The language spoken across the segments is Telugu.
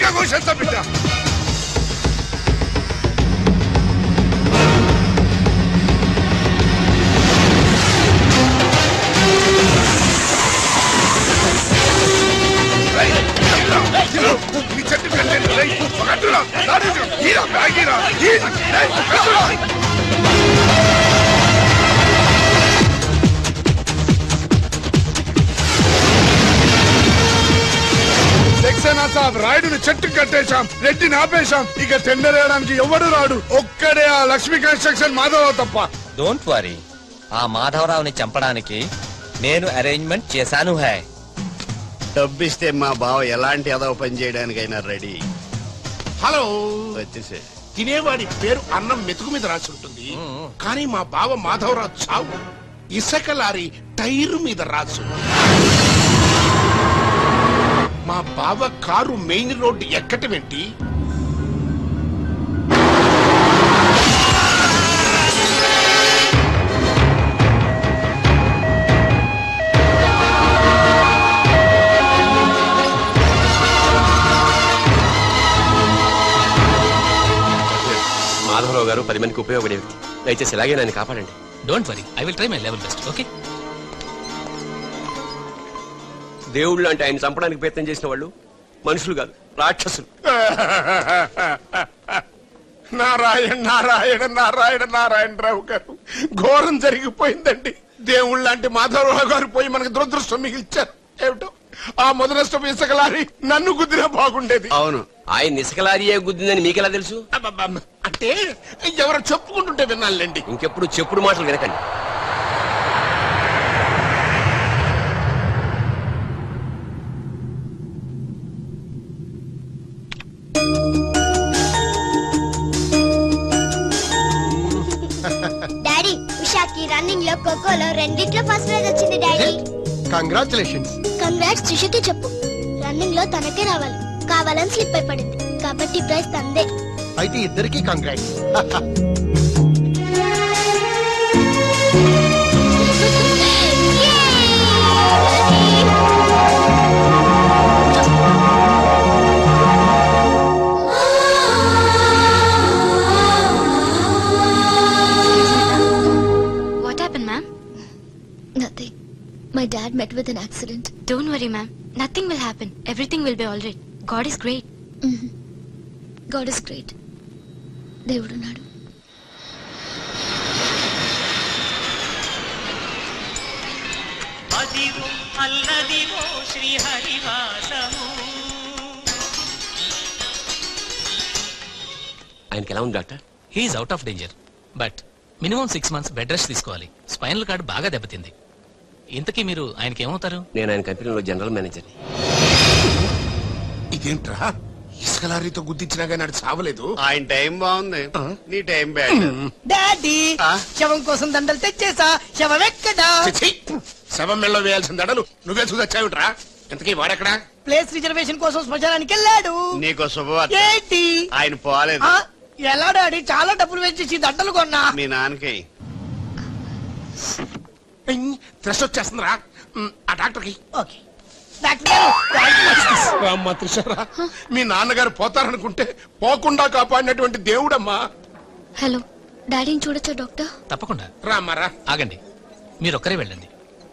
ఘోషిస్తా బిడ్డ రేయ్, ఇలా, ఇలా, ఈ చెట్టు కట్టండి, రేయ్, ఒక అడ్డురా, దారిలో, ఈరా, బ్యాగీరా, ఈ, రేయ్, అడ్డురా. సెక్సేనా సాబ్ రాయుడుని చెట్టు కట్టేశాం రెడ్డిని ఆపేశాం ఇక టెండర్ వేయడానికి ఎవడు రాడు ఒక్కడే ఆ లక్ష్మీ కన్స్ట్రక్షన్ మాధవ తప్ప డోంట్ వరీ ఆ మాధవరావుని చంపడానికి నేను అరేంజ్మెంట్ చేశాను హై డబ్బిస్తే మా బావ ఎలాంటి అదవ పని చేయడానికైనా రెడీ హలో వచ్చేసే తినేవాడి పేరు అన్నం మెతుకు మీద రాసి ఉంటుంది కానీ మా బావ మాధవరావు చావు ఇసక లారీ టైరు మీద రాసు మా బావ కారు మెయిన్ రోడ్డు ఎక్కటమేంటి మాధవరావు గారు పది మందికి ఉపయోగపడే వ్యక్తి దయచేసి ఇలాగే నన్ను కాపాడండి don't worry I will try my level best okay దేవుళ్ళు అంటే ఆయన చంపడానికి ప్రయత్నం చేసిన వాళ్ళు మనుషులు కాదు రాక్షసులు నారాయణ నారాయణ నారాయణ నారాయణరావు గారు ఘోరం జరిగిపోయిందండి దేవుళ్ళ లాంటి మాధవరావు గారు పోయి మనకు దురదృష్టం మిగిల్చారు ఏమిటో ఆ మొదలష్టం ఇసక లారీ నన్ను కుదిరే బాగుండేది అవును ఆయన ఇసుకలారియే గుద్దిందని మీకెలా తెలుసు అబ్బబ్బబ్బ. అంటే ఎవరు చెప్పుకుంటుంటే వినాలండి ఇంకెప్పుడు చెప్పుడు మాటలు వినకండి డాడీ ఉషాకి రన్నింగ్ లో ఖోఖోలో రెండిట్లో ఫస్ట్ ప్రైజ్ వచ్చింది డాడీ కంగ్రాచులేషన్స్ కంగ్రాట్స్ త్రిషకి చెప్పు రన్నింగ్ లో తనకే రావాలి కావాలని స్లిప్ అయి పడింది కాబట్టి ప్రైజ్ తందే అయితే ఇద్దరికి congrats What happened, ma'am? Nothing. My dad met with an accident. Don't worry, ma'am. Nothing will happen. Everything will be all right. God is great. God is great దేవుడున్నాడు అదివో అల్లదివో శ్రీహరివాసము ఆయనకి ఎలా ఉంది doctor he is out of danger but minimum six months bed rest తీసుకోవాలి స్పైనల్ కార్డ్ బాగా దెబ్బతింది ఇంతకీ మీరు ఆయనకి ఏమవుతారు నేను ఆయన కంపెనీలో జనరల్ మేనేజర్ని ఇదేంట్రా ఇసుక లారీతో గుద్దించినా కానీ అది చావలేదు ఆయన టైం బాగుంది నీ టైం బ్యాడ్ డాడీ ఆ? శవం కోసం దండలు తెచ్చేసా శవం ఎక్కడా చిచ్చి! శవం మెళ్ళలో వేయాల్సిన దడలు నువ్వే చూసొచ్చావుట్రా ఇంతకీ వాడెక్కడా ప్లేస్ రిజర్వేషన్ కోసం శ్మశానానికి వెళ్ళాడు నీకో శుభవార్త ఏంటి ఆయన పోలేదు ఆ? ఎలా డాడీ చాలా డబ్బులు వెచ్చేసి దండలు కొన్నా మీ నాన్నకి త్రెస్ వచ్చేస్తుందిరా ఉమ్, ఆ డాక్టర్కి ఓకే డాక్టర్ గారు, డాక్టర్ అమ్మ త్రిషరా మీ నాన్నగారు పోతారనుకుంటే పోకుండా కాపాడినటువంటి దేవుడమ్మా హలో డాడీని చూడొచ్చా డాక్టర్ తప్పకుండా రామ్మారా ఆగండి మీరు ఒక్కరే వెళ్ళండి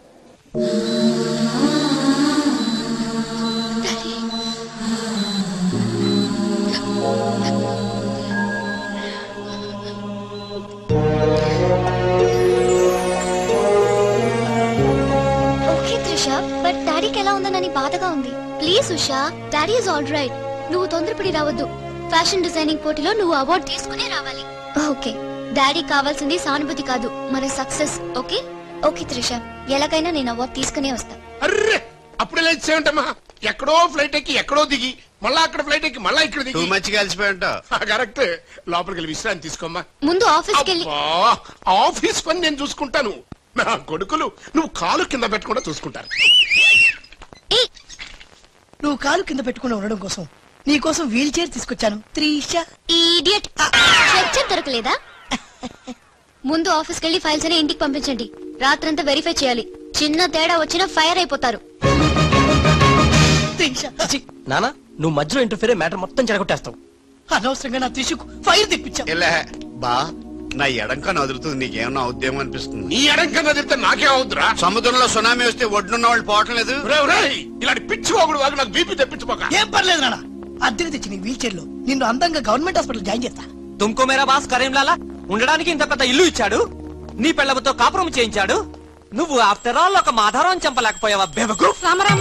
ఓకే త్రిష బట్ డాడీకి ఎలా ఉందనని బాధగా ఉంది please Usha daddy is all right నువ్వు తొందరపడి రావద్దు ఫ్యాషన్ డిజైనింగ్ పోటీలో నువ్వు అవార్డు తీసుకునే రావాలి ఓకే డాడీ కావాల్సింది సానుభూతి కాదు మన సక్సెస్ ఓకే ఓకే త్రిష ఎలాగైనా నేను అవార్డు తీసుకునే వస్తా అర్రే అప్పుడు ఇలా ఇచ్చేయంటమ్మా ఎక్కడో ఫ్లైట్ ఎక్కి ఎక్కడో దిగి మళ్ళా అక్కడ ఫ్లైట్ ఎక్కి మళ్ళా ఇక్కడ టూ దిగి మచ్ కలిసిపోయి ఉంటావు కరెక్ట్ లోపలికి వెళ్ళి విశ్రాంతి తీసుకోమ్మా ముందు ఆఫీస్కి వెళ్ళి అబ్బా, ఆఫీస్ పని నేను చూసుకుంటాను నా కొడుకులు నువ్వు కాలు కింద పెట్టకుండా చూసుకుంటారు ఏ నువ్వు కాలు కింద పెట్టుకుని ఉండడం కోసం నీ కోసం వీల్ చైర్ తీసుకొచ్చాను త్రీష ఇడియట్ స్ట్రెచ్చర్ దొరకలేదా ముందు ఆఫీస్కి వెళ్ళి ఫైల్స్ అని ఇంటికి పంపించండి రాత్రంతా వెరిఫై చేయాలి చిన్న తేడా వచ్చినా ఫైర్ అయిపోతారు త్రీష నానా నువ్వు మధ్యలో ఇంటర్ఫీరే మ్యాటర్ మొత్తం చెడగొట్టేస్తావు అనవసరంగా నా త్రిషుకు ఫైర్ తెప్పించావు ఇలా బా నా ఎడంకను అదురుతుంది నీకేమన్నా ఉద్యమం అనిపిస్తుంది నీ ఎడం కన్నా తిరిగితే నాకేం అవుద్దురా సముద్రంలో సునామీ వస్తే ఒడ్డున్న వాళ్ళు పోవటం లేదు రేయ్, రేయ్, ఇలాంటి పిచ్చి వాగుడు వాగు నాకు బీపీ తెప్పించుకోక ఏం పర్లేదు నాన్న అద్దెకి తెచ్చి నీ వీల్ చైర్ లో నిన్ను అందంగా గవర్నమెంట్ హాస్పిటల్ జాయిన్ చేస్తా తుమ్కో మేరా బాస్ కరీంలాలా ఉండడానికి ఇంత పెద్ద ఇల్లు ఇచ్చాడు నీ పెళ్ళబతో కాపురం చేయించాడు నువ్వు ఆఫ్టర్ ఆల్ ఒక మాధారం చంపలేకపోయావా బెవకు రామరామ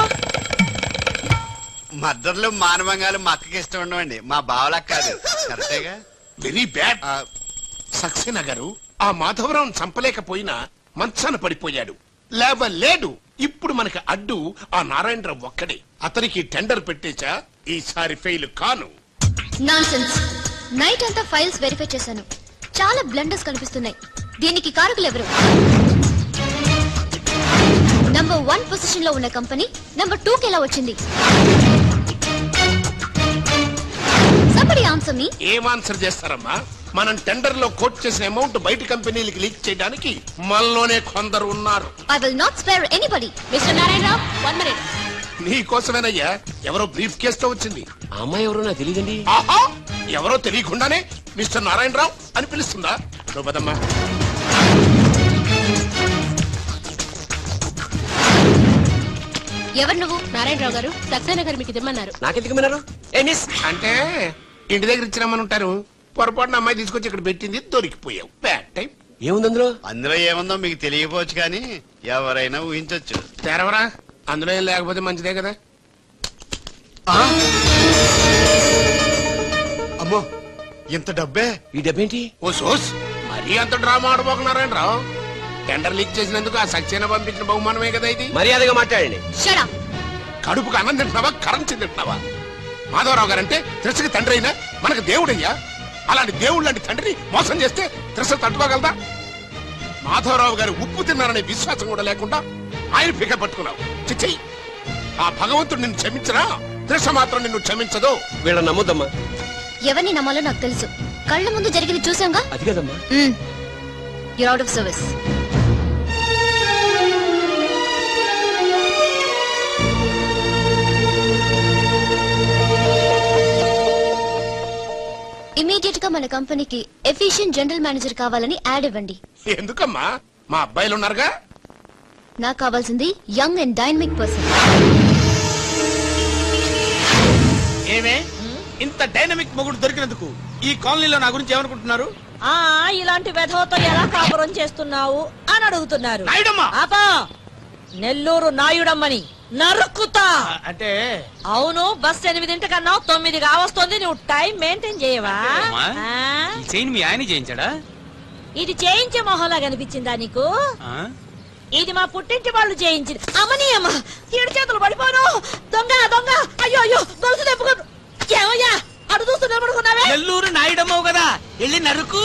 మద్దర్లు మానవంగాలు మా అక్కకి ఇష్టం ఉండవండి మా బావలకు కాదు కరెక్టేగా వెరీ బ్యాడ్ ఆ, సక్సేనా గారు ఆ మాధవరావు చంపలేకపోయినా మంచాన పడిపోయాడు లేవలేడు ఇప్పుడు మనకి అడ్డు ఆ నారాయణరావు ఒక్కడే అతనికి టెండర్ పెట్టేచా ఈసారి ఫెయిల్ కాను నాన్సెన్స్ నైట్ అంతా ఫైల్స్ వెరిఫై చేశాను చాలా బ్లండర్స్ కనిపిస్తున్నాయి దీనికి కారకులు ఎవరు నంబర్ వన్ పొజిషన్ లో ఉన్న కంపెనీ నంబర్ టూ కి ఎలా వచ్చింది సంబడి ఆన్సర్ మీ ఏం ఆన్సర్ చేస్తారమ్మా మనం టెండర్ లో కోట్ చేసిన అమౌంట్ బయట కంపెనీలకి లీక్ చేయడానికి మనలోనే కొందరు ఉన్నారు I will not spare anybody mister Narayanarao one minute నీ కోసమేనయ్యా ఎవరో బ్రీఫ్ కేసుతో వచ్చింది ఆ అమ్మాయి ఎవరో నాకు తెలియదండి ఆహా ఎవరో తెలియకుండానే మిస్టర్ నారాయణరావు అని పిలుస్తుందా నువ్వు పదమ్మా ఎవరు నువ్వు నారాయణరావు గారు సక్సేనా గారు మీకు ఇమ్మన్నారు నాకెందుకు విన్నారు ఏ మిస్ అంటే ఇంటి దగ్గర ఇచ్చినామని ఉంటారు పొరపాటున అమ్మాయి తీసుకొచ్చి ఇక్కడ పెట్టింది దొరికిపోయావు బ్యాడ్ టైం ఏముంది అందులో అందులో ఏముందో మీకు తెలియకపోవచ్చు కానీ ఎవరైనా ఊహించొచ్చు తెరవరా అందులో ఏం లేకపోతే మంచిదే కదా అమ్మో ఇంత డబ్బే ఈ డబ్బేంటి ఓ సోస్ మరీ అంత డ్రామా ఆడబోకున్నారాయణరావు టెండర్ లీక్ చేసినందుకు ఆ సక్సేనా పంపించిన బహుమానమే కదా ఇది మర్యాదగా మాట్లాడండి షడా కడుపుకు అన్నం తింటున్నావా కరెన్సీ తింటున్నావా మాధవరావు గారంటే త్రిసకి తండ్రి అయినా మనకు దేవుడయ్యా అలాంటి దేవుడు లాంటి తండ్రిని మోసం చేస్తే త్రిస తట్టుకోగలదా మాధవరావు గారు ఉప్పు తిన్నారనే విశ్వాసం కూడా లేకుండా ఆయన పిక పట్టుకున్నావు చిచ్చి ఆ భగవంతుడు నిన్ను క్షమించరా త్రిష మాత్రం నిన్ను క్షమించదు వీళ్ళని నమ్మొద్దమ్మా ఎవరిని నమ్మాలో నాకు తెలుసు కళ్ళ ముందు జరిగింది చూసాంగా అది కదమ్మా your out of service immediate గా మన కంపెనీకి ఎఫిషియెంట్ జనరల్ మేనేజర్ కావాలని యాడ్ ఇవ్వండి ఎందుకమ్మా మా అబ్బాయిలు ఉన్నారుగా నాకు కావాల్సింది యంగ్ అండ్ డైనమిక్ పర్సన్ ఏమే ఇంత డైనమిక్ మొగుడు దొరికినందుకు ఈ కాలనీలో నా గురించి ఏమనుకుంటున్నారు ఆ ఇలాంటి వెధవతో ఎలా కాపురం చేస్తున్నావు అని అడుగుతున్నారు నాయుడమ్మా! ఆపా నెల్లూరు నాయుడమ్మని నరుక్కుతా అంటే అవును బస్ ఎనిమిదింటికన్నా తొమ్మిది కావస్తుంది నువ్వు టైం మెయింటైన్ చేయవా అమ్మా, ఆ? ఈ చైన్ మీ ఆయన చేయించాడా ఇది చేయించే మొహంలా కనిపించిందా నీకు ఆ? ఇది మా పుట్టింటి వాళ్ళు చేయించింది అమ్మని అమ్మ ఏడు చేతులు పడిపోను దొంగ దొంగ అయ్యో అయ్యో గొలుసు తెప్పుకోను ఏమయ్యా అడు చూస్తూ నిలబడుకున్నావే నెల్లూరు నాయుడమ్మవు కదా వెళ్ళి నరుకు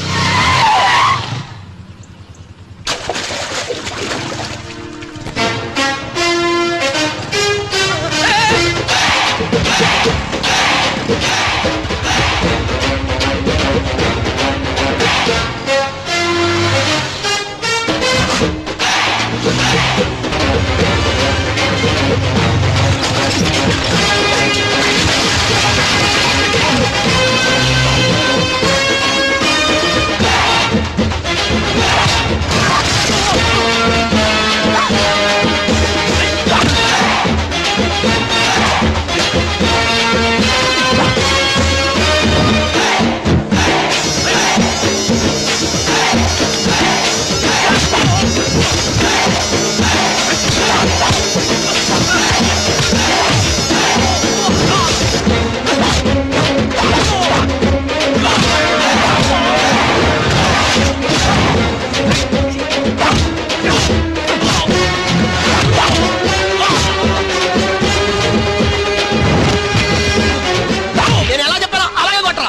నేను ఎలా చెప్పాలో అలాగే కొట్టరా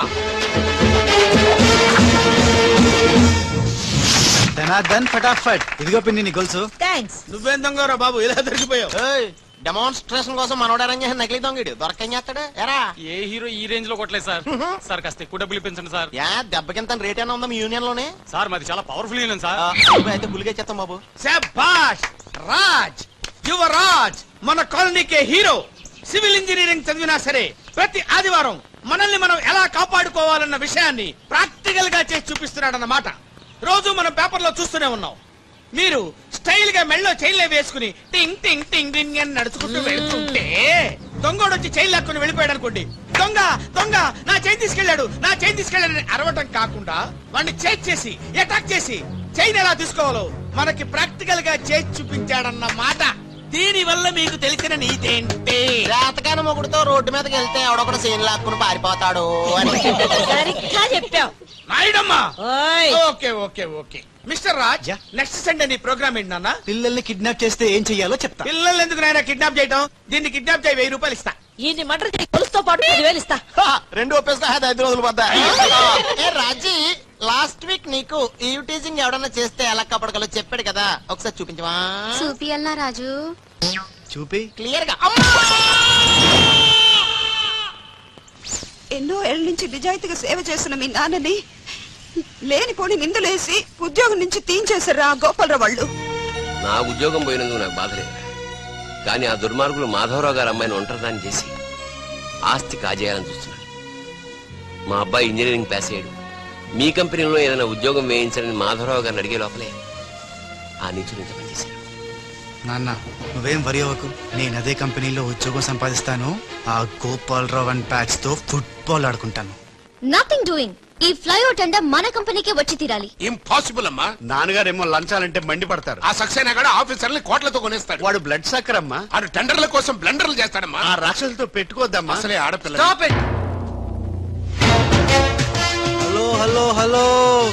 ధనార్దన్ ఫటాఫట్ ఇదిగో పిన్ని నీ గొలుసు థ్యాంక్స్ నువ్వేం దొంగరా బాబు ఇలా దొరికిపోయావు డెమాన్స్ట్రేషన్ కోసం మనోడు అరేంజ్ చేసిన నకిలీ దొంగడు దొరకం చేస్తాడు ఎరా ఏ హీరో ఈ రేంజ్ లో కొట్టలేదు సార్ సార్ కాస్త ఎక్కువ డబ్బులు ఇప్పించండి సార్ యా దెబ్బకింత రేట్ అయినా ఉందా మీ యూనియన్ లోనే సార్ మాది చాలా పవర్ఫుల్ యూనియన్ సార్ అయితే గులిగే చేస్తాం బాబు శభాష్ రాజ్ యువరాజ్ మన కాలనీకే హీరో సివిల్ ఇంజనీరింగ్ చదివినా సరే ప్రతి ఆదివారం మనల్ని మనం ఎలా కాపాడుకోవాలన్న విషయాన్ని ప్రాక్టికల్ గా చేసి చూపిస్తున్నాడన్నమాట రోజు మనం పేపర్లో చూస్తూనే ఉన్నాం మీరు స్టైల్ గా మెళ్ళో చైన్లే వేసుకుని టింగ్ టింగ్ టింగ్ టింగ్ అని నడుచుకుంటూ వెళ్తుంటే దొంగోడు వచ్చి చైన్ లాక్కుని వెళ్ళిపోయాడు అనుకోండి దొంగ దొంగ నా చైన్ తీసుకెళ్ళాడు నా చైన్ తీసుకెళ్ళాడని అరవటం కాకుండా వాడిని చేజ్ చేసి అటాక్ చేసి చైన్ ఎలా తీసుకోవాలో మనకి ప్రాక్టికల్ గా చేసి చూపించాడన్న మాట దీని వల్ల మీకు తెలిసిన నీతేంటి జాతకాన మొగుడుతో రోడ్డు మీదకి వెళ్తే ఎవడొకడు సీన్ లాక్కుని పారిపోతాడు అని సరిగ్గా చెప్పావు నాయుడమ్మా ఓయ్ okay okay okay mister Raj next Sunday నీ ప్రోగ్రామ్ ఏంటి నాన్న పిల్లల్ని కిడ్నాప్ చేస్తే ఏం చెయ్యాలో చెప్తా పిల్లల్ని ఎందుకు నాయన కిడ్నాప్ చేయటం దీన్ని కిడ్నాప్ చేయి వెయ్యి రూపాయలు ఇస్తా ఈయన్ని మటర్ చేయి గొలుసుతో పాటు పదివేలు ఇస్తా రెండు ఒప్పేస్తా ఐదు రోజులు పడ్డా ఏ రాజీ లాస్ట్ వీక్ నీకు ఈ టీజింగ్ ఎవడన్నా చేస్తే ఎలా కప్పడగలో చెప్పాడు కదా ఒకసారి చూపించవా చూపియల్నా రాజు చూపి క్లియర్ గా ఎన్నో ఏళ్ల నుంచి నిజాయితీగా సేవ చేస్తున్న మీ నాన్నని లేనిపోని నిందలేసి ఉద్యోగం నుంచి తీయించేశారా గోపాలరావు వాళ్ళు నా ఉద్యోగం పోయినందుకు నాకు బాధ లేదు కానీ ఆ దుర్మార్గులు మాధవరావు గారి అమ్మాయిని ఒంటరిదాన్ని చేసి ఆస్తి కాజేయాలని చూస్తున్నాడు మా అబ్బాయి ఇంజనీరింగ్ పాస్ అయ్యాడు మీ కంపెనీలో ఏదైనా ఉద్యోగం వేయించాలని మాధవరావు గారిని అడిగే లోపలే ఆ నీచులు ఇంత పనిచేశారు నాన్న నువ్వేం వరి అవ్వకు నేను అదే కంపెనీలో ఉద్యోగం సంపాదిస్తాను ఆ గోపాలరావు అండ్ ప్యాచ్ తో ఫుట్బాల్ ఆడుకుంటాను నథింగ్ డూయింగ్ ఈ ఫ్లైఓవర్ టెండర్ మన కంపెనీకే వచ్చి తీరాలి ఇంపాసిబుల్ అమ్మా నాన్నగారేమో లంచాలంటే మండి పడతారు ఆ సక్సేనా కూడా ఆఫీసర్ని కోట్లతో కొనేస్తాడు వాడు బ్లడ్ సక్కర్ అమ్మా ఆడు టెండర్ల కోసం బ్లండర్లు చేస్తాడమ్మా ఆ రాక్షసులతో పెట్టుకోద్దమ్మా అసలే ఆడపిల్ల stop it hello hello hello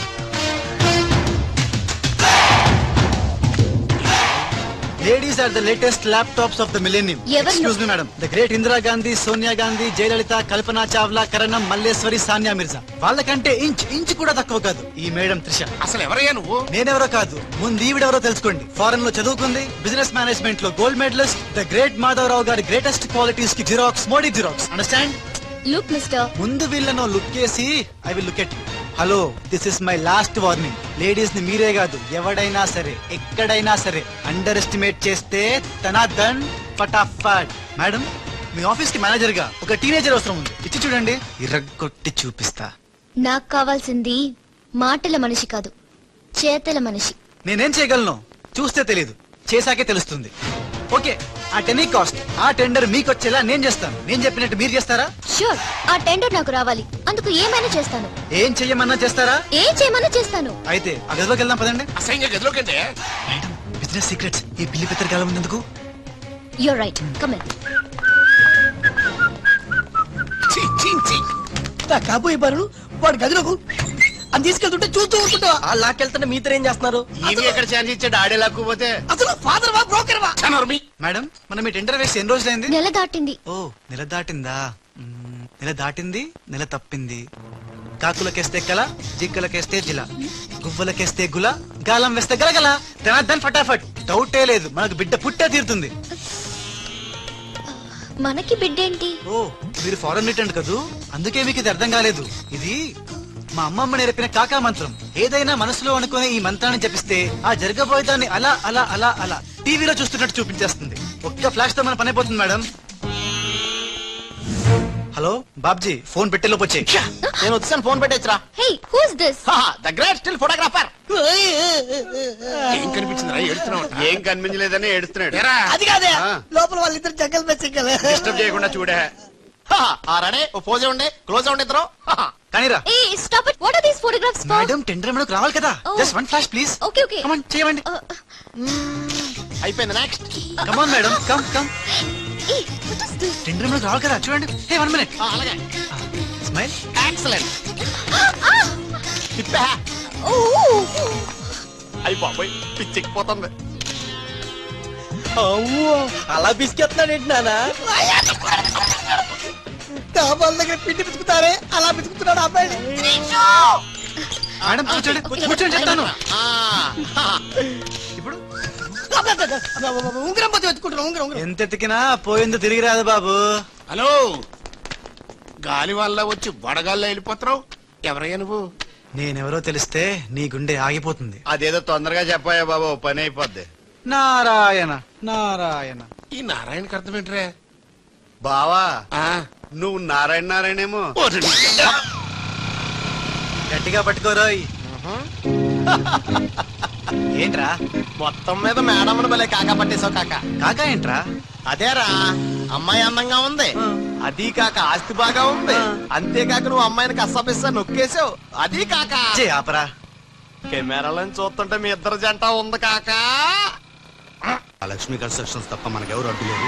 ladies are the latest laptops of the millennium ఎవరు? Excuse me madam the great Indira Gandhi Sonia Gandhi Jayalalitha Kalpana Chawla Karanam Malleswari Sania Mirza వాళ్ళకంటే ఇంచ్ ఇంచ్ కూడా తక్కువ కాదు ఈ మేడం త్రిష అసలు ఎవరయ్యా నువ్వు నేనెవరో కాదు ముందు ఈవిడెవరో తెలుసుకోండి ఫారెన్ లో చదువుకుంది బిజినెస్ మేనేజ్మెంట్ లో gold medallist the great Madhavarao గారి గ్రేటెస్ట్ క్వాలిటీస్ కి xerox Modi xerox understand look mister ముందు వీళ్ళను లుక్ చేసి I will look at hello this is my last warning ladies ని మీరే కాదు ఎవడైనా సరే ఎక్కడైనా సరే అండర్ ఎస్టిమేట్ చేస్తే తన దన్ ఫటాఫట్ మేడం మీ ఆఫీస్ కి మేనేజర్ గా ఒక టీనేజర్ అవసరం ఉంది ఇచ్చి చూడండి ఇరగొట్టి చూపిస్తా నాకు కావాల్సింది మాటల మనిషి కాదు చేతల మనిషి నేనేం చేయగలను చూస్తే తెలియదు చేశాకే తెలుస్తుంది ఓకే ఆ టెనీ కాస్ట్ ఆ టెండర్ మీకు వచ్చేలా నేను చేస్తాను నేను చెప్పినట్టు మీరు చేస్తారా షూర్ ఆ టెండర్ నాకు రావాలి అందుకు ఏమైనా చేస్తాను ఏం చెయ్యమన్నా చేస్తారా ఏం చేయమన్నా చేస్తాను అయితే ఆ గదిలోకి వెళ్దాం పదండి అసహ్యంగా గదిలోకంటే బిజినెస్ సీక్రెట్స్ ఈ బిల్లి పెద్దరు కాలం ఉన్నందుకు యూర్ రైట్ కమెన్ నా కాబోయే బారు వాడు గదిలోకు అది తీసుకెళ్తుంటే చూస్తూ ఊరుకుంటావా ఆ లాక్కెళ్తుంటే మీతో ఏం చేస్తున్నారు ఈయన ఎక్కడ ఛాన్స్ ఇచ్చాడు ఆడే లాక్కుపోతే అసలు ఫాదర్ వా బ్రోకర్ వా మేడం మనం మీ టెండర్ వేసి ఎన్ని రోజులైంది నెల దాటింది ఓ నెల దాటిందా మ్మ్, నెల దాటింది నెల తప్పింది కాకులకేస్తే కల జిక్కలకేస్తే జిల గువ్వలకేస్తే గుల గాలం వేస్తే గలగల ధనార్దన్ ఫటాఫట్ డౌటే లేదు మనకు బిడ్డ పుట్టే తీరుతుంది మనకి బిడ్డేంటి ఓ మీరు ఫారెన్ రిటర్న్ కదూ అందుకే మీకు ఇది అర్థం కాలేదు ఇది మా అమ్మమ్మ నేర్పిన కాకా మంత్రం ఏదైనా మనసులో అనుకునే ఈ మంత్రాన్ని జపిస్తే ఆ జరగబోయే దాన్ని అలా అలా అలా అలా టీవీలో చూస్తున్నట్టు చూపించేస్తుంది ఒక్క ఫ్లాష్ తో మన పని అయిపోతుంది మేడం హలో బాబ్జీ ఫోన్ పెట్టేలోపు వచ్చే నేను వచ్చాను ఫోన్ పెట్టేచ్చరా hey who's this the great still photographer ఏం కనిపించిందిరా ఏడుతున్నావు ఏం కనిపించలేదని ఏడుస్తున్నాడు అది కాదే ఆ. లోపల వాళ్ళిద్దరు జంగల్ మెచ్చగలే డిస్టర్బ్ చేయకుండా చూడే ఆ రెడీ ఓ పోజే ఉండే క్లోజ్ ఉండే ఇద్దరు కానీరా ఏ stop it what are these photographs for madam tender మనకు రావాలి కదా Oh. Just one flash please okay okay come on చేయండి అయిపోయింది next come on madam come come ఏ వాట్ ఇస్ దిస్ టెండర్ మనకు రావాలి కదా చూడండి హే వన్ మినిట్ అలాగే స్మైల్ ఎక్సలెంట్ తిప్పా ఓ అయి బాబోయ్ పిచ్చెక్కిపోతుంది అలా బిస్కెత్తున్నాడు ఏంటి నానా డాబాల దగ్గర పిండి పిసుకుతారే అలా పిసుకుతున్నాడు అబ్బాయి మేడం కూర్చోండి కూర్చోండి చెప్తాను ఇప్పుడు ఉంగరం పోతే వెతుకుంటున్నా ఉంగరం ఉంగరం ఎంత ఎతికినా పోయిందో తిరిగి రాదు బాబు హలో గాలి వల్ల వచ్చి వడగాల్లో వెళ్ళిపోతున్నావు ఎవరయ్యా నువ్వు నేనెవరో తెలిస్తే నీ గుండె ఆగిపోతుంది అదేదో తొందరగా చెప్పాయా బాబు ఓ పని అయిపోద్ది నారాయణ నారాయణ ఈ నారాయణకి అర్థం ఏంట్రా బావా నువ్వు నారాయణ నారాయణేమో గట్టిగా పట్టుకోరోయ్ ఏంట్రా మొత్తం మీద మేడం భలే కాకా పట్టేశావు కాక కాకా ఏంట్రా అదేరా అమ్మాయి అందంగా ఉంది అది కాక ఆస్తి బాగా ఉంది అంతేకాక నువ్వు అమ్మాయిని కష్టపిస్తా నొక్కేసావు అది కాక చే ఆపరా కెమెరాలను చూస్తుంటే మీ ఇద్దరు జంట ఉంది కాక ఆ లక్ష్మీ కన్స్ట్రక్షన్స్ తప్ప మనకెవరు అడ్డు లేరు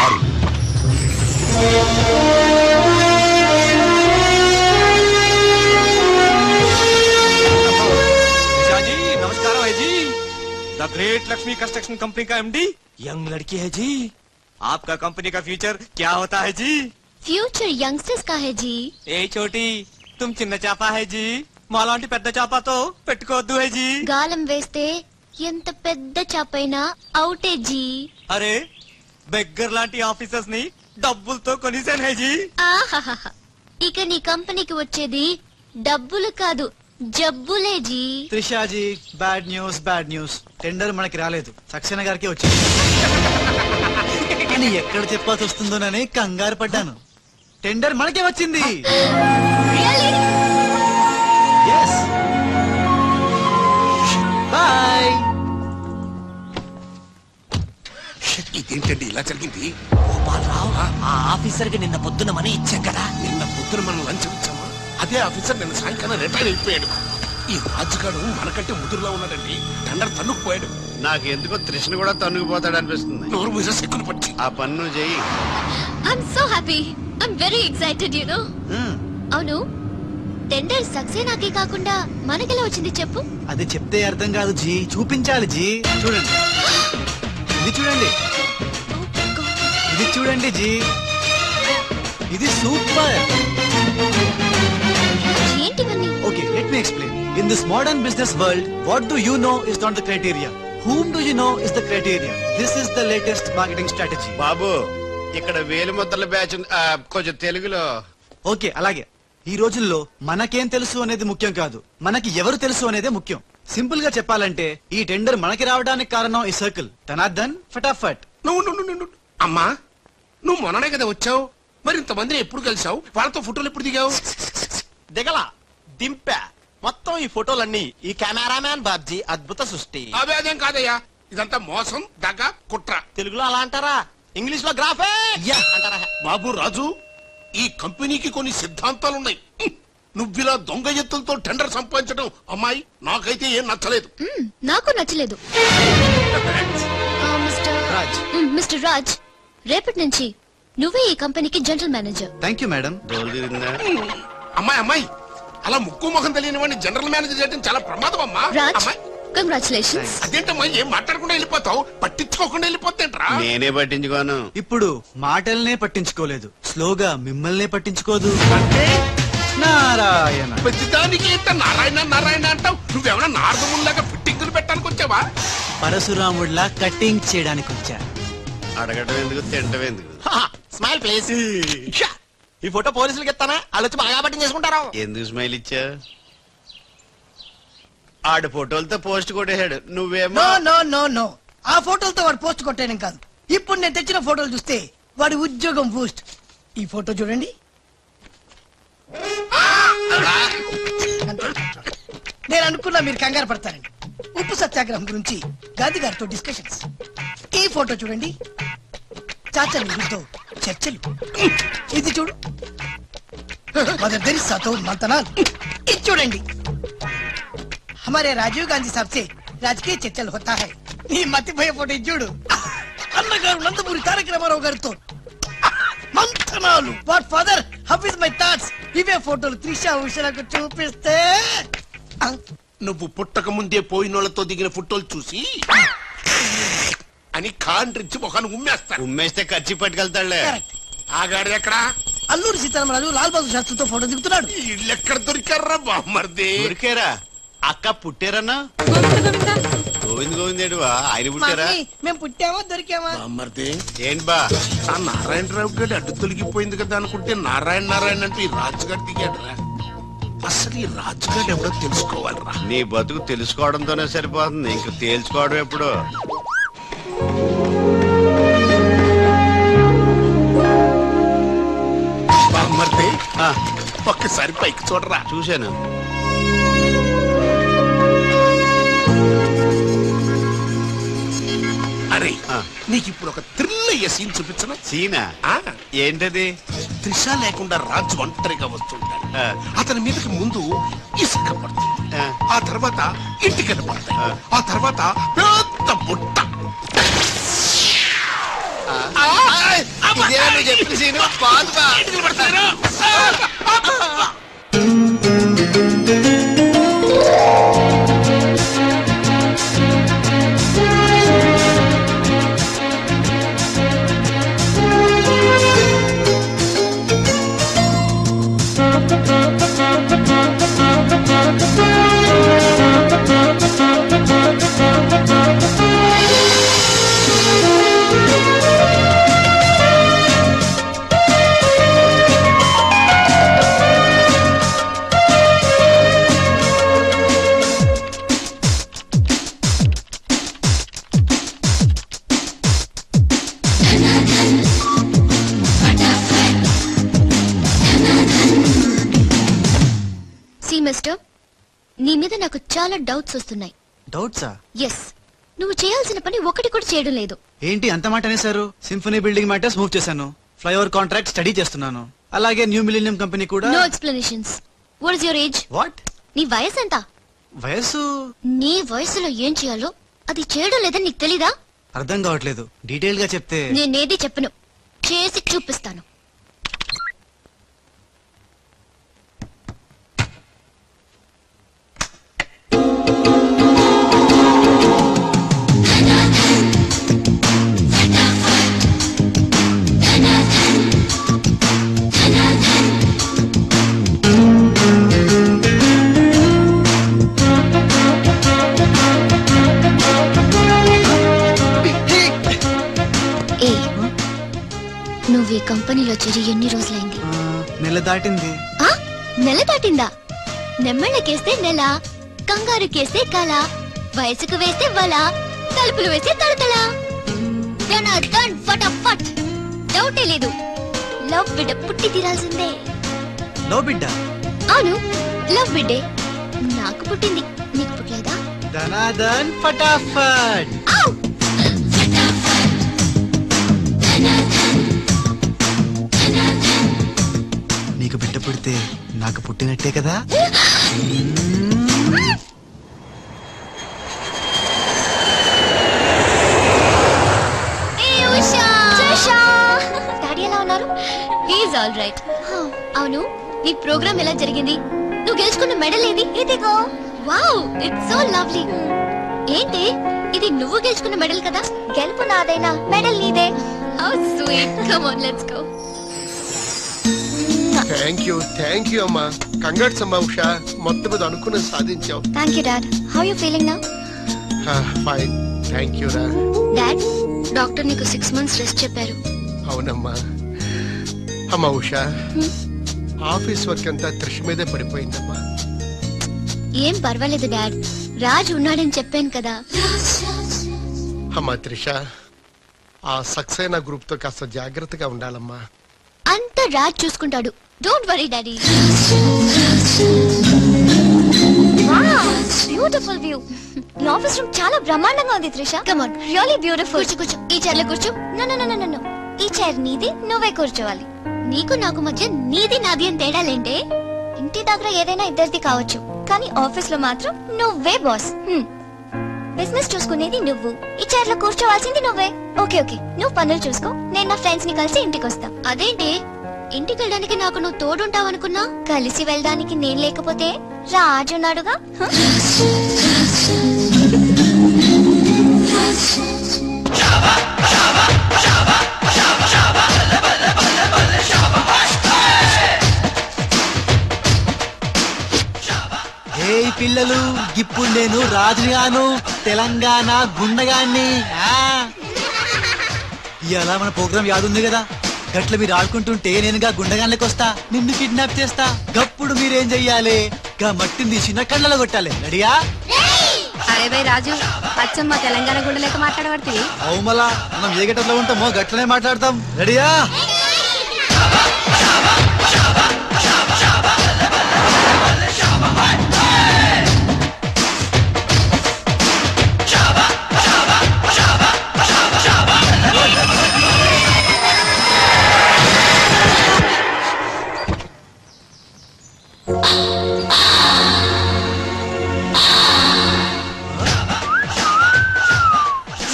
निशा जी नमस्कार है जी the great Lakshmi construction company का एमडी यंग लड़की है जी आपका कंपनी का फ्यूचर क्या होता है जी ఫ్యూచర్ యంగ్స్టర్స్ కా హే జీ ఏ చోటి తుమ్ చిన్న చేప హై జీ మాలాంటి పెద్ద చేపతో పెట్టుకోవద్దు హై జీ గాలం వేస్తే ఎంత పెద్ద చాపైనా అవుటే జీ అరే బెగ్గర్ లాంటి ఆఫీసర్స్ ని డబ్బులతో కొనిసాను హై జీ ఆహాహాహా. ఇక నీ కంపెనీకి వచ్చేది డబ్బులు కాదు జబ్బులే జీ Trishaji bad news bad news tender మనకి రాలేదు సక్సేనా గారికి వచ్చింది కానీ ఎక్కడ చెప్పాల్సి వస్తుందోనని కంగారు పడ్డాను టెండర్ మనకే వచ్చింది బాయ్ ఇదేంటండి ఇలా జరిగింది గోపాలరావు ఆ ఆఫీసర్ కి నిన్న పొద్దున మనీ ఇచ్చాం కదా నిన్న పొద్దున మనం లంచం ఇచ్చామా అదే ఆఫీసర్ నిన్న సాయంకాలం రిటైర్ అయిపోయాడు ఈ రాజుగాడు మనకంటే ముదురులో ఉన్నాడండి టండర్ తన్నుకుపోయాడు నాకు ఎందుకో తృష్ణ కూడా తన్నుకుపోతాడు అనిపిస్తుంది నోరు మూసే సిక్కులు పచ్చి ఆ పన్ను చెయ్యి I'm so happy I'm very excited you know అవును టెండర్ సక్సేనాకి కాకుండా మనకెలా వచ్చింది చెప్పు అది చెప్తే అర్థం కాదు జీ చూపించాలి జీ చూడండి ఇది చూడండి ఇది చూడండి జీ ఇది సూపర్ ఏంటివన్నీ okay let me explain in this modern business world what do you know is not the criteria whom do you know is the criteria this is the latest marketing strategy బాబు ఇక్కడ వేలు ముద్దల బ్యాచ్ ఉంది. ఆ, కొంచెం తెలుగులో ఓకే అలాగే ఈ రోజుల్లో మనకేం తెలుసు అనేది ముఖ్యం కాదు మనకి ఎవరు తెలుసు అనేదే ముఖ్యం సింపుల్ గా చెప్పాలంటే ఈ టెండర్ మనకి రావడానికి కారణం ఈ సర్కిల్ ధనార్దన్ ఫటాఫట్ నువ్వు నువ్వు నువ్వు నువ్వు అమ్మా నువ్వు మొన్ననే కదా వచ్చావు మరి ఇంతమందిని ఎప్పుడు కలిసావు వాళ్ళతో ఫోటోలు ఎప్పుడు దిగావు దిగల దింపా మొత్తం ఈ ఫోటోలన్నీ ఈ కెమెరామ్యాన్ బాబ్జీ అద్భుత సృష్టి అవే అదేం కాదయ్యా ఇదంతా మోసం దగ్గ కుట్ర తెలుగులో అలా అంటారా ఇంగ్లీష్ లో గ్రాఫే అంటారా బాబు రాజు ఈ కంపెనీకి కొన్ని సిద్ధాంతాలు ఉన్నాయి హ్మ్. నువ్విలా దొంగ ఎత్తులతో టెండర్ సంపాదించడం అమ్మాయి నాకైతే ఏం నచ్చలేదు మ్మ్, నాకు నచ్చలేదు ఆ, మిస్టర్ రాజ్ మ్మ్, మిస్టర్ రాజ్ రేపటి నుంచి నువ్వే ఈ కంపెనీకి general manager thank you madam అమ్మాయి అమ్మాయి అలా ముక్కు ముఖం తెలియని వాడిని జనరల్ మేనేజర్ చేయడం చాలా ప్రమాదం అమ్మా రాజ్ అమ్మాయి కంగ్రాచులేషన్స్ అదేంటమ్మా ఏం మాట్లాడకుండా వెళ్ళిపోతావు పట్టించుకోకుండా వెళ్ళిపోతేంట్రా నేనే పట్టించుకోను ఇప్పుడు మాటల్నే పట్టించుకోలేదు స్లోగా మిమ్మల్నే పట్టించుకోదు నారాయణ ప్రతిదానికి ఇంత నారాయణ నారాయణ అంటావు నువ్వేమైనా నారదముల్లాగా ఫిట్టింగులు పెట్టడానికి వచ్చావా పరశురాముడిలా కటింగ్ చేయడానికి వచ్చా అడగడం ఎందుకు తింటం ఎందుకు స్మైల్ ప్లీజ్ ఈ ఫోటో పోలీసులకి ఇస్తానా వాళ్ళు వచ్చి బాగా పట్టింగ్ చేసుకుంటారు ఎందుకు స్మైల్ ఇచ్చా ఆడు ఫోటోలతో పోస్ట్ కొట్టేశాడు నువ్వేమో నో నో నో నో ఆ ఫోటోలతో వాడు పోస్ట్ కొట్టేయడం కాదు ఇప్పుడు నేను తెచ్చిన ఫోటోలు చూస్తే వాడి ఉద్యోగం బూస్ట్ ఈ ఫోటో చూడండి నేను అనుకున్నా మీరు కంగారు పడతారండి ఉప్పు సత్యాగ్రహం గురించి గాంధీ గారితో డిస్కషన్స్ ఈ ఫోటో చూడండి చాచా నెహ్రూతో చర్చలు ఇది చూడు మదర్ తెరిసాతో మంతనాలు ఇది చూడండి हमारे राजीव गांधी साहब से రాజకీయ చర్చలు होता है నీ మతిపోయే ఫోటో ఇది చూడు అన్నగారు నందమూరి తారక రామారావు గారితో మంతనాలు what father how is my thoughts ఇవే ఫోటోలు త్రిషా ఉషలకు చూపిస్తే నువ్వు పుట్టక ముందే పోయినోళ్లతో దిగిన ఫోటోలు చూసి అని కాండ్రించి ముఖాన్ని ఉమ్మేస్తా ఉమ్మేస్తే ఖర్చు పట్టుకెళ్తాడులే ఆగాడు ఎక్కడా అల్లూరి సీతారామరాజు లాల్ బహదూర్ శాస్త్రితో ఫోటో దిగుతున్నాడు వీళ్ళు ఎక్కడ దొరికారా బామ్మర్ది దొరికారా అక్క పుట్టారన్నా గోవింద్ గోవింద్ ఏడువా ఆయన పుట్టారా మమ్మీ, మేము పుట్టామా దొరికామా బామ్మర్ది ఏంటి బా ఆ నారాయణరావు గారి అడ్డు తొలగిపోయింది కదా అనుకుంటే నారాయణ నారాయణ అంటూ ఈ రాజుగారు దిగాడురా అసలు ఈ రాజుగారు ఎవడో తెలుసుకోవాలిరా నీ బతుకు తెలుసుకోవడంతోనే సరిపోతుంది ఇంక తేల్చుకోవడం ఎప్పుడు ఒక్కసారి పైకి చూడరా చూశాను అరే నీకు ఇప్పుడు ఒక థ్రిల్ అయ్యే సీన్ చూపించను సీనా ఏంటది త్రిష లేకుండా రాజు ఒంటరిగా వస్తుంటాడు అతని మీదకి ముందు ఇసుక పడుతుంది ఆ తర్వాత ఇంటికి పడతాయి ఆ తర్వాత పెద్ద బుట్ట ఇదేనా నువ్వు చెప్పిన సీను బాగుంది బా. ఇంటికి పడతారు సి మిస్టర్ నీ మీద నాకు చాలా డౌట్స్ వస్తున్నాయి డౌట్సా ఎస్ నువ్వు చేయాల్సిన పని ఒకటి కూడా చేయడం లేదు ఏంటి అంత మాట అనేసారు సింఫనీ బిల్డింగ్ మ్యాటర్స్ మూవ్ చేశాను ఫ్లైఓవర్ కాంట్రాక్ట్ స్టడీ చేస్తున్నాను అలాగే న్యూ మిలీనియం కంపెనీ కూడా no explanations what is your age what నీ వయసు ఎంత వయసు నీ వయసులో ఏం చేయాలో అది చేయడం లేదని నీకు తెలీదా అర్థం కావట్లేదు డీటెయిల్ గా చెప్తే నేనేది చెప్పను చేసి చూపిస్తాను ఏ నువ్వు ఈ కంపెనీలో చేరి ఎన్ని రోజులైంది నెల దాటింది ఆ నెల దాటిందా నెమ్మళ్ళకేస్తే నెల కంగారుకేస్తే కల వయసుకు వేస్తే వల తలుపులు వేస్తే తడతల డన్ ఫటాఫట్ డౌటే లేదు లవ్ బిడ్డ పుట్టి తీరాల్సిందే లో బిడ్డ అవును లవ్ బిడ్డే నాకు పుట్టింది నీకు పుట్టలేదా ధనాదన్ ఫటాఫట్ నీకు బిడ్డ పుడితే నాకు పుట్టినట్టే కదా ఏ ఉషా ఉషా డాడీ ఎలా ఉన్నారు ఈజ్ ఆల్ రైట్ అవును నీ ప్రోగ్రామ్ ఎలా జరిగింది నువ్వు గెలుచుకున్న మెడల్ ఏది ఇదిగో వావ్ ఇట్స్ సో లవ్లీ ఏంటి ఇది నువ్వు గెలుచుకున్న మెడల్ కదా గెలుపు నాదైనా మెడల్ నీదే how sweet come on let's go thank you thank you అమ్మా కంగ్రాట్స్ అమ్మా ఉషా మొత్తం మీద అనుకున్నది సాధించావు thank you dad how you feeling now fine thank you రా డాడ్ డాక్టర్ నీకు సిక్స్ మంత్స్ రెస్ట్ చెప్పారు అవునమ్మా అమ్మా ఉషా ఆఫీస్ వర్క్ అంతా త్రిష్ మీదే పడిపోయిందమ్మా ఏం పర్వాలేదు డాడ్ రాజ్ ఉన్నాడని చెప్పాను కదా అమ్మా త్రిష ఆ సక్సేనా గ్రూప్ తో కాస్త జాగ్రత్తగా ఉండాలమ్మా అంతా రాజ్ చూసుకుంటాడు don't worry daddy beautiful view ఈ ఆఫీస్ రూమ్ చాలా బ్రహ్మాండంగా ఉంది Trisha come on really beautiful కూర్చో కూర్చో ఈ చైర్ లో కూర్చో నో నో నో నో ఈ చైర్ నీది నువ్వే కూర్చోవాలి నీకు నాకు మధ్య నీది నాది అని తేడాలేంటే ఇంటి దగ్గర ఏదైనా ఇద్దరిది కావచ్చు కానీ ఆఫీస్ లో మాత్రం నువ్వే బాస్ బిజినెస్ చూసుకునేది నువ్వు ఈ చైర్ లో కూర్చోవాల్సింది నువ్వే ఓకే ఓకే నువ్వు పనులు చూసుకో నేను నా ఫ్రెండ్స్ ని కలిసి ఇంటికి వస్తా అదేంటి ఇంటికి వెళ్ళడానికి నాకు నువ్వు తోడుంటావు అనుకున్నా కలిసి వెళ్ళడానికి నేను లేకపోతే రాజు ఉన్నాడుగా హ? ఏ పిల్లలు ఇప్పుడు నేను రాజుగాను తెలంగాణ గుండగాన్ని ఆ. ఇవాళ మన ప్రోగ్రామ్ యాదుంది కదా గట్ల మీరు ఆడుకుంటుంటే నేనుగా గుండగాన్లకి వస్తా నిన్ను కిడ్నాప్ చేస్తా గప్పుడు మీరేం చెయ్యాలి గా మట్టిని తీసి నా కళ్ళలో కొట్టాలి రెడీయా అరే బై రాజు అచ్చమ్మ తెలంగాణ గుండె లెక్క మాట్లాడబడుతుంది అవు మళ్ళా మనం ఏ గట్టలో ఉంటామో గట్లనే మాట్లాడతాం రెడీయా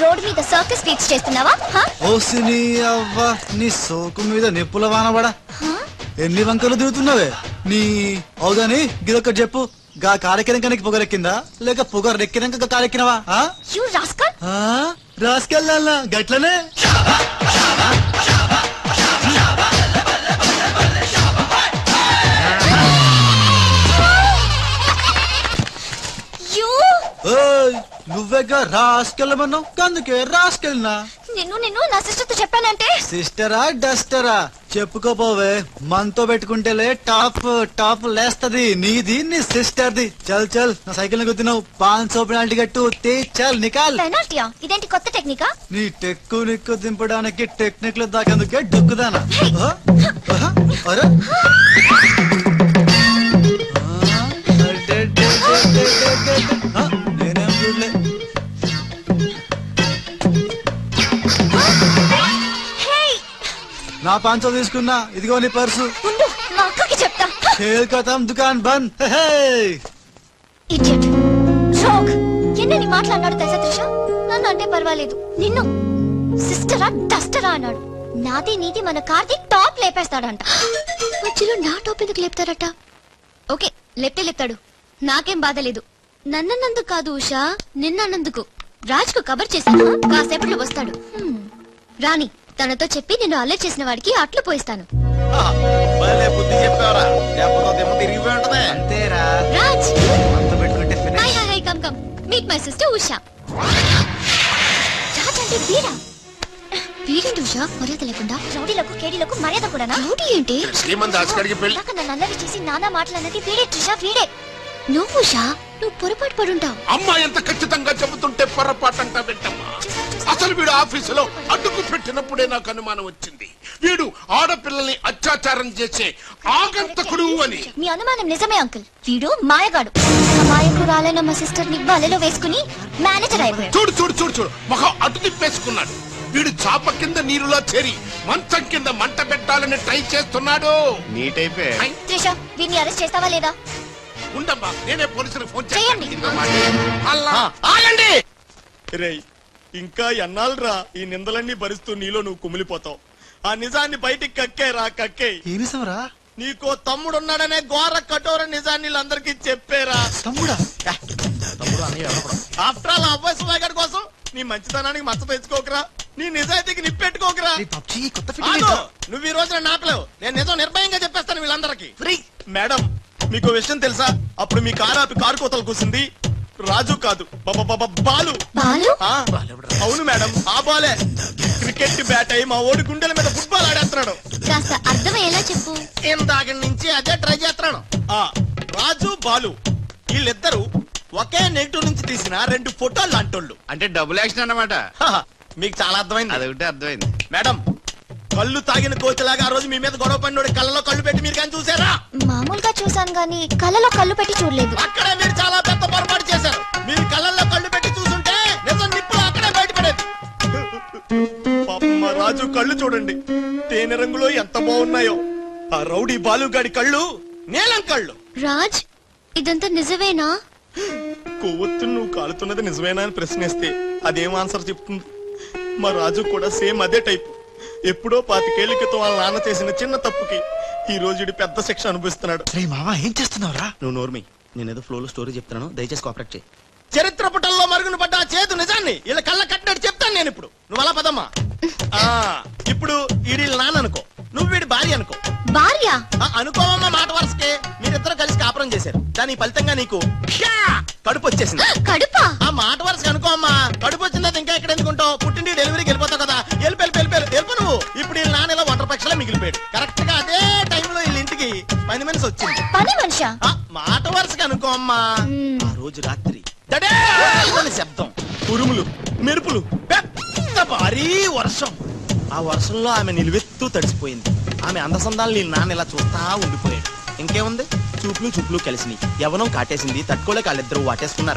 రోడ్ మీద సర్కస్ ఫీట్స్ చేస్తున్నావా హా? ఓసిని అవ్వ నీ సోకు మీద నిప్పుల వానబడా ఎన్ని వంకలు దిగుతున్నావే నీ అవుగాని గిదొక్కటి చెప్పు గా కారెక్కినాక నీకు పొగరెక్కిందా లేక పొగరెక్కినాక కారెక్కినవా ఆ? You rascal! ఆ? రాసుకెళ్ళాలా గట్లనే You! ఓయ్ నువ్వేగా రాసుకెళ్ళమన్నావు అందుకే రాసుకెళ్ళినా నిన్ను నిన్ను నా సిస్టర్ తో చెప్పానంటే సిస్టరా డస్టరా చెప్పుకోపోవే మనతో పెట్టుకుంటేలే టాప్ టాప్ లేస్తది నీది నీ సిస్టర్ది చల్ చల్ నా సైకిల్ గుద్దినావు పాన్ సో పెనాల్టీ కట్టు తీ చల్ నికాల్ పెనాల్టీయా ఇదేంటి కొత్త టెక్నికా నీ టెక్కు నిక్కు దింపడానికి టెక్నిక్ లో దాకేందుకే డొక్కుదానా ఆ? ఆహా? అరే ఆ, అడ్డడ్డడ్డడ్డడ్డడ్డ. ఆ, నేనేం చూడలే నా పాంచో తీసుకున్నా ఇదిగో నీ పర్సు ఉండు మా అక్కకి చెప్తా ఖేల్ కథం దుకాన్ బంద్ హే, హే. ఇడియట్ రోగ్ ఎన్నని మాట్లాడినాడు తెలుసా త్రిష నన్ను అంటే పర్వాలేదు నిన్ను సిస్టరా డస్టరా అన్నాడు నాది నీది మన కార్తీ టాప్ లేపేస్తాడంట మధ్యలో నా టాప్ ఎందుకు లేపుతాడట ఓకే లేపితే లేపుతాడు నాకేం బాధ లేదు నన్నన్నందుకు కాదు ఉషా నిన్నన్నందుకు రాజ్కు కబర్ చేశాను కాసేపట్లో వస్తాడు హ్మ్. రాణి తనతో చెప్పి నిన్ను అల్లరి చేసిన వాడికి అట్లు పోయిస్తాను భలే బుద్ధి చెప్పావరా లేకపోతే ఏమో తిరిగిపోయి ఉంటది అంతేరా రాజ్ మనతో పెట్టుకుంటే hi hi hi come come meet my sister Usha Raj అంటే వీరా వీరేంటి ఉషా మర్యాద లేకుండా రౌడీలకు కేడీలకు మర్యాద కూడానా రౌడీ ఏంటి శ్రీమంత్ దాస్ గారికి పెళ్లి ఇందాక నన్ను అల్లరి చేసి నానా మాటలన్నది వీడే ట్రిషా వీడే నువ్వు ఉషా నువ్వు పొరపాటు పడుంటావు అమ్మ ఎంత ఖచ్చితంగా చెబుతుంటే పొరపాటు అంటా వింటమ్మా అసలు వీడు ఆఫీసులో అడ్డుకు పెట్టినప్పుడే నాకు అనుమానం వచ్చింది వీడు ఆడపిల్లల్ని అత్యాచారం చేసే ఆగంతకుడు అని మీ అనుమానం నిజమే అంకుల్ వీడు మాయగాడు మాయకురాలైన మా సిస్టర్ ని బలలో వేసుకుని మేనేజర్ అయిపోయాడు చూడు చూడు చూడు చూడు మొహం అటు తిప్పేసుకున్నాడు వీడు చాప కింద నీరులో చేరి మంచం కింద మంట పెట్టాలని ట్రై చేస్తున్నాడు నీట్ అయిపోయి త్రిష వీడిని అరెస్ట్ చేస్తావా లేదా ఉండమ్మా నేనే పోలీసులకు ఫోన్ చేయండి. చేస్తాను ఇదిగో మాట. అల్లా ఆగండి రేయ్ ఇంకా ఎన్నాళ్ళరా ఈ నిందలన్నీ భరిస్తూ నీలో నువ్వు కుమిలిపోతావు ఆ నిజాన్ని బయటికి కక్కేరా కక్కే ఏ నిజంరా నీకో తమ్ముడున్నాడనే ఘోర కఠోర నిజాన్ని వీళ్ళందరికీ చెప్పేరా తమ్ముడా తమ్ముడు అన్నయ్య ఆఫ్టర్ ఆల్ అబ్బాయి సుధాగర్ కోసం నీ మంచితనానికి మచ్చ తెచ్చుకోకరా నీ నిజాయితీకి నిప్పెట్టుకోకరా పబ్జి కొత్త ఆగు! నువ్వు ఈ రోజున నాపలేవు నేను నిజం నిర్భయంగా చెప్పేస్తాను వీళ్ళందరికీ ఫ్రీ మేడం మీకు విషయం తెలుసా అప్పుడు మీ కారు ఆపి కారు కోతలు కూసింది రాజు కాదు బబ- బబ- బాలు బాలు ఆ, అవును మేడం ఆ బాలే క్రికెట్ బ్యాట్ అయి మా ఓడి గుండెల మీద ఫుట్బాల్ ఆడేస్తున్నాడు కాస్త అర్థమయ్యేలా చెప్పు ఇందాక నుంచి అదే ట్రై చేస్తున్నాను ఆ రాజు బాలు వీళ్ళిద్దరూ ఒకే నెగిటివ్ నుంచి తీసిన రెండు ఫోటోలు లాంటోళ్ళు అంటే డబుల్ యాక్షన్ అన్నమాట హహ, మీకు చాలా అర్థమైంది అదొకటి అర్థమైంది మేడం కళ్ళు తాగిన కోతిలాగా ఆ రోజు మీ మీద గొడవ పడినోడి కళ్ళలో కళ్ళు పెట్టి మీరు కానీ చూసారా మామూలుగా చూసాను గాని కళ్ళలో కళ్ళు పెట్టి చూడలేదు అక్కడే మీరు చాలా పెద్ద పొరపాటు చేశారు మీరు కళ్ళల్లో కళ్ళు పెట్టి చూసుంటే నిజం నిప్పులు అక్కడే బయటపడేది పాపం మా రాజు కళ్ళు చూడండి తేనె రంగులో ఎంత బాగున్నాయో ఆ రౌడీ బాలుగాడి కళ్ళు నీలం కళ్ళు రాజ్ ఇదంతా నిజమేనా కొవ్వొత్తు నువ్వు కాలుతున్నది నిజమేనా అని ప్రశ్నిస్తే అదేం ఆన్సర్ చెప్తుంది మా రాజు కూడా సేమ్ అదే టైప్ ఎప్పుడో పాతికేళ్ల క్రితం వాళ్ళ నాన్న చేసిన చిన్న తప్పుకి ఈ రోజు ఈడు పెద్ద శిక్ష అనుభవిస్తున్నాడు రే మావా ఏం చేస్తున్నావురా నువ్వు నోర్మి నేనేదో ఫ్లోలో స్టోరీ చెప్తున్నాను దయచేసి కోఆపరేట్ చేయి చరిత్ర పుటల్లో మరుగున పడ్డ ఆ చేతు నిజాన్ని వీళ్ళ కళ్ళ కట్టినట్టు చెప్తాను నేను ఇప్పుడు నువ్వు అలా పదమ్మా ఆ, ఇప్పుడు ఈడి నాన్న అనుకో నువ్వు వీడి భార్య అనుకో భార్య ఆ, అనుకోవమ్మా మాట వరుసకే మీరిద్దరు కలిసి కాపురం చేశారు దాని ఫలితంగా నీకు షా! కడుపు వచ్చేసింది కడుపా ఆ మాట వరుసగా అనుకో అమ్మా కడుపు వచ్చిందా ఇంకా ఎక్కడ ఎందుకుంటావు పుట్టింటి డెలివరీకి వెళ్ళిపోతావు కదా వెళ్ళి వెళ్ళి వెళ్ళి వెళ్ళి వెళ్ళిపో నువ్వు ఇప్పుడు వీళ్ళ నాన్న ఇలా ఒంటరి పక్షలా మిగిలిపోయాడు కరెక్ట్ గా అదే టైంలో వీళ్ళ ఇంటికి పని మనిషి వచ్చింది పని మనిషా ఆ, మాట వరుసగా అనుకో అమ్మా ఆ రోజు రాత్రి దడే అని శబ్దం ఉరుములు మెరుపులు పెద్ద భారీ వర్షం ఆ వర్షంలో ఆమె నిలువెత్తు తడిసిపోయింది ఆమె అందసందాలు నీ నాన్న ఇలా చూస్తా ఉండిపోయాడు ఇంకేముంది చూపులు చూపులు కలిసినాయి యవనం కాటేసింది తట్టుకోలేక వాళ్ళిద్దరూ వాటేసుకున్నారు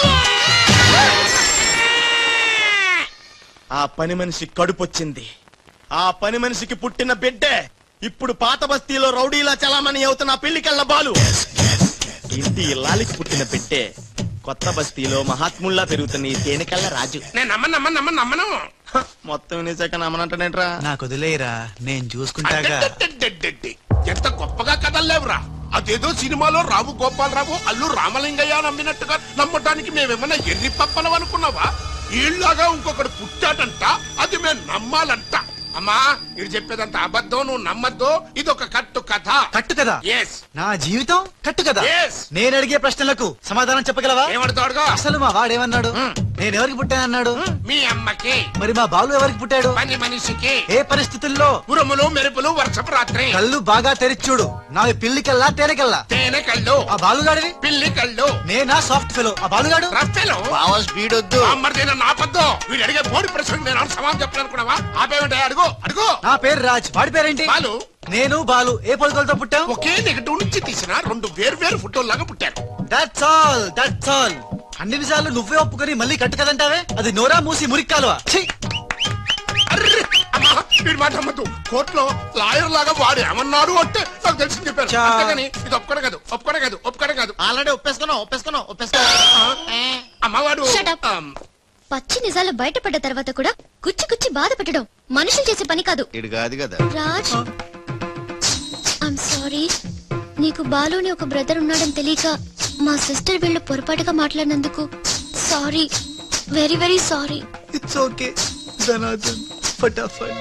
ఆ పని మనిషి కడుపొచ్చింది ఆ పని మనిషికి పుట్టిన బిడ్డే ఇప్పుడు పాత బస్తీలో రౌడీలా చలామణి అవుతున్న ఆ పెళ్లికెళ్ళ బాలు ఇంటి ఇల్లాలికి పుట్టిన బిడ్డే కొత్త బస్తీలో మహాత్ముల్లా పెరుగుతున్న ఈ తేనెకల్ల రాజు నేను నమ్మను నమ్మను నమ్మను నమ్మను మొత్తం వినేసాక నమ్మనంటానేట్రా నాకు వదిలేయరా నేను చూసుకుంటాగా అడ్డడ్డడ్డడ్డడ్డి. ఎంత గొప్పగా కథలు లేవురా అదేదో సినిమాలో రావు గోపాలరావు అల్లు రామలింగయ్య నమ్మినట్టుగా నమ్మటానికి మేమేమన్నా ఎర్రి పప్పలం అనుకున్నావా వీళ్ళలాగా ఇంకొకడు పుట్టాడంట అది మేము నమ్మాలంట అమ్మా ఇది చెప్పేదంత అబద్ధం నువ్వు నమ్మద్దు ఇది ఒక కట్టు కథ కట్టు కదా ఎస్ నా జీవితం కట్టు కదా Yes. నేను అడిగే ప్రశ్నలకు సమాధానం చెప్పగలవా ఏమడతాడుగా అసలు మా వాడేమన్నాడు నేను ఎవరికి పుట్టానన్నాడు మీ అమ్మకి మరి మా బాలు ఎవరికి పుట్టాడు పని మనిషికి ఏ పరిస్థితుల్లో ఉరుములు మెరుపులు వర్షపు రాత్రి కళ్ళు బాగా తెరిచూడు నావి పిల్లికల్లా తేనెకల్లా తేనె కళ్ళు ఆ బాలుగాడివి పిల్లి కళ్ళు నేనా సాఫ్ట్ ఫెలో ఆ బాలుగాడు రఫెలో బావ స్పీడ్ వద్దు అమ్మర్దైన నాపద్దు వీడు అడిగే బోడి ప్రశ్న నేను సమాధానం చెప్పాలనుకున్నావా ఆపేమంటే అడుగు అడుగు నా పేరు రాజ్ వాడి పేరేంటి బాలు నేను బాలు ఏ పొలకలతో పుట్టావు ఒకే నెగటివ్ నుంచి తీసిన రెండు వేరు వేరు ఫోటోల్లాగా పుట్టారు దట్స్ ఆల్ దట్స్ ఆల్ అన్ని నిజాలు నువ్వే ఒప్పుకొని మళ్ళీ కట్టు కదంటావే అది నోరా మూసి మురిక్కాలువా ఛీ అర్రే! అమ్మా వీడి మాట అమ్మద్దు కోర్టులో లాయర్ లాగా వాడు ఏమన్నాడు అంటే నాకు తెలిసి చెప్పారు చా. అంతేగాని ఇది ఒప్పుకోవడం కాదు ఒప్పుకోవడం కాదు ఒప్పుకోవడం కాదు ఆల్రెడీ ఒప్పేసుకున్నావు ఒప్పేసుకున్నావు ఒప్పేసుకున్నావు అమ్మవాడు Shut up. ఆమ్, పచ్చి నిజాలు బయటపడ్డ తర్వాత కూడా గుచ్చి గుచ్చి బాధ పెట్టడం మనుషులు చేసే పని కాదు ఇడు కాదు కదా రాజ్ ఐమ్ సారీ నీకు బాలుని ఒక బ్రదర్ ఉన్నాడని తెలియక మా సిస్టర్ వీళ్ళు పొరపాటుగా మాట్లాడినందుకు sorry very very sorry it's okay ధనాథన్ ఫటాఫట్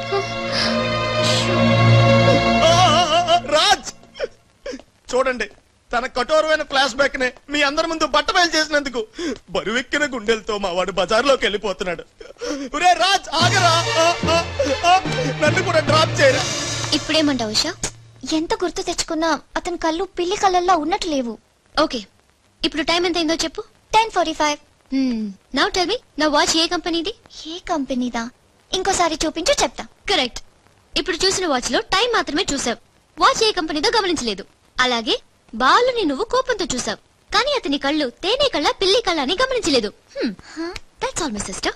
రాజ్ చూడండి తన కఠోరమైన ఫ్లాష్ బ్యాక్ నే మీ అందరి ముందు బట్టబయలు చేసినందుకు బరువెక్కిన గుండెలతో మా వాడు బజార్లోకి వెళ్ళిపోతున్నాడు ఒరే రాజ్ ఆగరా ఆ, ఆ, ఆ, నన్ను కూడా డ్రాప్ చేయరా ఇప్పుడేమంటావు ఉషా ఎంత గుర్తు తెచ్చుకున్నా అతని కళ్ళు పిల్లి కళ్ళల్లో ఉన్నట్టు లేవు ఓకే ఇప్పుడు టైం ఎంత అయిందో చెప్పు ten forty five now tell me నా వాచ్ ఏ కంపెనీది ఏ కంపెనీదా ఇంకోసారి చూపించు చెప్తా కరెక్ట్ ఇప్పుడు చూసిన వాచ్ లో టైం మాత్రమే చూసావు వాచ్ ఏ కంపెనీదో గమనించలేదు అలాగే బాలుని నువ్వు కోపంతో చూసావు కానీ అతని కళ్ళు తేనె కళ్ళ పిల్లి కళ్ళ అని గమనించలేదు దట్స్ ఆల్ మై సిస్టర్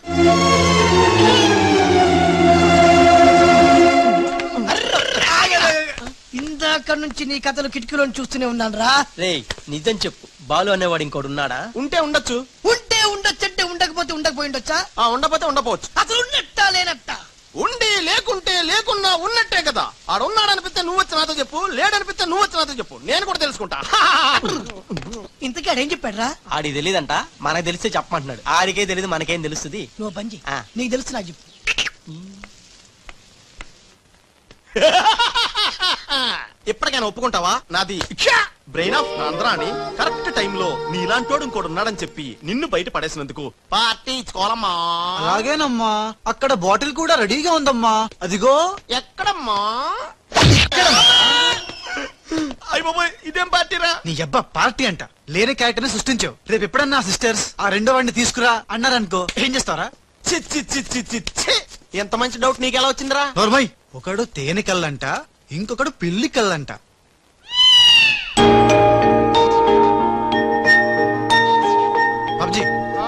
ఇందాక నుంచి నీ కథలు కిటికీలో చూస్తూనే ఉన్నాను రా రే నిజం చెప్పు బాలు అనేవాడు ఇంకోడు ఉన్నాడా ఉంటే ఉండొచ్చు ఉంటే ఉండొచ్చంటే ఉండకపోతే ఉండకపోయి ఉండొచ్చా ఆ ఉండపోతే ఉండపోవచ్చు అసలు ఉన్నట్టా లేనట్టా ఉండి లేకుంటే లేకున్నా ఉన్నట్టే కదా ఆడ ఉన్నాడనిపిస్తే నువ్వు వచ్చి నాతో చెప్పు లేడనిపిస్తే నువ్వు వచ్చి నాతో చెప్పు నేను కూడా తెలుసుకుంటా ఇంతకీ ఆడేం చెప్పాడు రా ఆడికి తెలియదంట మనకు తెలిస్తే చెప్పమంటున్నాడు ఆడికే తెలియదు మనకేం తెలుస్తుంది నువ్వు పని ఆ. నీకు తెలుసు నాకు చెప్పు ఇప్పటికైనా ఒప్పుకుంటావా నాది బ్రెయిన్ ఆఫ్ ఆంధ్రా అని కరెక్ట్ టైంలో నీలాంటోడు ఇంకోటి ఉన్నాడని చెప్పి నిన్ను బయట పడేసినందుకు పార్టీ ఇచ్చుకోవాలమ్మా అలాగేనమ్మా అక్కడ బాటిల్ కూడా రెడీగా ఉందమ్మా అదిగో ఎక్కడమ్మా అయ్య బాబోయ్ ఇదేం పార్టీరా నీ అబ్బా పార్టీ అంట లేని క్యారెక్టర్ ని సృష్టించావు రేపు ఎప్పుడన్నా సిస్టర్స్ ఆ రెండో వాడిని తీసుకురా అన్నారనుకో ఏం చేస్తారా చి చి చి చి చి చి. ఎంత మంచి డౌట్ నీకు ఎలా వచ్చిందిరా నోర్మయ్ ఒకడు తేనె కళ్ళంట ఇంకొకడు పిల్లి కళ్ళంట బాబ్జీ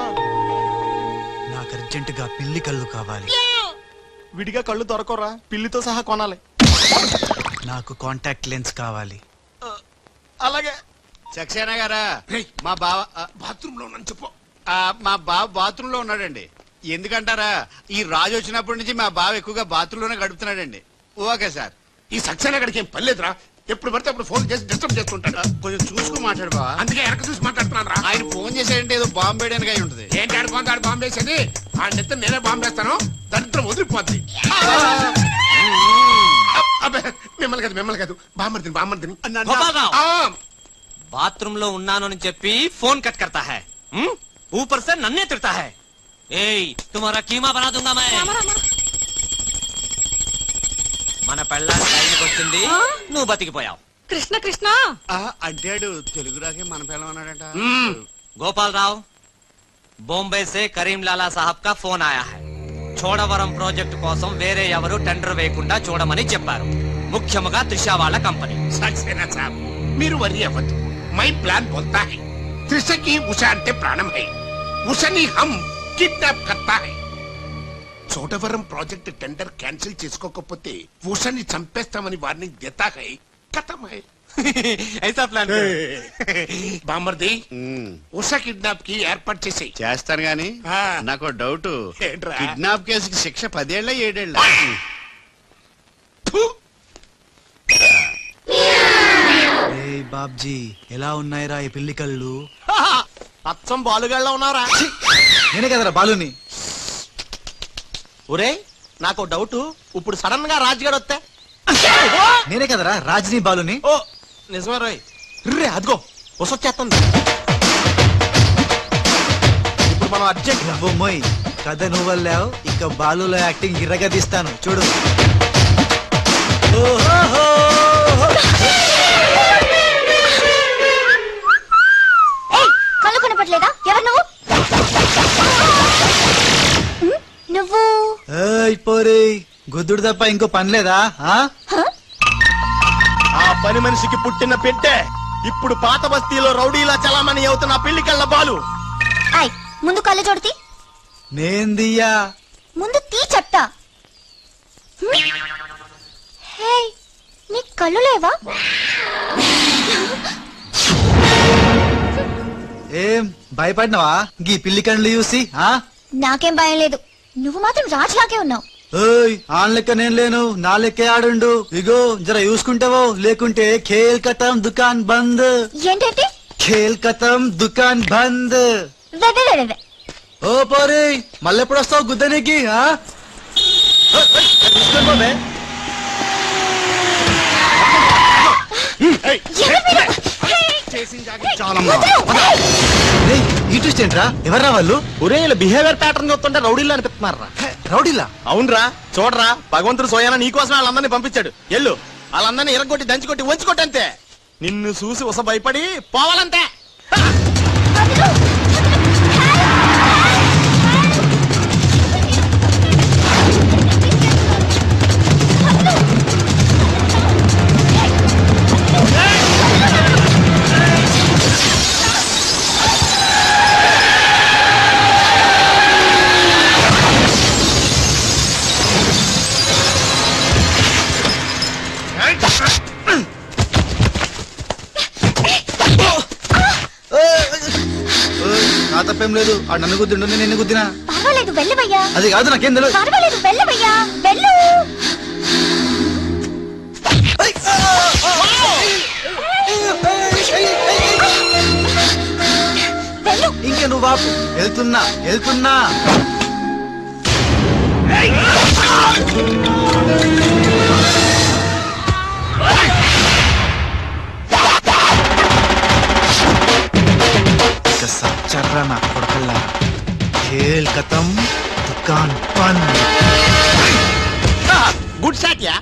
నాకు అర్జెంట్ గా పిల్లి కళ్ళు కావాలి విడిగా కళ్ళు దొరకరా పిల్లితో సహా కొనాలి నాకు కాంటాక్ట్ లెన్స్ కావాలి అలాగే సక్సేనా గారా మా బావ బాత్రూమ్ లో ఉన్నాను చెప్పు ఆ, మా బావ బాత్రూమ్ లో ఉన్నాడండి ఎందుకంటారా ఈ రాజు వచ్చినప్పటి నుంచి మా బావ ఎక్కువగా బాత్రూమ్ లోనే గడుపుతున్నాడండి ఓకే సార్ ఈ సక్సేనా గడికి ఏం పర్లేదురా ఎప్పుడు పడితే అప్పుడు ఫోన్ చేసి డిస్టర్బ్ చేస్తుంటాడు కొంచెం చూసుకుని మాట్లాడు బావా అందుకే వెనక చూసి మాట్లాడుతున్నాను రా ఆయన ఫోన్ చేసాడంటే ఏదో బాంబు వేయడానికి అయి ఉంటుంది ఏంటి ఆడుకోండి ఆడు బాంబు వేసేది ఆ నెత్త నేనే బాంబు వేస్తాను దరిద్రం వదిలిపోద్ది అబ్బే, మిమ్మల్ని కాదు మిమ్మల్ని కాదు బామ్మర్దిని బామ్మర్దిని గోపాలరావు. ఆ, बाथरूम లో ఉన్నాను అని చెప్పి ఫోన్ కట్ करता है हम्म? ऊपर से नन्हे तिरता है ए तुम्हारा कीमा बना दूंगा मैं మన పెళ్ళాన్ని టైంకి వచ్చింది నువ్వు బతికిపోయావు కృష్ణ కృష్ణ అంటాడు తెలుగు రాకే మన పిల్లలు అన్నాడట गोपाल राव बॉम्बे से करीम लाला साहब का फोन आया है చోడవరం ప్రాజెక్టు కోసం వేరే ఎవరు టెండర్ వేయకుండా చూడమని చెప్పారు ముఖ్యముగా త్రిష వాళ్ళ కంపెనీ సక్సేనా సాబ్ మీరు వరి అవ్వద్దు మై ప్లాన్ బోల్తా హై త్రిషకి ఉష అంటే ప్రాణం హై ఉషని హమ్ కిడ్నాప్ కర్తా హై చోటవరం ప్రాజెక్ట్ టెండర్ క్యాన్సిల్ చేసుకోకపోతే ఉషని చంపేస్తామని వార్నింగ్ దేతా హై కథం హై ఐసా ప్లాన్ బామ్మర్ది ఉష కిడ్నాప్ కి ఏర్పాటు చేసేయి చేస్తాను గాని ఆ. నాకు డౌట్ ఏంట్రా? కిడ్నాప్ కేసుకి శిక్ష పదేళ్ళ ఏడేళ్ళ ఏయ్ బాబ్జీ ఎలా ఉన్నాయిరా ఈ పిల్లి కళ్ళు అచ్చం బాలుగాళ్ళ ఉన్నారా నేనే కదరా బాలుని ఒరే నాకు డౌట్ ఇప్పుడు సడన్ గా రాజుగాడు వస్తే నేనే కదరా రాజనీ బాలుని ఓ నిజమే రోయ్ రే అదిగో వసొచ్చేస్తుంది ఇప్పుడు మనం అర్జెంట్ నువ్వు మొయ్ కథ నువ్వు వెళ్ళావు ఇక బాలులో యాక్టింగ్ గిర్రగా తీస్తాను చూడు ఓహోహో. ఏయ్, కళ్ళు కనపట్లేదా ఎవరు నువ్వు ఉమ్, నువ్వు ఏయ్ పోరి గుద్దుడు తప్ప ఇంకో పని లేదా ఆ? ఆ పని మనిషికి పుట్టిన పెట్టే ఇప్పుడు పాత బస్తీలో రౌడీలా చలామణి అవుతున్న ఆ పిల్లి కళ్ళ బాలు ఐ ముందు కళ్ళు చూడతి నేను దియ్యా ముందు తీ చెప్తా హే నీ కళ్ళు లేవా ఏం భయపడినవా గీ పిల్లి కండ్లు చూసి ఆ నాకేం భయం లేదు నువ్వు మాత్రం రాజులాగే ఉన్నావు ఏయ్ ఆన్ లెక్క నేను లేను నా లెక్కే ఆడుండు ఇగో జర చూసుకుంటావో లేకుంటే ఖేల్ కథం దుకాన్ బంద్ ఏంటంటే ఖేల్ కథం దుకాన్ బంద్ వే, వే, వే, వే, వే. ఓ పోరి మళ్ళెప్పుడు వస్తావు గుద్దనికి ఆ? ఏయ్, ఏయ్, తీసుకొని పోవే. ఏయ్, ఈ ట్విస్ట్ ఏంట్రా ఎవర్రా వాళ్ళు ఒరే బిహేవియర్ ప్యాటర్న్ చూస్తుంటే రౌడీలు అనిపిస్తున్నారా రౌడీలా అవునరా చూడరా భగవంతుడు సోయాన నీకోసమే వాళ్ళందరినీ పంపించాడు ఎల్లు వాళ్ళందరినీ ఇరగొట్టి దంచుకొట్టి వంచుకొట్టి అంతే నిన్ను చూసి ఉస భయపడి పోవాలంతే ఏయ్, నా తప్పేం లేదు ఆ నన్ను గుద్దిండు నేను నిన్ను గుద్దినా పర్వాలేదు వెళ్ళవయ్యా అది కాదు నాకేం తెలియదు పర్వాలేదు వెళ్ళవయ్యా వెళ్ళు ఇంకే నువ్వు బాపు వెళ్తున్నా వెళ్తున్నా ఇక సచ్చర్రా నా కొడకల్లా ఖేల్ కథం దుకాన్ బంద్ గుడ్ షాట్ యా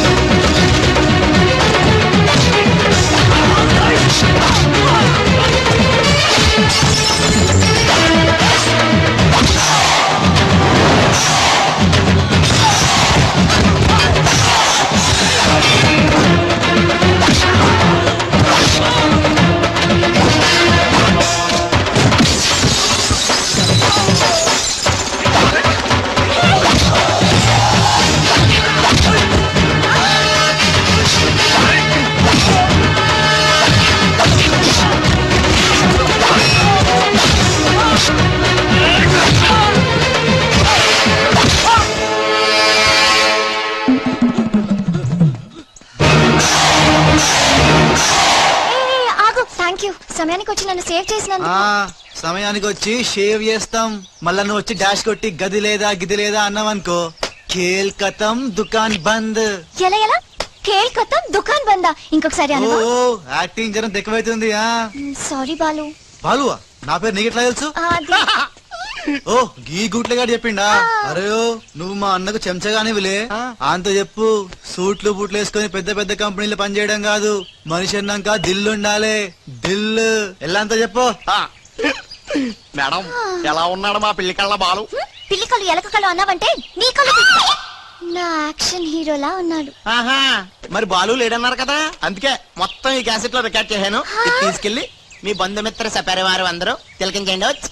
ఏయ్, ఆగు థ్యాంక్ యూ సమయానికి వచ్చి నన్ను సేవ్ చేసినందుకు ఆ సమయానికి వచ్చి షేవ్ చేస్తాం మళ్ళా నువ్వు వచ్చి డాష్ కొట్టి గది లేదా గిది లేదా అన్నావనుకో ఖేల్ కథం దుకాన్ బంద్ ఎలా ఎలా కేల్ కథం దుకాన్ బందా ఇంకొకసారి ఓ అనవా యాక్టింగ్ జరం ఎక్కువైతుంది ఆ సారీ బాలు బాలువా నా పేరు నీకెట్లా తెలుసు ఆ, అది ఓ గీ గుట్లగాడు చెప్పిండా అరే ఓ నువ్వు మా అన్నకు చెంచగానే విలే అంత చెప్పు సూట్లు బూట్లు వేసుకొని పెద్ద పెద్ద కంపెనీలు పనిచేయడం కాదు మనిషి అన్నాక దిల్లు ఉండాలి దిల్లు ఎలా అంత చెప్పు మేడం ఎలా ఉన్నాడు మా పిల్లి కళ్ళ బాలు పిల్లి కళ్ళు ఎలక కళ్ళు అన్నావంటే నీ కళ్ళు తిప్పి. నా యాక్షన్ హీరోలా ఉన్నాడు ఆహా మరి బాలు లేడన్నారు కదా అందుకే మొత్తం ఈ క్యాసెట్ లో రికార్డ్ చేశాను ఇది తీసుకెళ్లి మీ బంధుమిత్ర సపరివారు అందరూ తిలకించండి వచ్చి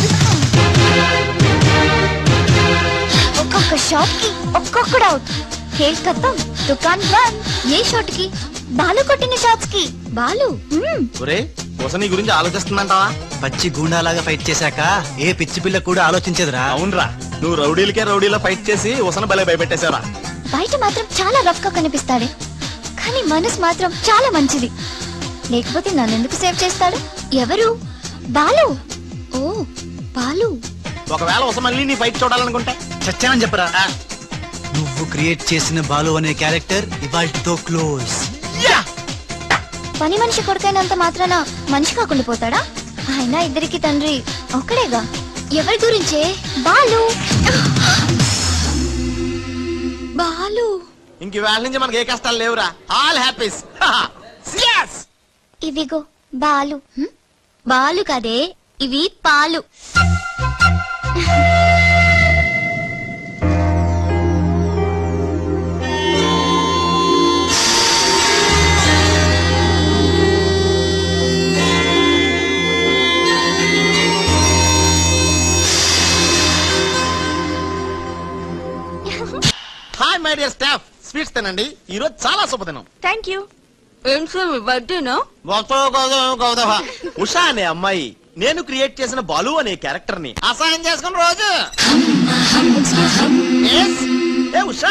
ఒక్కొక్క షాట్ కి ఒక్కొక్కడు అవుట్ खेल खत्म दुकान बंद ये शॉट की బాలు కొట్టిన షాట్స్ కి బాలు మ్మ్. ఒరే కోసం నీ గురించి ఆలోచిస్తుందంటావా పచ్చి గూండాలాగా ఫైట్ చేశాక ఏ పిచ్చి పిల్ల కూడా ఆలోచించదురా అవునరా నువ్వు రౌడీలకే రౌడీలో ఫైట్ చేసి ఉసన బలే భయపెట్టేశావురా బయట మాత్రం చాలా రఫ్ గా కనిపిస్తాడే కానీ మనసు మాత్రం చాలా మంచిది లేకపోతే నన్ను ఎందుకు సేవ్ చేస్తాడు ఎవరు బాలు ఓ బాలు ఒకవేళ ఉస మళ్ళీ నీ ఫైట్ చూడాలనుకుంటే చచ్చానని చెప్పరా నువ్వు క్రియేట్ చేసిన బాలు అనే క్యారెక్టర్ ఇవాల్టితో క్లోజ్ పని మనిషి కొడుకైనంత మాత్రాన మనిషి కాకుండా పోతాడా అయినా ఇద్దరికి తండ్రి ఒక్కడేగా ఎవరి గురించే బాలు బాలు ఇంక వేళ నుంచి మనకి ఏ కష్టాలు లేవురా ఆల్ హ్యాపీస్ ఇవిగో బాలు హ్మ్? బాలు కదే ఇవి పాలు hi my dear staff sweets తినండి ఈ రోజు చాలా శుభదినం థ్యాంక్ యూ ఏం సార్ మీ బర్త్డేనా ఉషా అనే అమ్మాయి నేను క్రియేట్ చేసిన బాలు అనే క్యారెక్టర్ ని అసహాయం చేసుకుని రోజు Yes? ఏ ఉషా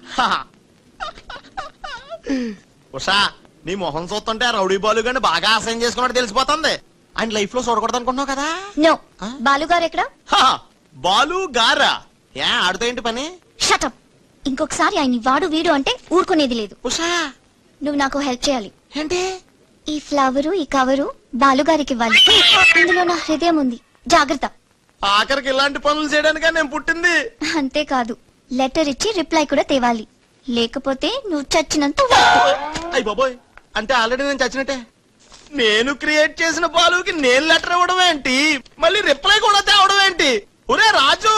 ఉషా నీ మొహం చూస్తుంటే ఆ రౌడీ బాలు గాని బాగా అసహ్యం చేసుకున్నట్టు తెలిసిపోతుంది ఆయన లైఫ్ లో చూడకూడదు అనుకుంటున్నావు కదా నో బాలు గారు ఎక్కడ హా, బాలు గారా ఏ ఆడుతో ఏంటి పని షటప్ ఇంకొకసారి ఆయన వాడు వీడు అంటే ఊరుకునేది లేదు ఉషా నువ్వు నాకు హెల్ప్ చేయాలి ఏంటి ఈ ఫ్లవరు ఈ కవరు బాలుగారికి ఇవ్వాలి ఇందులో నా హృదయం ఉంది జాగ్రత్త ఆఖరికి ఇలాంటి పనులు చేయడానికే నేను పుట్టింది అంతేకాదు లెటర్ ఇచ్చి రిప్లై కూడా తేవాలి లేకపోతే నువ్వు చచ్చినంత అయ్యి బాబోయ్ అంటే ఆల్రెడీ నేను చచ్చినట్టే నేను క్రియేట్ చేసిన బాలుకి నేను లెటర్ ఇవ్వడం ఏంటి మళ్ళీ రిప్లై కూడా తేవడం ఏంటి ఒరే రాజు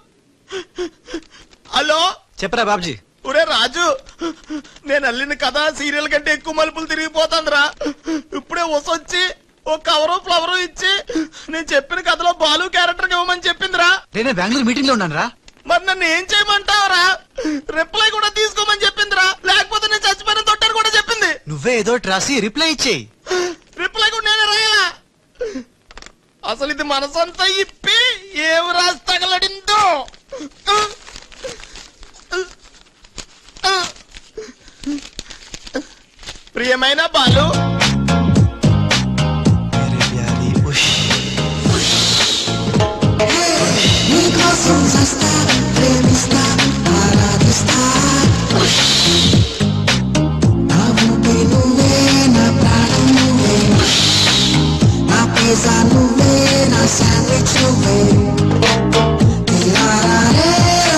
హలో చెప్పరా బాబ్జీ ఒరే రాజు నేను అల్లిన కథ సీరియల్ కంటే ఎక్కువ మలుపులు తిరిగిపోతుందిరా ఇప్పుడే వసొచ్చి ఓ కవరు ఫ్లవరు ఇచ్చి నేను చెప్పిన కథలో బాలు క్యారెక్టర్ ఇవ్వమని చెప్పిందిరా నేను బెంగళూరు మీటింగ్ లో ఉన్నాను రా మరి నన్ను ఏం చేయమంటావురా రిప్లై కూడా తీసుకోమని చెప్పిందిరా లేకపోతే నేను చచ్చిపోయిన తొట్టని కూడా చెప్పింది నువ్వే ఏదో ఒకటి రాసి రిప్లై ఇచ్చేయి రిప్లై కూడా నేనే రాయాలా అసలు ఇది మనసంతా ఇప్పి ఏం రాసి తగలడిందో ప్రియమైన బాలు నీకోసం చస్తా ప్రేమిస్తా ఆరాధిస్తా నా ఊపిరి నువ్వే నా ప్రాణం నువ్వే నా పిజ్జా నువ్వే నా శాండ్విచ్ నువ్వే తిరారే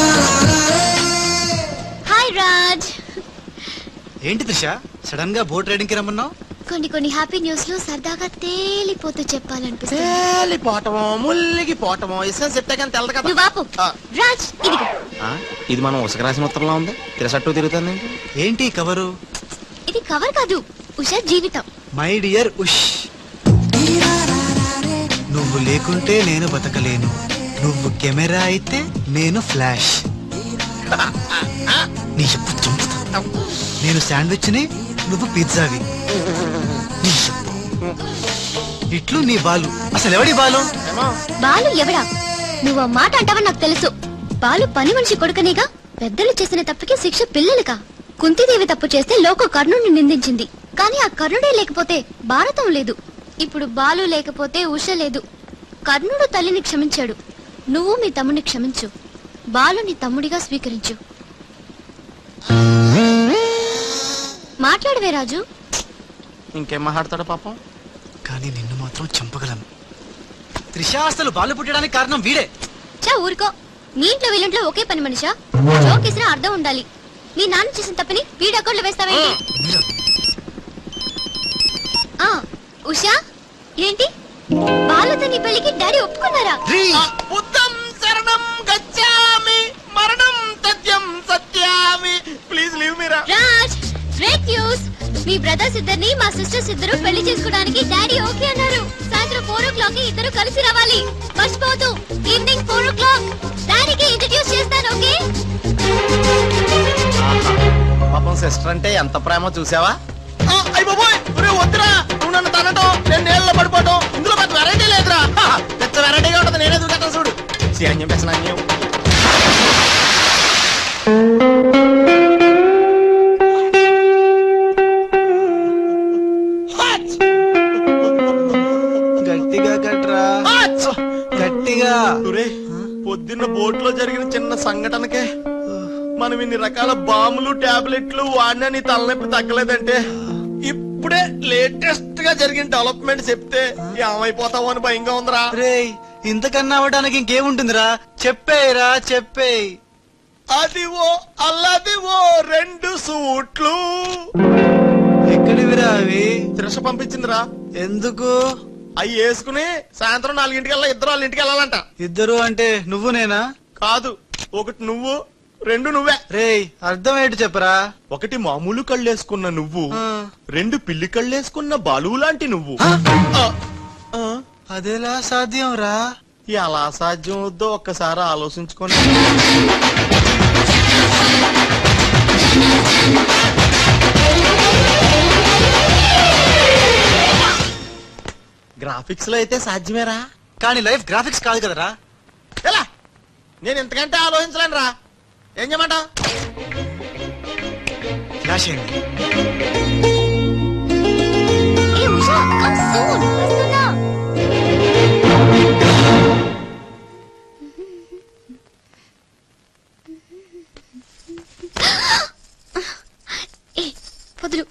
హాయ్ రాజ్ ఏంటి త్రిష సడన్ గా బోట్ రైడింగ్ కి రమ్మన్నావు కొన్ని కొన్ని హ్యాపీ న్యూస్ లో సరదాగా తేలిపోతూ చెప్పాలనిపిస్తుంది తేలిపోవటమో ముల్లిగిపోవటమో ఇష్టం చెప్తే కానీ తెలదు కదా నువ్వు ఆపు రాజ్ ఇదిగో ఆ, ఇది మనం ఉసక రాసిన ఉత్తరంలో ఉంది తిరసట్టు తిరుగుతుంది ఏంటి కవరు ఇది కవర్ కాదు ఉషా జీవితం మై డియర్ ఉష్ నువ్వు లేకుంటే నేను బతకలేను నువ్వు కెమెరా అయితే నేను ఫ్లాష్ నీ చెప్పు చంపుతా నేను శాండ్విచ్ ని నువ్వు పిజ్జావి నీ చెప్పు ఇట్లు నీ బాలు అసలు ఎవడి బాలు బాలు ఎవడా నువ్వు ఆ మాట అంటావని నాకు తెలుసు బాలు పని మనిషి కొడుకనేగా పెద్దలు చేసిన తప్పుకి శిక్ష పిల్లలుగా కుంతిదేవి తప్పు చేస్తే లోక కర్ణుడిని నిందించింది కానీ ఆ కర్ణుడే లేకపోతే భారతం లేదు ఇప్పుడు బాలు లేకపోతే ఉష లేదు కర్ణుడు తల్లిని క్షమించాడు నువ్వు మీ తమ్ముడిని క్షమించు బాలు నీ తమ్ముడిగా స్వీకరించు మాట్లాడవే రాజు ఇంకేం మాట్లాడతాడు పాపం కానీ నిన్ను మాత్రం చంపగలను త్రిష అసలు బాలు పుట్టడానికి కారణం వీడే చా ఊరుకో మీ ఇంట్లో వీళ్ళంట్లో ఒకే పని మనిషా జోక్ ఇసిన అర్థం ఉండాలి మీ నాన్న చేసిన తప్పని వీడి అకౌంట్లో వేస్తావేంటి ఆ, ఉషా ఏంటి బాలుతో నీ పెళ్లికి డాడీ ఒప్పుకున్నారా బుద్ధం శరణం గచ్చామి మరణం తథ్యం సత్యామి ప్లీజ్ లీవ్ మీరా రాజ్ గ్రేట్ న్యూస్ మీ బ్రదర్స్ ఇద్దరిని మా సిస్టర్స్ ఇద్దరు పెళ్లి చేసుకోవడానికి డాడీ ఓకే అన్నారు సాయంత్రం ఫోర్ ఓ క్లాక్ కి ఇద్దరు కలిసి రావాలి మర్చిపోవద్దు ఈవినింగ్ ఫోర్ ఓ క్లాక్ డాడీకి ఇంట్రడ్యూస్ చేస్తాను ఓకే సిస్టర్ అంటే ఎంత ప్రేమ చూసావా అయ్యి బాబోయ్ ఒరే వద్దురా నువ్వు నన్ను తనటం నేను నీళ్ళలో పడిపోవటం ఇందులో పెద్ద వెరైటీ లేదురా హా, పెద్ద వెరైటీగా ఉంటుంది నేనే దూకేస్తాను చూడు సీన్యం పెసనాన్యం గట్టిగా కట్రా గట్టిగా ఒరే పొద్దున్న బోట్లో జరిగిన చిన్న సంఘటనకే మనం ఇన్ని రకాల బాంబులు టాబ్లెట్లు వాడినా నీ తలనొప్పి తగ్గలేదంటే ఇప్పుడే లేటెస్ట్ గా జరిగిన డెవలప్మెంట్ చెప్తే ఏమైపోతావు అని భయంగా ఉందిరా రేయ్ ఇంతకన్నా అవ్వడానికి ఇంకేముంటుందిరా చెప్పేయరా చెప్పేయ్ అదివో అల్లదివో రెండు సూట్లు ఎక్కడివిరా అవి త్రిష పంపించిందిరా ఎందుకు అవి వేసుకుని సాయంత్రం నాలుగింటికల్లా ఇద్దరు వాళ్ళ ఇంటికి వెళ్ళాలంట ఇద్దరు అంటే నువ్వు నేనా కాదు ఒకటి నువ్వు రెండు నువ్వే రేయ్ అర్థం ఏంటి చెప్పరా ఒకటి మామూలు కళ్ళేసుకున్న నువ్వు రెండు పిల్లి కళ్ళేసుకున్న బాలువు లాంటి నువ్వు అదెలా సాధ్యం రా ఎలా సాధ్యం వద్దో ఒక్కసారి ఆలోచించుకొని గ్రాఫిక్స్ లో అయితే సాధ్యమేరా కానీ లైఫ్ గ్రాఫిక్స్ కాదు కదరా ఎలా నేను ఇంతకంటే ఆలోచించలేను రా ఏం చేయమంటావు ఫ్లాష్ అయింది ఏ ఉషా కమ్ సూన్ వస్తున్నా ఏ వదులు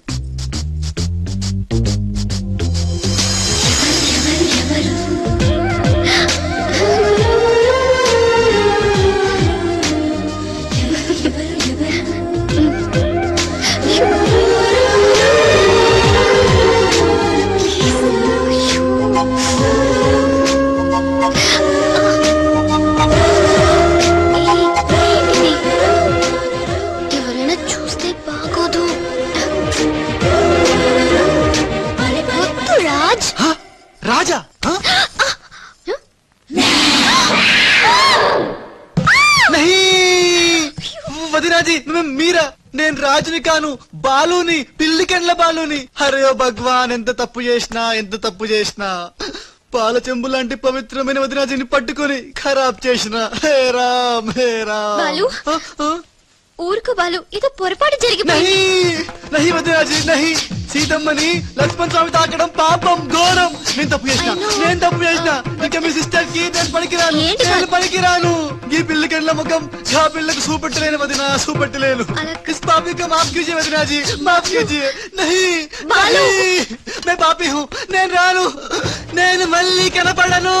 ఎవరైనా చూస్తే బాగోదు వద్దు రాజ్ రాజా నహీ! వదిరాజీ నువ్వు మీరా నేను రాజుని కాను బాలుని పిల్లికెండ్ల బాలుని హరే ఓ భగవాన్ ఎంత తప్పు చేసినా ఎంత తప్పు చేసినా పాల చెంబు లాంటి పవిత్రమైన వదిరాజుని పట్టుకొని ఖరాబ్ చేసిన హే రామ్ హే రామ్ బాలు ఊరుకు బాలు ఏదో పొరపాటు జరిగిపోయింది నహి వదిరాజీ నహి సీతమ్మని లక్ష్మణ్ స్వామి తాకడం పాపం ఘోరం నేను తప్పు చేసిన నేను తప్పు చేసిన ఇంకా మీ సిస్టర్ కి నేను పనికిరాను నేను పనికిరాను ఈ పిల్లకెళ్ళ ముఖం ఆ పిల్లకు చూపెట్టలేను వదిన చూపెట్టలేను इस पापी को माफ कीजिए वदना जी माफ कीजिए नहीं नहीं मैं पापी हूँ నేను రాను నేను మళ్ళీ కనపడను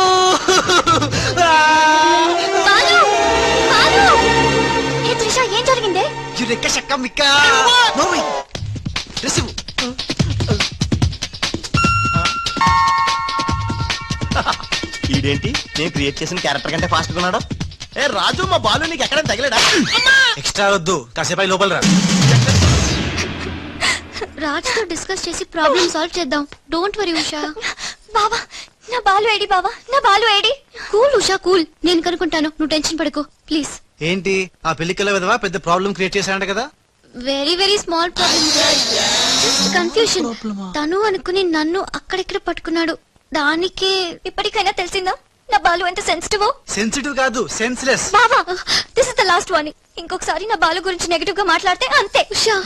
ఏ త్రిష ఏం జరిగిందే యురెక్క శక్క మిక్క నోవి రిసివ్ ఈడేంటి నేను క్రియేట్ చేసిన క్యారెక్టర్ కంటే ఫాస్ట్ ఉన్నాడు ఏ రాజు మా బాలు నీకు ఎక్కడ తగిలేడా ఎక్స్ట్రా వద్దు కాసేపు లోపల రా రాజ్ తో డిస్కస్ చేసి ప్రాబ్లం సాల్వ్ చేద్దాం డోంట్ వరీ ఉషా బావా నా బాలు ఏడి బావా నా బాలు ఏడి కూల్ ఉషా కూల్ నేను కనుక్కుంటాను నువ్వు టెన్షన్ పడకు ప్లీజ్ ఏంటి ఆ పెళ్లికల విధవా పెద్ద ప్రాబ్లం క్రియేట్ చేశాడంట కదా very very small problem confusion తను అనుకుని నన్ను అక్కడిక్కడ పట్టుకున్నాడు దానికి ఇప్పటికైనా తెలిసిందా నా బాలు ఎంత సెన్సిటివ్ సెన్సిటివ్ కాదు సెన్స్లెస్ బావా this is the last one ఇంకొకసారి నా బాలు గురించి నెగటివ్ గా మాట్లాడితే అంతే ఉషా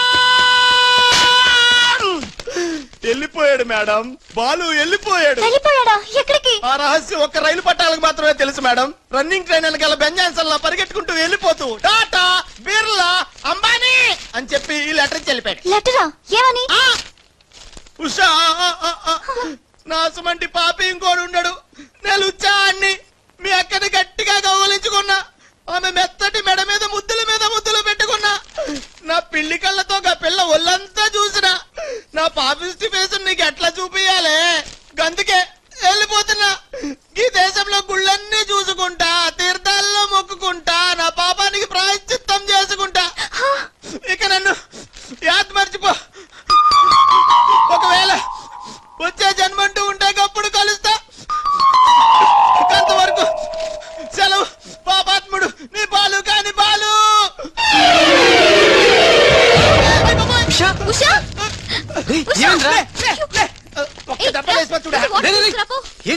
వెళ్ళిపోయాడు మేడం బాలు వెళ్ళిపోయాడు వెళ్ళిపోయాడా ఎక్కడికి ఆ రహస్యం ఒక్క రైలు పట్టాలకు మాత్రమే తెలుసు మేడం రన్నింగ్ ట్రైన్ వెనకాల బెంజాన్సన్ లా పరిగెట్టుకుంటూ వెళ్ళిపోతూ టాటా బిర్లా అంబానీ అని చెప్పి ఈ లెటర్ ఇచ్చి వెళ్ళిపోయాడు లెటరా ఏమని ఉషా నాసుమంటి పాపి ఇంకోడు ఉండడు నేను ఉచ్చాన్ని మీ అక్కని గట్టిగా గౌరవించుకున్నా ఆమె మెత్తటి మెడ మీద ముద్దుల మీద ముద్దులు పెట్టుకున్నా నా పిల్లి కళ్ళతో ఒక పిల్ల ఒళ్ళంతా చూసిన నా పాపిస్టి ఫేస్ నీకు ఎట్లా చూపియాలే గందుకే వెళ్ళిపోతున్నా ఈ దేశంలో గుళ్ళన్నీ చూసుకుంటా తీర్థాల్లో మొక్కుకుంటా నా పాపానికి ప్రాయశ్చిత్తం చేసుకుంటా ఇక నన్ను యాద్ మర్చిపో ఒకవేళ వచ్చే జన్మంటూ ఉంటే అప్పుడు కలుస్తా అంతవరకు సెలవు పాపాత్ముడు నీ బాలు కాని బాలు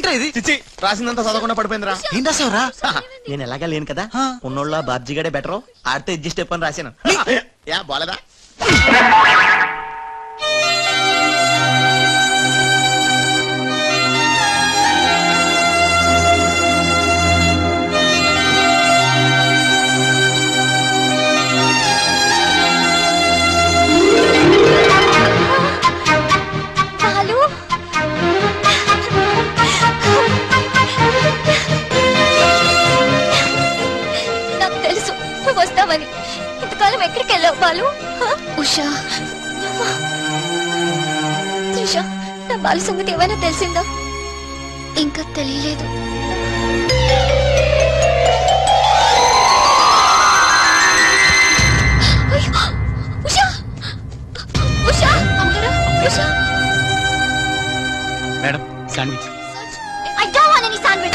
ఏంట్రా ఇది చిచ్చి రాసిందంతా చదవకుండా పడిపోయిందిరా ఏం రాసావురా నేను ఎలాగా లేను కదా ఉన్నోళ్ళ బాబ్జీగాడే బెటర్ ఆడితే అడ్జస్ట్ అయిపోయి రాశాను యా బాలేదా బాలు నాకు తెలుసు నువ్వు వస్తావని ఇంతకాలం ఎక్కడికి వెళ్ళావు బాలు హ? ఉషా నువ్వా? త్రిష నా బాలు సంగతి ఏమైనా తెలిసిందా ఇంకా తెలియలేదు అయ్యో! ఉషా ఉషా అమ్మగారు Usha madam sandwich I don't want any sandwich.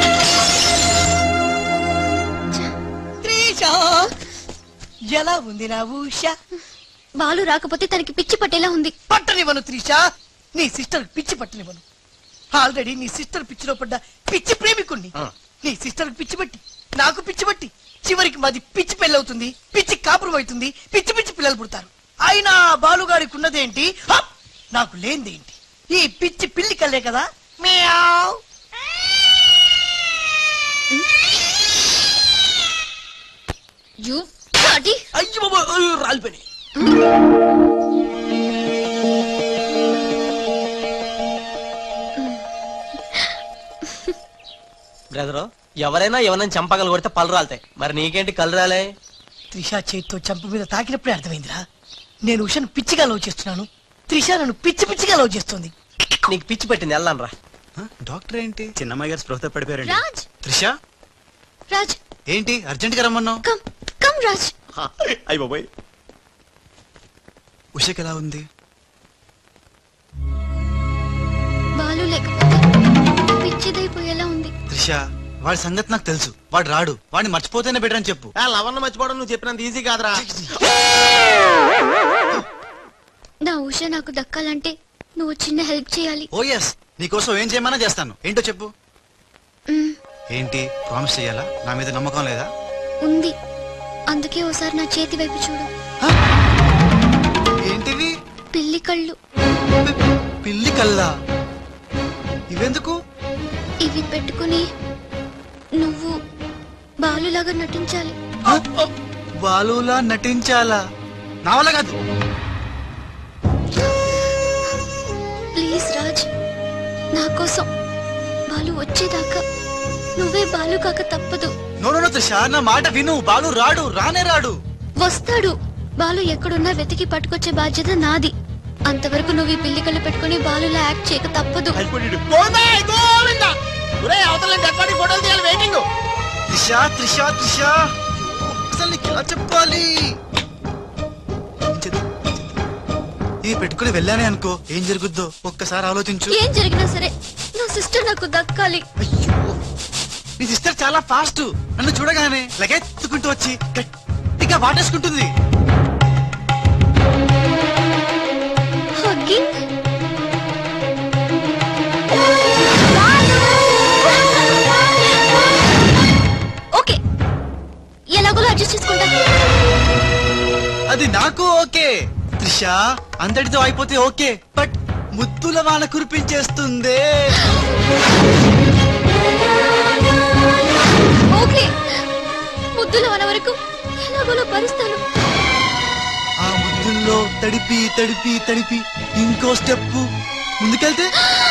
Trisha ఎలా ఉంది నా ఉష బాలు రాకపోతే తనకి పిచ్చి పట్టేలా ఉంది పట్టనివ్వను త్రిష నీ సిస్టర్ పిచ్చి పట్టనివ్వను ఆల్రెడీ నీ సిస్టర్ పిచ్చిలో పడ్డ పిచ్చి ప్రేమికుణ్ణి నీ సిస్టర్ పిచ్చి పట్టి నాకు పిచ్చి పట్టి చివరికి మాది పిచ్చి పెళ్ళవుతుంది పిచ్చి కాపురం అవుతుంది పిచ్చి పిచ్చి పిల్లలు పుడతారు అయినా ఆ బాలుగాడికి ఉన్నదేంటి హప్! నాకు లేనిదేంటి ఈ పిచ్చి పిల్లి కల్లే కదా మియావ్ యు డాడీ అయ్యో బాబోయ్, అయ్యో, రాలిపోయినాయి బ్రదరు ఎవరైనా ఎవరైనా చంపగలు కొడితే పళ్ళు రాలుతాయి మరి నీకేంటి కళ్ళు రాలే త్రిష చేతితో చంప మీద తాకినప్పుడే అర్థమైందిరా నేను ఉషను పిచ్చిగా లవ్ చేస్తున్నాను త్రిష నన్ను పిచ్చి పిచ్చిగా లవ్ చేస్తుంది నీకు పిచ్చి పెట్టింది వెళ్ళాను రా డాక్టర్ ఏంటి చిన్నమ్మాయి గారు స్పృహతో పడిపోయారండి రాజ్ త్రిష రాజ్ ఏంటి అర్జెంట్ గా రమ్మన్నావు కమ్ రాజ్ అయ్యి బాబాయ్ ఉషకి ఎలా ఉంది బాలు లేకపోతే పిచ్చిదైపోయేలా ఉంది త్రిష వాడి సంగతి నాకు తెలుసు వాడు రాడు వాడిని మర్చిపోతేనే బెటర్ అని చెప్పు లవన్న మర్చిపోవడం నువ్వు చెప్పినంత ఈజీ కాదురా నా ఉష నాకు దక్కాలంటే నువ్వు చిన్న హెల్ప్ చేయాలి ఓ ఎస్ నీకోసం ఏం చేయమన్నా చేస్తాను ఏంటో చెప్పు మ్, ఏంటి ప్రామిస్ చెయ్యాలా నా మీద నమ్మకం లేదా ఉంది అందుకే ఓసారి నా చేతి వైపు చూడు ఏంటివి పిల్లి కళ్ళు పిల్లి కల్లా ఇవెందుకు ఇవి పెట్టుకుని నువ్వు బాలులాగా నటించాలి బాలులా నటించాలా నా వల్ల కాదు ప్లీజ్ రాజ్ నా కోసం బాలు వచ్చేదాకా నువ్వే బాలు కాక తప్పదు నో నో నో త్రిష నా మాట విను బాలు రాడు రానే రాడు వస్తాడు బాలు ఎక్కడున్నా వెతికి పట్టుకొచ్చే బాధ్యత నాది అంతవరకు నువ్వు ఈ పిల్లి కళ్ళు పెట్టుకుని బాలులా యాక్ట్ చేయక తప్పదు అవతల డెడ్ బాడీ ఫోటోలు తీయాలి వెయిటింగ్ త్రిష త్రిష త్రిష అసలు నీకు ఎలా చెప్పాలి ఇది పెట్టుకుని వెళ్ళానే అనుకో ఏం జరుగుద్దో ఒక్కసారి ఆలోచించు ఏం జరిగినా సరే నా సిస్టర్ నాకు దక్కాలి నీ సిస్టర్ చాలా ఫాస్ట్ నన్ను చూడగానే లగెత్తుకుంటూ వచ్చి గట్టిగా వాటేసుకుంటుంది హగ్గింగ్ ఓకే ఎలాగోలో అడ్జస్ట్ చేసుకుంటా అది నాకు ఓకే త్రిష అంతటితో అయిపోతే ఓకే బట్ ముద్దుల వాన కురిపించేస్తుందే ఓకే ముద్దుల వన వరకు ఎలాగోలో భరిస్తాను ఆ ముద్దుల్లో తడిపి తడిపి తడిపి ఇంకో స్టెప్ ముందుకెళ్తే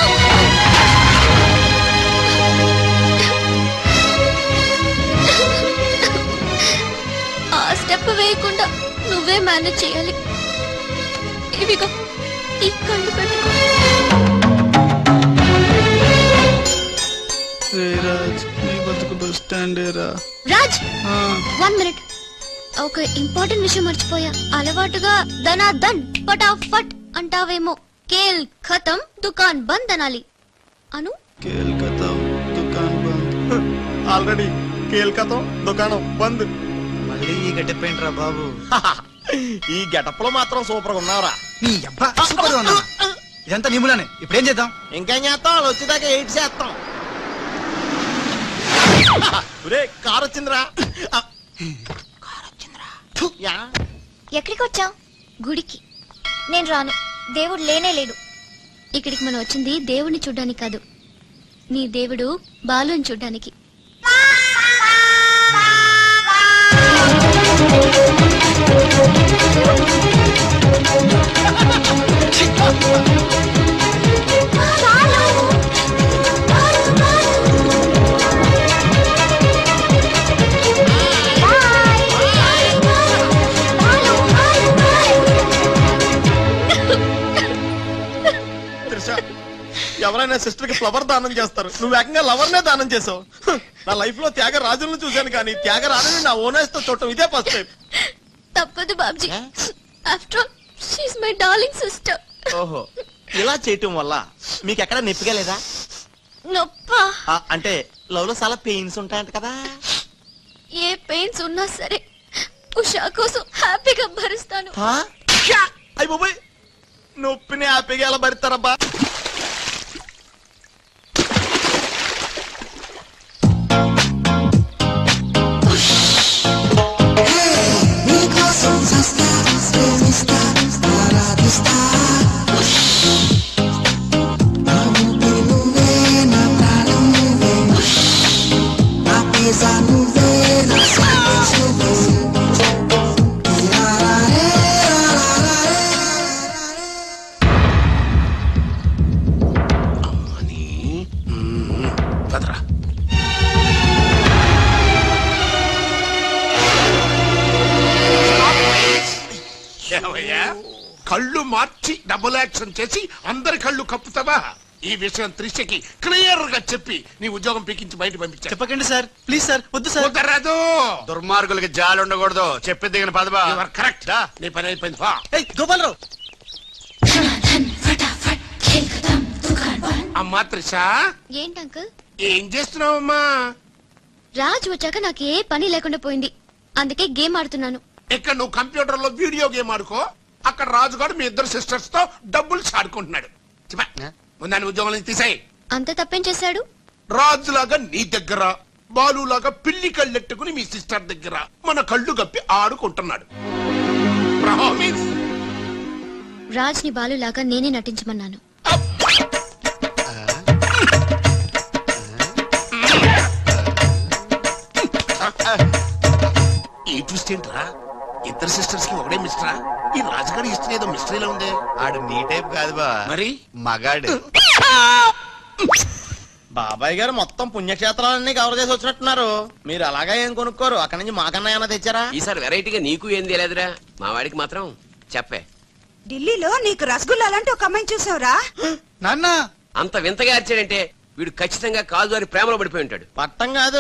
ఆ స్టెప్ వేయకుండా నువ్వే మేనేజ్ చేయాలి ఇవిగో ఈ కళ్ళు పెట్టుకో రాజ్ నీ బతుకు బస్ స్టాండేరా రాజ్ వన్ మినిట్ ఒక ఇంపార్టెంట్ విషయం మర్చిపోయా అలవాటుగా ధనా ధన్ ఫటాఫట్ అంటావేమో కేల్ ఖతం దుకాన్ బంద్ అనాలి అను కేల్కతా దుకాన్ బంద్ ఆల్రెడీ కేల్కతో దుకాణం బంద్ మళ్ళీ ఈ గడ్డెప్పేంట్రా బాబు ఈ గెటప్ లో మాత్రం సూపర్ గా ఉన్నావురా నీ అబ్బా సూపర్ గా ఉన్నా ఇదంతా నిములానే ఇప్పుడు ఏం చేద్దాం ఇంకేం చేస్తాం వాళ్ళు వచ్చేదాకా ఎయిట్ చేస్తాం ఒరే కార్ వచ్చిందిరా ఆ, యా. ఎక్కడికి వచ్చావు గుడికి నేను రాను దేవుడు లేనే లేడు ఇక్కడికి మనం వచ్చింది దేవుడిని చూడ్డానికి కాదు నీ దేవుడు బాలుని చూడ్డానికి త్రిష ఎవరైనా సిస్టర్ కి ఫ్లవర్ దానం చేస్తారు నువ్వు ఏకంగా లవర్ నే దానం చేసావు హ్, నా లైఫ్ లో త్యాగ రాజులను చూశాను కానీ త్యాగ రాజుని నా ఓనర్స్ తో చూడటం ఇదే ఫస్ట్ టైం తప్పదు Babji after all she's my darling sister ఓహో ఇలా చేయటం వల్ల మీకు ఎక్కడ నొప్పిగా లేదా నొప్పా ఆ, అంటే లవ్ లో చాలా పెయిన్స్ ఉంటాయంట కదా ఏ పెయిన్స్ ఉన్నా సరే ఉషా కోసం హ్యాపీగా భరిస్తాను అయ్యి బాబాయ్ నొప్పిని హ్యాపీగా ఎలా భరిస్తారబ్బా నీకోసం చస్తా ప్రేమిస్తా ఆరాధిస్తా నా ఊపిరి నువ్వే నా ప్రాణం నువ్వే నా పిజ్జా నువ్వే నా శాండ్విచ్ నువ్వే రారారే, రారారే. పదరా ఏమయ్యా కళ్ళు మార్చి డబుల్ యాక్షన్ చేసి అందరి కళ్ళు కప్పుతావా ఈ విషయం త్రిషకి క్లియర్ గా చెప్పి నీ ఉద్యోగం పీకించి బయట పంపించా చెప్పకండి సార్ ప్లీజ్ సార్ వద్దు సార్ కుదరదు దుర్మార్గులకి జాలి ఉండకూడదు చెప్పి దిగిన పదబా కరెక్ట్ నీ పని అయిపోయింది పా. గోపాలరావు అమ్మా త్రిష ఏంటి అంకుల్ ఏం చేస్తున్నావమ్మా రాజు వచ్చాక నాకు ఏ పని లేకుండా పోయింది అందుకే గేమ్ ఆడుతున్నాను ఇక్కడ నువ్వు కంప్యూటర్ లో వీడియో గేమ్ ఆడుకో అక్కడ రాజుగాడు మీ ఇద్దరు సిస్టర్స్ తో డబ్బులు ఆడుకుంటున్నాడు చెప్పా ముందాని ఉద్యోగం నుంచి తీసేయ్ అంత తప్పేం చేశాడు రాజులాగా నీ దగ్గర బాలులాగా పిల్లి కళ్ళెట్టుకుని మీ సిస్టర్ దగ్గర మన కళ్ళు కప్పి ఆడుకుంటున్నాడు ప్రామిస్ రాజ్ ని బాలులాగా నేనే నటించమన్నాను ఈ ట్విస్ట్ ఏంట్రా ఇద్దరు సిస్టర్స్ కి ఒకటే మిస్టరా ఈ రాజుగారి ఇష్టం ఏదో మిస్టరీలో ఉందే ఆడు నీ టైప్ కాదు బా మరి మగాడు బాబాయ్ గారు మొత్తం పుణ్యక్షేత్రాలన్నీ కవర్ చేసి వచ్చినట్టున్నారు మీరు అలాగా ఏం కొనుక్కోరు అక్కడి నుంచి మాకన్నా ఏమైనా తెచ్చారా ఈసారి వెరైటీగా నీకు ఏం తెలియదురా మా వాడికి మాత్రం చెప్పే ఢిల్లీలో నీకు రసగుల్లా లాంటి ఒక అమ్మాయిని చూసావురా నాన్న అంత వింతగా అరిచాడంటే వీడు ఖచ్చితంగా కాలు జారి ప్రేమలో పడిపోయి ఉంటాడు పట్టం కాదు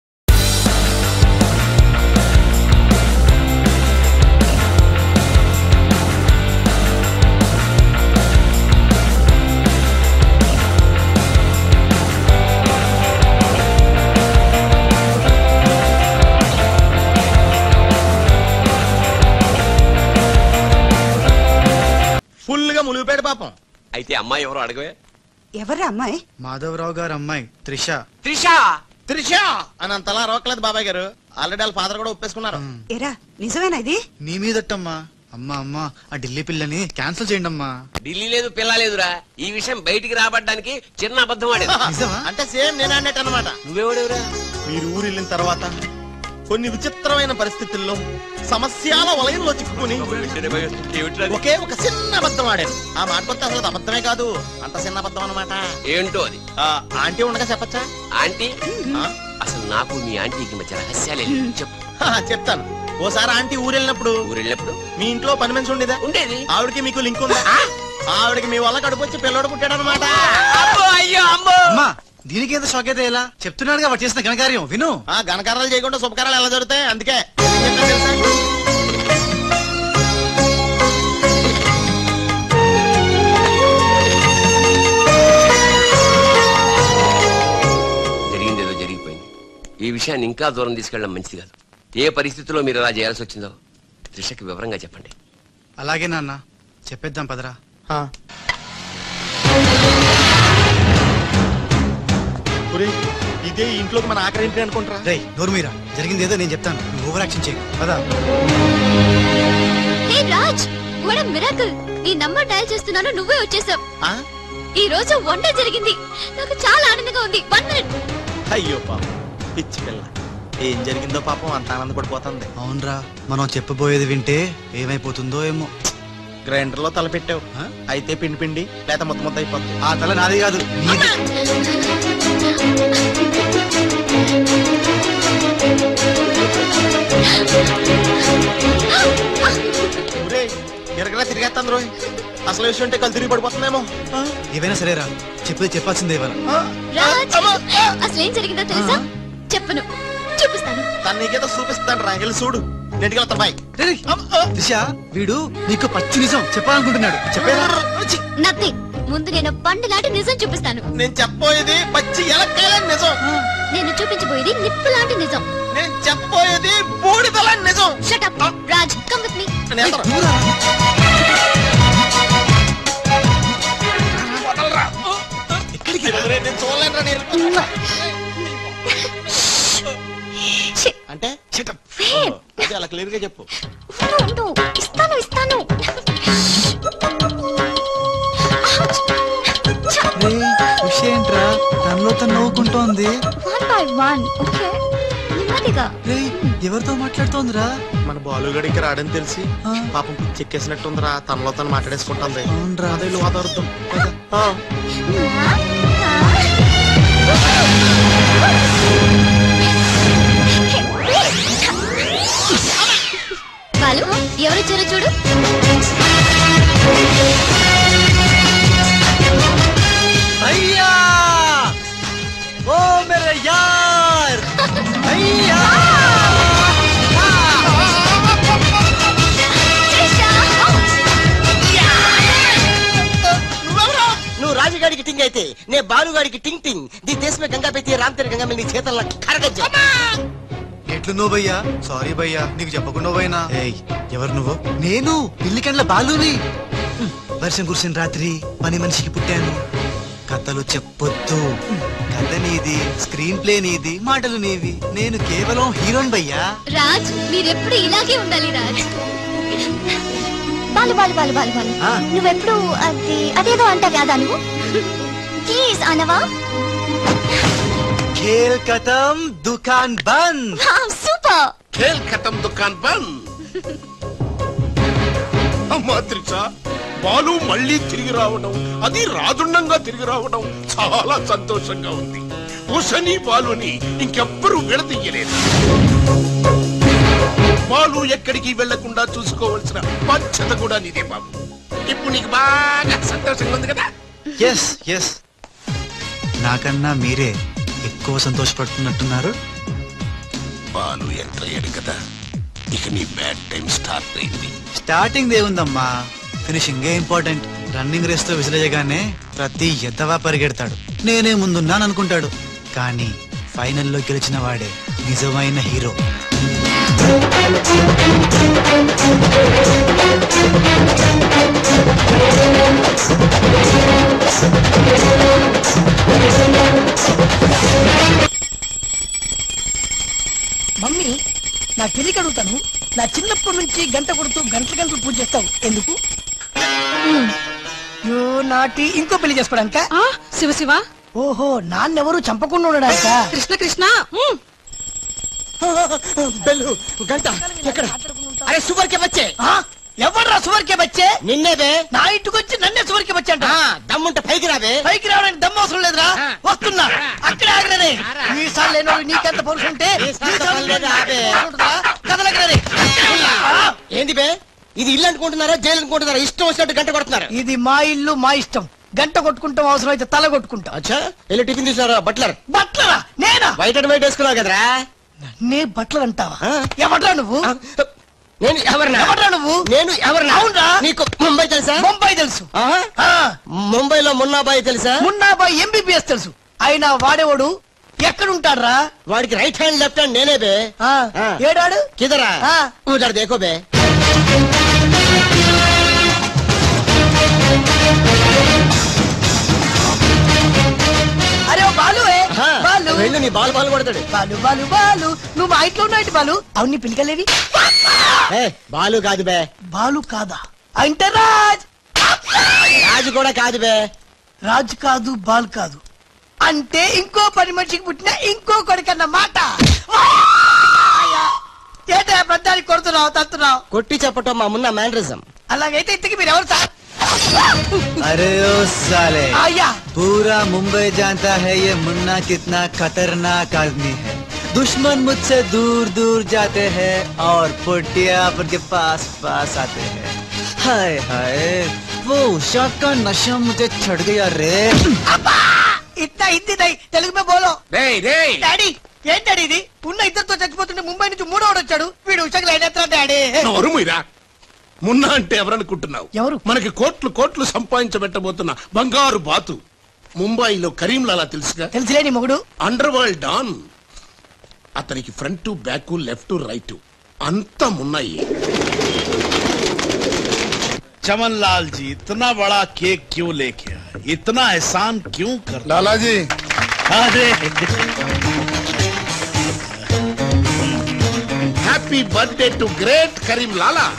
ఫుల్ గా ములిగిపోయాడు పాపం అయితే అమ్మాయి ఎవరో అడగవే ఎవరా అమ్మాయి మాధవరావు గారు అమ్మాయి త్రిష త్రిష త్రిష అని అంతలా రోకలేదు బాబాయ్ గారు ఆల్రెడీ వాళ్ళ ఫాదర్ కూడా ఒప్పేసుకున్నారు ఎరా నిజమేనా ఇది నీ మీదట్టమ్మా అమ్మా అమ్మా ఆ ఢిల్లీ పిల్లని క్యాన్సిల్ చేయండి అమ్మా ఢిల్లీ లేదు పిల్ల లేదురా ఈ విషయం బయటికి రాబడ్డానికి చిన్న అబద్ధం ఆడేది అంటే సేమ్ నేను అన్నట్టు అనమాట నువ్వెవడెవరా మీరు ఊరు వెళ్ళిన తర్వాత కొన్ని విచిత్రమైన పరిస్థితుల్లో సమస్యల వలయంలో చిక్కుకుని ఒకే ఒక చిన్న అబద్ధం ఆడాను ఆ మాట కొత్త అసలు అది అబద్ధమే కాదు అంత చిన్న అబద్ధం అన్నమాట ఏంటో అది ఆంటీ ఉండగా చెప్పచ్చా ఆంటీ అసలు నాకు మీ ఆంటీకి మధ్య రహస్యాలే లేవు. చెప్పు చెప్తాను ఓసారి ఆంటీ ఊరు వెళ్ళినప్పుడు ఊరు వెళ్ళినప్పుడు మీ ఇంట్లో పని మనిషి ఉండేదా ఉండేది ఆవిడకి మీకు లింక్ ఉందా ఆవిడకి మీ వల్ల కడుపు వచ్చి పిల్లడు పుట్టాడు అనమాట అయ్యో అమ్మో అమ్మా దీనికి ఎంత షాక్ అయితే ఎలా చెప్తున్నాడుగా వాడు చేసిన ఘనకార్యం విను ఆ ఘనకారాలు చేయకుండా శుభకారాలు ఎలా జరుగుతాయి అందుకే ఎందుకు చెప్పాను తెలుసా? జరిగిందేదో జరిగిపోయింది ఈ విషయాన్ని ఇంకా దూరం తీసుకెళ్ళడం మంచిది కాదు ఏ పరిస్థితిలో మీరు అలా చేయాల్సి వచ్చిందో త్రిషకి వివరంగా చెప్పండి అలాగే నాన్న చెప్పేద్దాం పదరా ఒరేయ్, ఇదే ఈ ఇంట్లోకి మన ఆఖరి ఇంటి అనుకుంటారా రేయ్ నోర్మీరా జరిగింది ఏదో నేను చెప్తాను నువ్వు ఓవర్ యాక్షన్ చేయి పదా హే రాజ్ వాట్ మిరాకిల్ నీ నంబర్ డయల్ చేస్తున్నాను నువ్వే వచ్చేసావు ఈ రోజు వంట జరిగింది నాకు చాలా ఆనందంగా ఉంది వన్ మినిట్ అయ్యో పాపం పిచ్చి పిల్ల ఏం జరిగిందో పాపం అంత ఆనందపడిపోతుంది అవునరా మనం చెప్పబోయేది వింటే ఏమైపోతుందో ఏమో గ్రైండర్ లో తల పెట్టావు అయితే పిండి పిండి లేక మొత్తం మొత్తం అయిపోతుంది ఆ తల నాది కాదు నీది ఒరేయ్, ఎరగలా తిరిగేస్తాను రోయ్ అసలు విషయం అంటే కళ్ళు తిరిగి పడిపోతుందేమో ఏవైనా సరేరా చెప్పేది చెప్పాల్సిందే ఇవాళ రాజ్ అసలు ఏం జరిగిందో తెలుసా చెప్పను చూపిస్తాను తను నీకేదో చూపిస్తాను రా వెళ్ళి చూడు నెంటికి వెళ్తాను బాయ్ దిశ వీడు నీకు పచ్చి నిజం చెప్పాలనుకుంటున్నాడు చెప్పేదా నథింగ్ ముందు నేను పండు లాంటి నిజం చూపిస్తాను నేను చెప్పబోయేది పచ్చి ఎలక్కాయల నిజం నేను చూపించబోయేది నిప్పు లాంటి నిజం నేను చెప్పబోయేది బూడిదల నిజం shut up Raj come with me నేను వెళ్తాను. ఒరేయ్, నేను చూడలేనురా, నేను వెళ్ళిపోతాను. అంటే అదే అలా క్లియర్ గా చెప్పు ఉండు, ఉండు. ఇస్తాను ఇస్తాను విషయం ఏంట్రా తనలో తను నవ్వుకుంటోంది వన్ బై వన్ ఓకే నెమ్మదిగా రేయ్ ఎవరితో మాట్లాడుతోందిరా మన బాలుగడికి రాడని తెలిసి పాపం పిచ్చెక్కేసినట్టుందిరా తనలో తను మాట్లాడేసుకుంటుంది అదే ఇల్లు వాతావరణం బాలు ఎవరొచ్చారో చూడు भैया ओ मेरे यार भैया నువ్వు రాజుగాడికి టింగ్ అయితే నే బాలుగాడికి టింగ్ టింగ్ నీ దేశమే గంగా పెట్టి రామ్ తెర గంగా నీ చేతల్లో కరగజ్జ ఎట్లున్నావు భయ్యా సారీ భయ్యా నీకు చెప్పకుండా పోయినా ఏయ్ ఎవరు నువ్వు నేను పిల్లికండ్ల బాలుని హ్మ్, వర్షం కురిసిన రాత్రి పని మనిషికి పుట్టాను కథలు చెప్పొద్దు కథ నీది స్క్రీన్ ప్లే నీది మాటలు నీవి నేను కేవలం హీరోన్ భయ్యా రాజ్ మీరెప్పుడు ఇలాగే ఉండాలి రాజ్ బాలు బాలు బాలు బాలు బాలు ఆ. నువ్వెప్పుడు అది అదేదో అంటావు కదా నువ్వు ప్లీజ్ అనవా ఖేల్ కథం దుకాన్ బంద్ సూపర్ ఖేల్ ఖతం దుకాన్ బంద్ అమ్మా త్రిష బాలు మళ్ళీ తిరిగి రావడం అది రాజుండంగా తిరిగి రావడం చాలా సంతోషంగా ఉంది ఉషని బాలుని ఇంకెవ్వరూ విడదీయలేదు బాలు ఎక్కడికి వెళ్లకుండా చూసుకోవాల్సిన బాధ్యత కూడా నీదే బాబు ఇప్పుడు నీకు బాగా సంతోషంగా ఉంది కదా ఎస్ ఎస్ నాకన్నా మీరే ఎక్కువ సంతోషపడుతున్నట్టున్నారు బాలు ఎంటర్ అయ్యాడు కదా ఇక నీ బ్యాడ్ టైం స్టార్ట్ అయింది స్టార్టింగ్ దేవుందమ్మా ఫినిషింగ్ ఇంపార్టెంట్ రన్నింగ్ రేస్ తో విసిరేయగానే ప్రతి ఎద్దవా పరిగెడతాడు నేనే ముందున్నాను అనుకుంటాడు కానీ ఫైనల్లో గెలిచిన వాడే నిజమైన హీరో మమ్మీ నా తెలియక అడుగుతాను నా చిన్నప్పటి నుంచి గంట కొడుతూ గంటల గంటలు పూజ చేస్తావు ఎందుకు యో నాటి ఇంకో పెళ్లి చేసుకోవడానిక శివ శివ ఓహో నాన్నెవరు చంపకుండా ఉండడానిక కృష్ణ కృష్ణ బెల్లు గంట ఎక్కడ అరే సువర్ కే బచ్చే ఎవర్రా సువర్కే బచ్చే నిన్నే బే నా ఇంటికి వచ్చి నన్నే సువర్కే బచ్చే అంట దమ్ముంటే పైకి రావే పైకి రావడానికి దమ్ము అవసరం లేదురా వస్తున్నా అక్కడే ఆగలేనే మీసాలు లేనోడు నీకెంత పరుసు ఉంటే మీసాలు పర్లేదు, ఆగే. ఉంటుందా? కదలగలనే ఏంది బే ఇది ఇల్లు అనుకుంటున్నారా జైలు అనుకుంటున్నారా ఇష్టం వచ్చినట్టు గంట కొడుతున్నారు ఇది మా ఇల్లు మా ఇష్టం గంట కొట్టుకుంటాం అవసరం అయితే తల కొట్టుకుంటాం అచ్చా వెళ్ళి టిఫిన్ తీసుకురా బట్లర్ బట్లరా నేనా వైట్ అండ్ వైట్ వేసుకున్నావు కదరా నే బట్టలు అంటావా ఎవడ్రా నువ్వు నేను ఎవరినా ఎవడ్రా నువ్వు నేను ఎవరినా అవునరా నీకు ముంబై తెలుసా ముంబై తెలుసు ముంబైలో మున్నాబాయి తెలుసా మున్నాబాయ్ ఎంబీబీఎస్ తెలుసు అయినా వాడేవాడు ఎక్కడుంటాడ్రా వాడికి రైట్ హ్యాండ్ లెఫ్ట్ హ్యాండ్ నేనే బే ఆ, ఏడాడు కిదరా ఆ. ఉదర్ దేకో బే అరే ఓ బాలు ఏ బాలు వెళ్ళు నీ బాల్ బాల్ కొడతాడు బాలు బాలు బాలు నువ్వు మా ఇంట్లో ఉన్నాడు బాలు అవును నీ పిలికలేవి ఏ బాలు కాదు బే బాలు కాదా అంటే రాజ్ రాజు కూడా కాదు బే రాజ్ కాదు బాల్ కాదు అంటే ఇంకో పని మనిషికి పుట్టిన ఇంకో కొడుకన్న మాట ఏంటో పెద్దానికి కొడుతున్నావు తత్తున్నావు కొట్టి చెప్పటం మా మున్న మేనరిజం అలాగైతే ఇంతకి మీరు ఎవరు సార్ अरे ओ साले आया पूरा मुंबई जानता है ये मुन्ना कितना खतरनाक आदमी है दुश्मन मुझसे दूर दूर जाते हैं और पुटिया के पास पास आते हैं हाय हाय वो उषा का नशा मुझे चढ़ गया रे ఇట్లా హిందీ నై తెలుగు మే బోలో రేయ్ రేయ్ డాడీ ఏం డాడీ ఇది ఉన్న ఇద్దరితో చచ్చిపోతుంటే ముంబై నుంచి మూడోడు వచ్చాడు వీడు ఉషకు లైన్ ఎత్తా డాడీ నోరు మీరా మున్నా అంటే ఎవరనుకుంటున్నావు ఎవరు మనకి కోట్లు కోట్లు సంపాదించబెట్టబోతున్న బంగారు బాతు ముంబైలో కరీంలాలా తెలుసుగా తెలుసులేని మొగుడు అండర్ వరల్డ్ డాన్ అతనికి ఫ్రంట్ బ్యాక్ లెఫ్ట్ రైట్ అంతా మున్నాయి चमन लाल जी इतना बड़ा केक क्यों लेके आए इतना एहसान क्यों कर लाला जी अरे happy birthday to great Karim Lala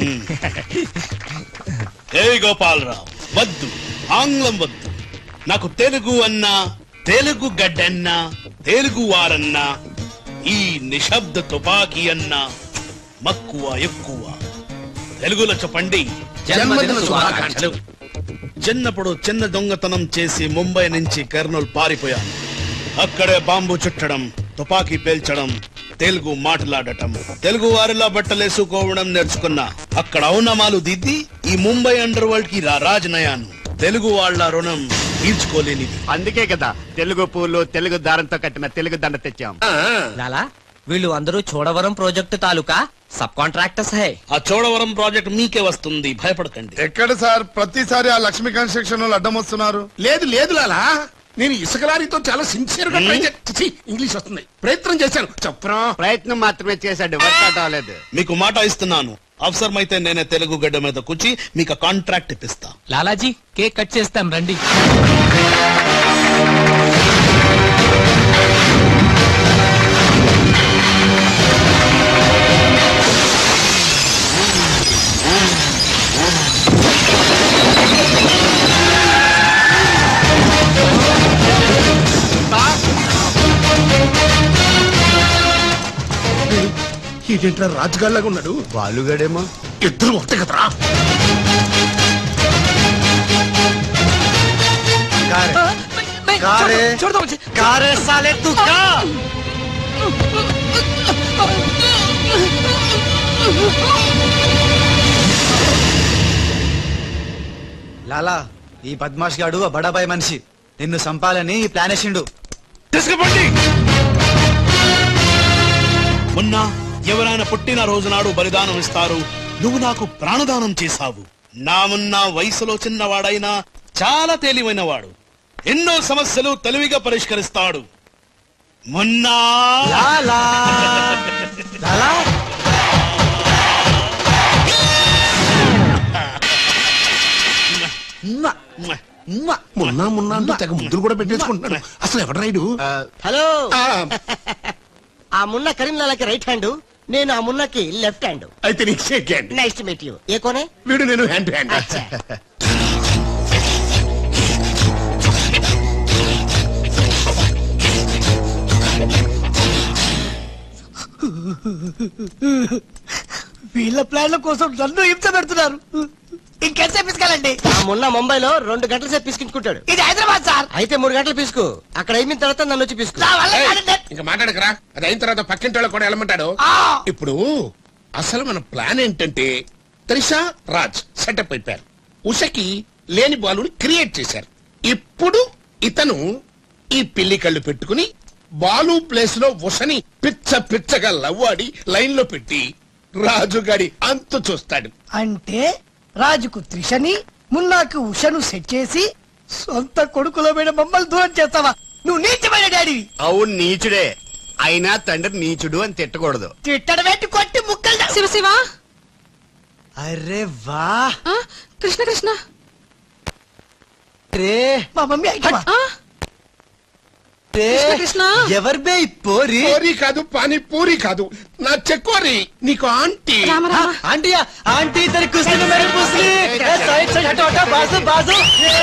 ఏ గోపాలరావు వద్దు ఆంగ్లం వద్దు నాకు తెలుగు అన్నా తెలుగు గడ్డన్నా తెలుగు వారన్నా ఈ నిశ్శబ్ద తుపాకీ అన్నా మక్కువ ఎక్కువ తెలుగులో చెప్పండి జన్మదిన శుభాకాంక్షలు. చిన్నప్పుడు చిన్న దొంగతనం చేసి ముంబై నుంచి కర్నూలు పారిపోయాను అక్కడే బాంబు చుట్టడం తుపాకీ పేల్చడం తెలుగు మాట్లాడటం తెలుగు వారిలో బట్టలేసుకోవడం నేర్చుకున్నా అక్కడ ఔనమాలు దిద్ది ఈ ముంబై అండర్ వరల్డ్ కి రా రాజనయాను తెలుగు వాళ్ళ రుణం తీర్చుకోలేనిది అందుకే కదా తెలుగు పూలు తెలుగు దారంతో కట్టిన తెలుగు దండ తెచ్చాం లాలా వీళ్ళు అందరూ చోడవరం ప్రాజెక్టు తాలూకా సబ్ కాంట్రాక్టర్స్ హై ఆ చోడవరం ప్రాజెక్ట్ మీకే వస్తుంది భయపడకండి ఎక్కడ సార్ ప్రతిసారి ఆ లక్ష్మీ కన్స్ట్రక్షన్ వాళ్ళు అడ్డం వస్తున్నారు లేదు లేదు లాలా నేను ఇసుక లారీతో చాలా సిన్సియర్ గా ట్రై చేసి ఇంగ్లీష్ వస్తుంది ప్రయత్నం చేశాను చెప్పరా ప్రయత్నం మాత్రమే చేశాడు వర్కౌట్ అవ్వలేదు మీకు మాట ఇస్తున్నాను అవసరమైతే నేనే తెలుగు గడ్డ మీద కూర్చి మీకు కాంట్రాక్ట్ ఇప్పిస్తా లాలాజీ కేక్ కట్ చేస్తాం రండి ఏంటంటే రాజుగాళ్ళగా ఉన్నాడు బాలుగడేమో ఇద్దరు ఒకటే కదరా कारे कारे साले तू क्या లాలా ఈ బద్మాష్ గాడు ఆ బడాబాయ్ మనిషి నిన్ను సంపాలని ఈ ప్లాన్ వేసిండు తీసుకుపండి మొన్న ఎవరైనా పుట్టిన రోజు నాడు బలిదానం ఇస్తారు నువ్వు నాకు ప్రాణదానం చేశావు నా మున్న వయసులో చిన్నవాడైనా చాలా తేలివైన వాడు ఎన్నో సమస్యలు తెలివిగా పరిష్కరిస్తాడు మొన్నా లాలా లాలా మొన్న మొన్న అంటూ తెగ ముద్దులు కూడా పెట్టేసుకుంటున్నాడు అసలు ఎవడు రైడు హలో ఆ మున్న కరీంలాలకి రైట్ హ్యాండ్ నేను ఆ మున్నకి లెఫ్ట్ హ్యాండ్ అయితే నీకు shake hand nice to meet you ఏ కోనే వీడు నేను హ్యాండ్ టు హ్యాండ్ వీళ్ళ ప్లాన్ల కోసం నన్ను హింస పెడుతున్నారు ఇంకెంతసేపు పిసుకాలండి ఆ మున్న ముంబైలో రెండు గంటల సేపు పిసుకుంటాడు ఇది హైదరాబాద్ సార్ అయితే మూడు గంటలు పిసుకు అక్కడ అయిన తర్వాత నన్ను వచ్చి పిసుకు ఇంకా మాట్లాడకరా అది అయిన తర్వాత పక్కింటి వాళ్ళు కూడా వెళ్ళమంటాడు ఇప్పుడు అసలు మన ప్లాన్ ఏంటంటే త్రిషా రాజ్ సెటప్ అయిపోయారు ఉషకి లేని బాలుని క్రియేట్ చేశారు ఇప్పుడు ఇతను ఈ పిల్లి కళ్ళు పెట్టుకుని బాలు ప్లేస్ లో ఉషని పిచ్చ పిచ్చగా లవ్వాడి లైన్ లో పెట్టి రాజుగాడి అంతు చూస్తాడు అంటే రాజుకు త్రిషని మున్నాకు ఉషను సెట్ చేసి సొంత కొడుకులో మీద మమ్మల్ని దూరం చేస్తావా నువ్వు నీచమైన డాడీ అవును నీచుడే అయినా తండ్రి నీచుడు అని తిట్టకూడదు తిట్టడం పెట్టి కొట్టి ముక్కలు శివ శివ అరే వాహ్ కృష్ణ కృష్ణ రే మా మమ్మీ ఐటమా అంటే కృష్ణ ఎవరి బే ఈ పోరి పూరి కాదు పానీ పూరి కాదు నా చెక్కోరి నీకు ఆంటీ ఆంటీయా ఆంటీ ఇద్దరి కుస్తీ మేరే పుస్లీ ఏ, సైడ్ సైడ్ హటో హటో బాజు బాజు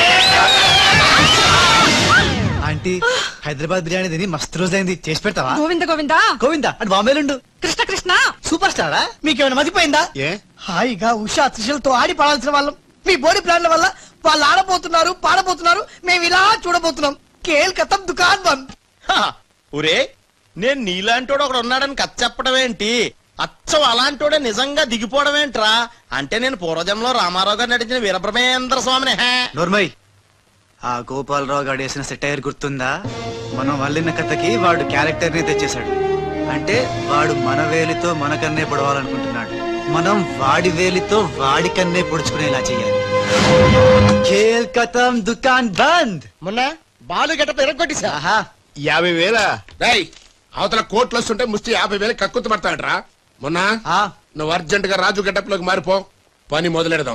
ఆంటీ హైదరాబాద్ బిర్యానీ తిని మస్తు రోజైంది చేసి పెడతావా గోవింద గోవిందా గోవిందా అటు బాంబేలుండు కృష్ణ కృష్ణ సూపర్ స్టారా మీకేమైనా మతిపోయిందా ఏ హాయిగా ఉషా త్రిషలతో ఆడి పాడాల్సిన వాళ్ళం మీ బోడి ప్లాన్ల వల్ల వాళ్ళు ఆడబోతున్నారు పాడబోతున్నారు మేము ఇలా చూడబోతున్నాం కేల్ కథం దుకాన్ బంద్ హా, ఒరే నేను నీలాంటోడు ఒకడు ఉన్నాడని కథ చెప్పడం ఏంటి అచ్చం అలాంటోడే నిజంగా దిగిపోవడం ఏంట్రా అంటే నేను పూర్వజంలో రామారావు గారు నటించిన వీరబ్రహ్మేంద్ర స్వామిని హే నోర్మయ్ ఆ గోపాలరావు గారు వేసిన సెటైర్ గుర్తుందా మనం వల్లిన కథకి వాడు క్యారెక్టర్ ని తెచ్చేశాడు అంటే వాడు మన వేలితో మన కన్నే పొడవాలనుకుంటున్నాడు మనం వాడి వేలితో వాడి కన్నే పొడుచుకునేలా చెయ్యాలి ఖేల్ కథం దుకాన్ బంద్ మొన్న బాలు గెటప్ ఎరగొట్టేశా యాభై వేల రేయ్ అవతల కోట్లు వస్తుంటే ముష్టి యాభై వేలు కక్కుతు పడతాడరా మొన్న నువ్వు అర్జెంట్ గా రాజు గెటప్ లోకి మారిపో పని మొదలెడదాం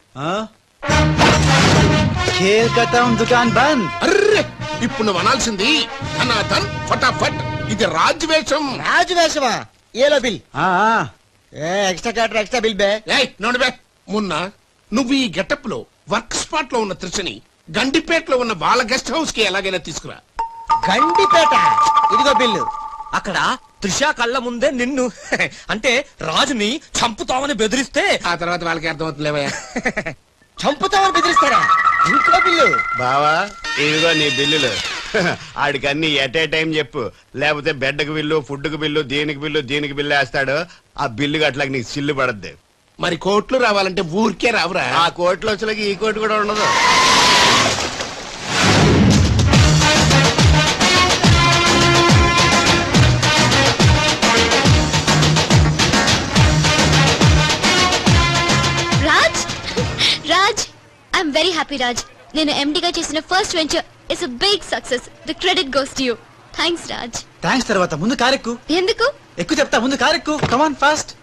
ఖేల్ కథం దుకాన్ బంద్ అర్రే ఇప్పుడు నువ్వు అనాల్సింది ధనాధన్ ఫటాఫట్ ఇది రాజు వేషం రాజు వేషమా ఏలో బిల్ ఎక్స్ట్రా క్యాటర్ ఎక్స్ట్రా బిల్ బే ఏయ్ నోడు బే మొన్న నువ్వు ఈ గెటప్ లో వర్క్ స్పాట్ లో ఉన్న త్రిషని గండిపేటలో ఉన్న వాళ్ళ గెస్ట్ హౌస్ కి ఎలాగైనా తీసుకురా గండిపేట ఇదిగో బిల్లు అక్కడ త్రిష కళ్ళ ముందే నిన్ను అంటే రాజుని చంపుతామని బెదిరిస్తే ఆ తర్వాత వాళ్ళకి అర్థమవుతుందిలేవయ్యా చంపుతామని బెదిరిస్తారా ఇంకో బిల్లు బావా ఇదిగో నీ బిల్లులు ఆడికి అన్ని ఎట్ ఏ టైం చెప్పు లేకపోతే బెడ్కి బిల్లు ఫుడ్కి బిల్లు దీనికి బిల్లు దీనికి బిల్లు వేస్తాడు ఆ బిల్లు గట్లకి నీకు సిల్లు పడద్ది మరి కోట్లు రావాలంటే ఊరికే రావురా ఆ కోట్లు వచ్చలకి ఈ కోటి కూడా ఉండదు Raj Raj I'm very happy Raj నేను ఎండిగా చేసిన first venture it's big success the credit goes to you thanks Raj thanks తర్వాత ముందు కారెక్కు ఎందుకు ఎక్కువ చెప్తా ముందు కారెక్కు కమాన్ ఫాస్ట్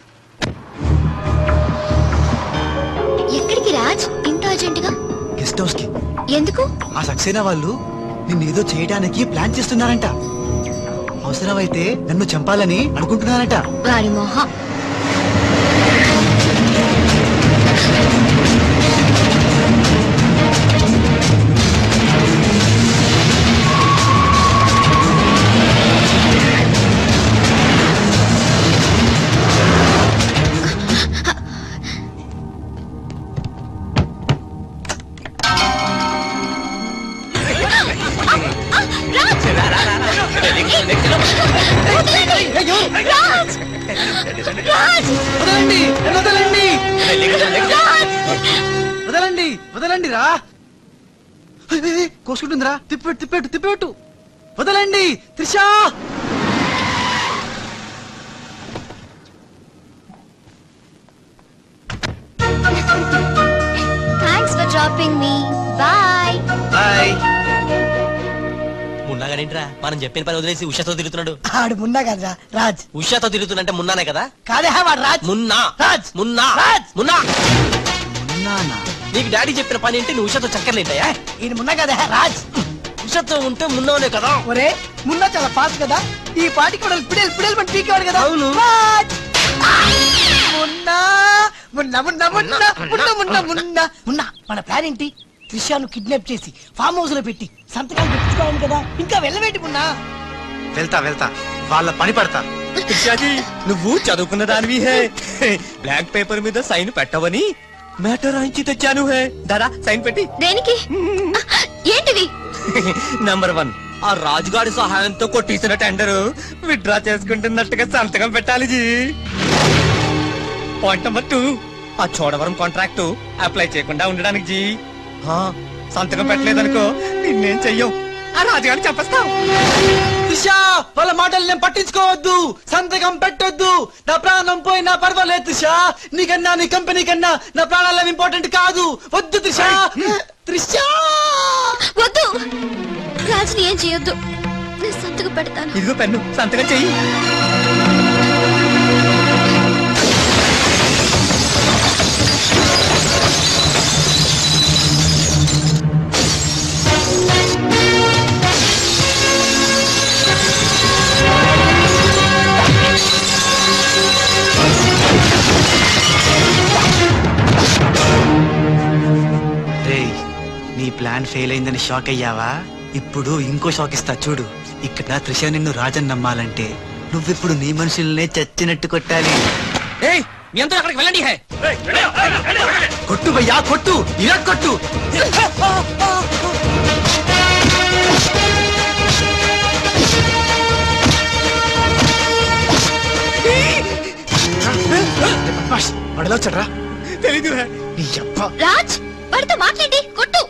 ఎక్కడికి రాజ్ ఇంత అర్జెంట్ గా గెస్ట్ హౌస్ కి ఎందుకు ఆ సక్సేనా వాళ్ళు నిన్నేదో చేయడానికి ప్లాన్ చేస్తున్నారంట అవసరమైతే నన్ను చంపాలని అనుకుంటున్నారంట వాడి మొహం రాజ్ రాజ్ వదలండి నన్ను వదలండి వదలండి వదలండి రా ఏయ్, ఏయ్, ఏయ్, కోసుకుంటుందిరా తిప్పెట్టు తిప్పెట్టు తిప్పెట్టు వదలండి Trisha thanks for dropping me bye bye మున్నాగానేంట్రా మనం చెప్పిన పని వదిలేసి ఉషాతో తిరుగుతున్నాడు ఆడు మున్నా కదరా రాజ్ ఉషాతో తిరుగుతున్నంటే మున్నానే కదా కాదే వాడు రాజ్ మున్నా రాజ్ మున్నా రాజ్ మున్నా మున్నానా నీకు డాడీ చెప్పిన పని ఏంటి నువ్వు ఉషాతో చక్కర్లేంటయా ఈయన మున్నా కదా రాజ్ ఉషాతో ఉంటే మున్నానే కదా ఒరే మున్నా చాలా ఫాస్ట్ కదా ఈ పాటికి కూడా పిడేలు పిడేలు పట్టి పీకేవాడు కదా అవును. రాజ్! మున్నా మున్నా మున్నా మున్నా మున్నా మున్నా మున్నా మున్నా మన ప్లాన్ ఏంటి త్రిషాను కిడ్నాప్ చేసి ఫామ్ హౌస్ లో పెట్టి సంతకాలు పెట్టించుకోవాలి కదా ఇంకా వెళ్ళవేంటి మున్నా వెళ్తా వెళ్తా వాళ్ళ పని పడతా త్రిషాజీ నువ్వు చదువుకున్న దానివి హే బ్లాక్ పేపర్ మీద సైన్ పెట్టవని మ్యాటర్ రాయించి తెచ్చాను హే దాదా సైన్ పెట్టి దేనికి ఏంటివి నంబర్ వన్ ఆ రాజుగారి సహాయంతో కొట్టేసిన టెండర్ విత్డ్రా చేసుకుంటున్నట్టుగా సంతకం పెట్టాలి జీ పాయింట్ నెంబర్ టూ ఆ చోడవరం కాంట్రాక్ట్ అప్లై చేయకుండా ఉండడానికి జీ ఆ, సంతకం పెట్టలేదనుకో నిన్నేం చెయ్యం ఆ రాజుగారిని చెప్పేస్తాం త్రిషా వాళ్ళ మాటలు నేను పట్టించుకోవద్దు సంతకం పెట్టొద్దు నా ప్రాణం పోయినా పర్వాలేదు త్రిషా నీకన్నా నీ కంపెనీ కన్నా నా ప్రాణాలు ఇంపార్టెంట్ కాదు వద్దు త్రిషా త్రిషా వద్దు రాజుని ఏం చేయొద్దు నేను సంతకు పెడతాను ఇదిగో పెన్ను సంతకం చెయ్యి ప్లాన్ ఫెయిల్ అయిందని షాక్ అయ్యావా ఇప్పుడు ఇంకో షాక్ ఇస్తా చూడు ఇక్కడ త్రిష నిన్ను రాజన్ నమ్మాలంటే నువ్విప్పుడు నీ మనుషుల్నే చచ్చినట్టు కొట్టాలి ఏయ్ మీ అందరూ అక్కడికి వెళ్ళండి హే కొట్టు భయ్యా కొట్టు ఇలా కొట్టు వాడలా వచ్చాడ్రా తెలీదు నీ అబ్బా రాజ్ వాడితో మాట్లాడి కొట్టు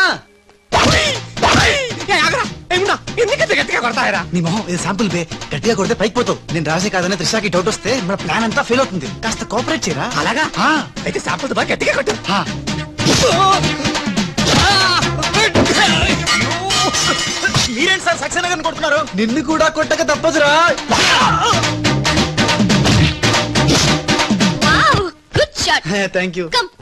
ఎందుకంత గట్టిగా కొడతాయరా నీ మొహం ఇది శాంపుల్ బే గట్టిగా కొడితే పైకి పోతావు నేను రాసే కాదని త్రిషాకి డౌట్ వస్తే మన ప్లాన్ అంతా ఫెయిల్ అవుతుంది కాస్త కోఆపరేట్ చేయరా అలాగా ఆ. అయితే శాంపుల్ బాగా గట్టిగా కొట్టు ఆ. మీరేంటి సార్ సక్సేనా గారిని కొడుతున్నారు నిన్ను కూడా కొట్టక తప్పదురా wow good shot thank you come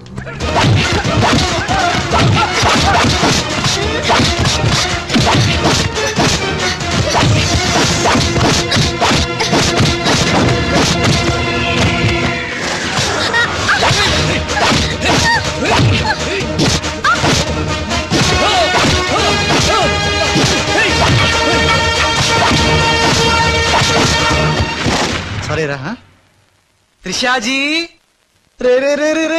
sorry రా ఆ? త్రిషాజీ రే రే రే రే రే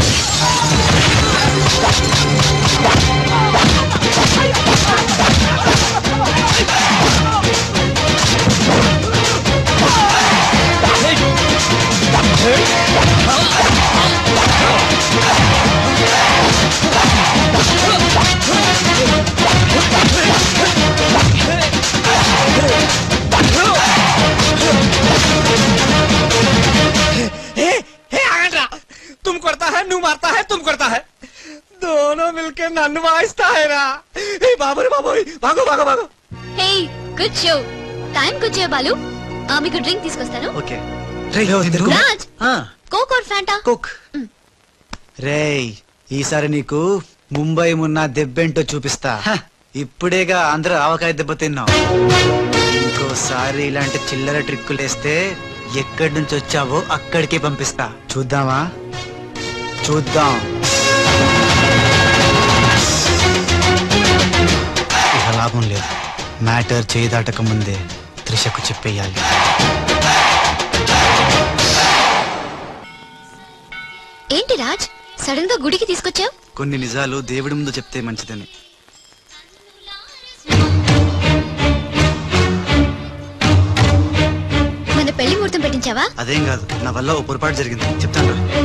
हे हे आगंड्रा तुम करता है नू मारता है तुम करता है दोनों मिलके नन्नु वाइस्ता है ना हे बाबू रे बाबू भागो भागो भागो hey good show time good show Balu ఆ, మీకు డ్రింక్ తీసుకొస్తాను ఓకే రే తిందు Raj coke or Fanta coke రేయ్ ఈసారి నీకు ముంబై మున్న దెబ్బేంటో చూపిస్తా ఇప్పుడేగా అందరూ ఆవకాయ దెబ్బ తిన్నావు ఇంకోసారి ఇలాంటి చిల్లర ట్రిక్కులేస్తే ఎక్కడి నుంచి వచ్చావో అక్కడికే పంపిస్తా చూద్దామా చూద్దాం ఇక లాభం లేదు మ్యాటర్ చేయి దాటక ముందే త్రిషకు చెప్పేయాలి ఏంటి రాజ్ సడన్ గా గుడికి తీసుకొచ్చావు కొన్ని నిజాలు దేవుడి ముందు చెప్తే మంచిదని మన పెళ్లి ముహూర్తం పెట్టించావా అదేం కాదు నా వల్ల ఓ పొరపాటు జరిగింది చెప్తాను రా.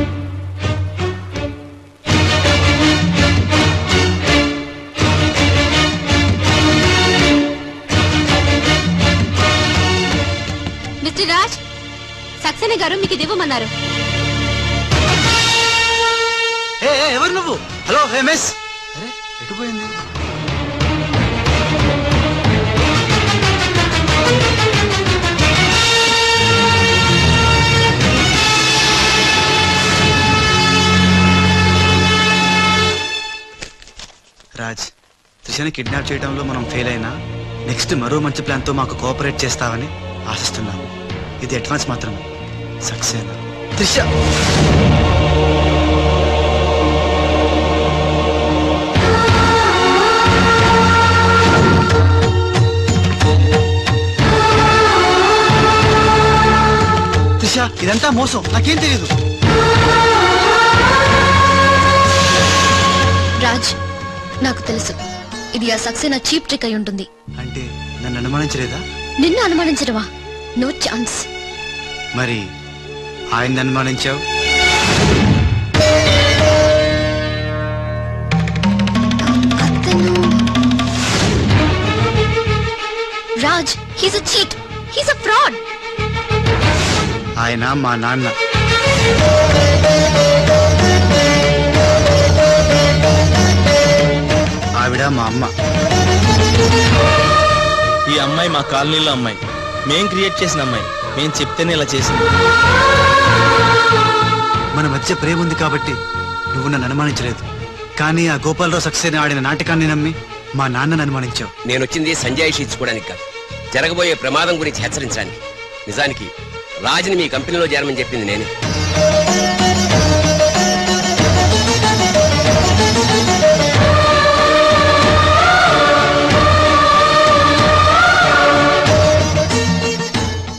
మిస్టర్ రాజ్ సక్సేనా గారు మీకు ఇది ఇవ్వమన్నారు ఏ ఏ, ఎవరు నువ్వు హలో హే మిస్ అరే ఎటు పోయింది రాజ్ త్రిషని కిడ్నాప్ చేయడంలో మనం ఫెయిల్ అయినా నెక్స్ట్ మరో మంచి ప్లాన్తో మాకు కోఆపరేట్ చేస్తావని ఆశిస్తున్నాము ఇది అడ్వాన్స్ మాత్రమే సక్సేనా త్రిష త్రిష ఇదంతా మోసం నాకేం తెలియదు రాజ్ నాకు తెలుసు ఇది ఆ సక్సేనా చీప్ ట్రిక్ అయి ఉంటుంది అంటే నన్ను అనుమానించలేదా నిన్ను అనుమానించడమా నో ఛాన్స్ మరి ఆయన అనుమానించావు Raj he's a cheat he's a fraud ఆయన మా నాన్న ఆవిడ మా అమ్మ ఈ అమ్మాయి మా కాలనీలో అమ్మాయి మేం క్రియేట్ చేసిన అమ్మాయి మేం చెప్తేనే ఇలా చేసింది మన మధ్య ప్రేమ ఉంది కాబట్టి నువ్వు నన్ను అనుమానించలేదు కానీ ఆ గోపాలరావు సక్సేనా ఆడిన నాటకాన్ని నమ్మి మా నాన్నని అనుమానించావు నేను వచ్చింది సంజాయిషి ఇచ్చుకోవడానికి కాదు జరగబోయే ప్రమాదం గురించి హెచ్చరించడానికి నిజానికి రాజుని మీ కంపెనీలో చేరమని చెప్పింది నేనే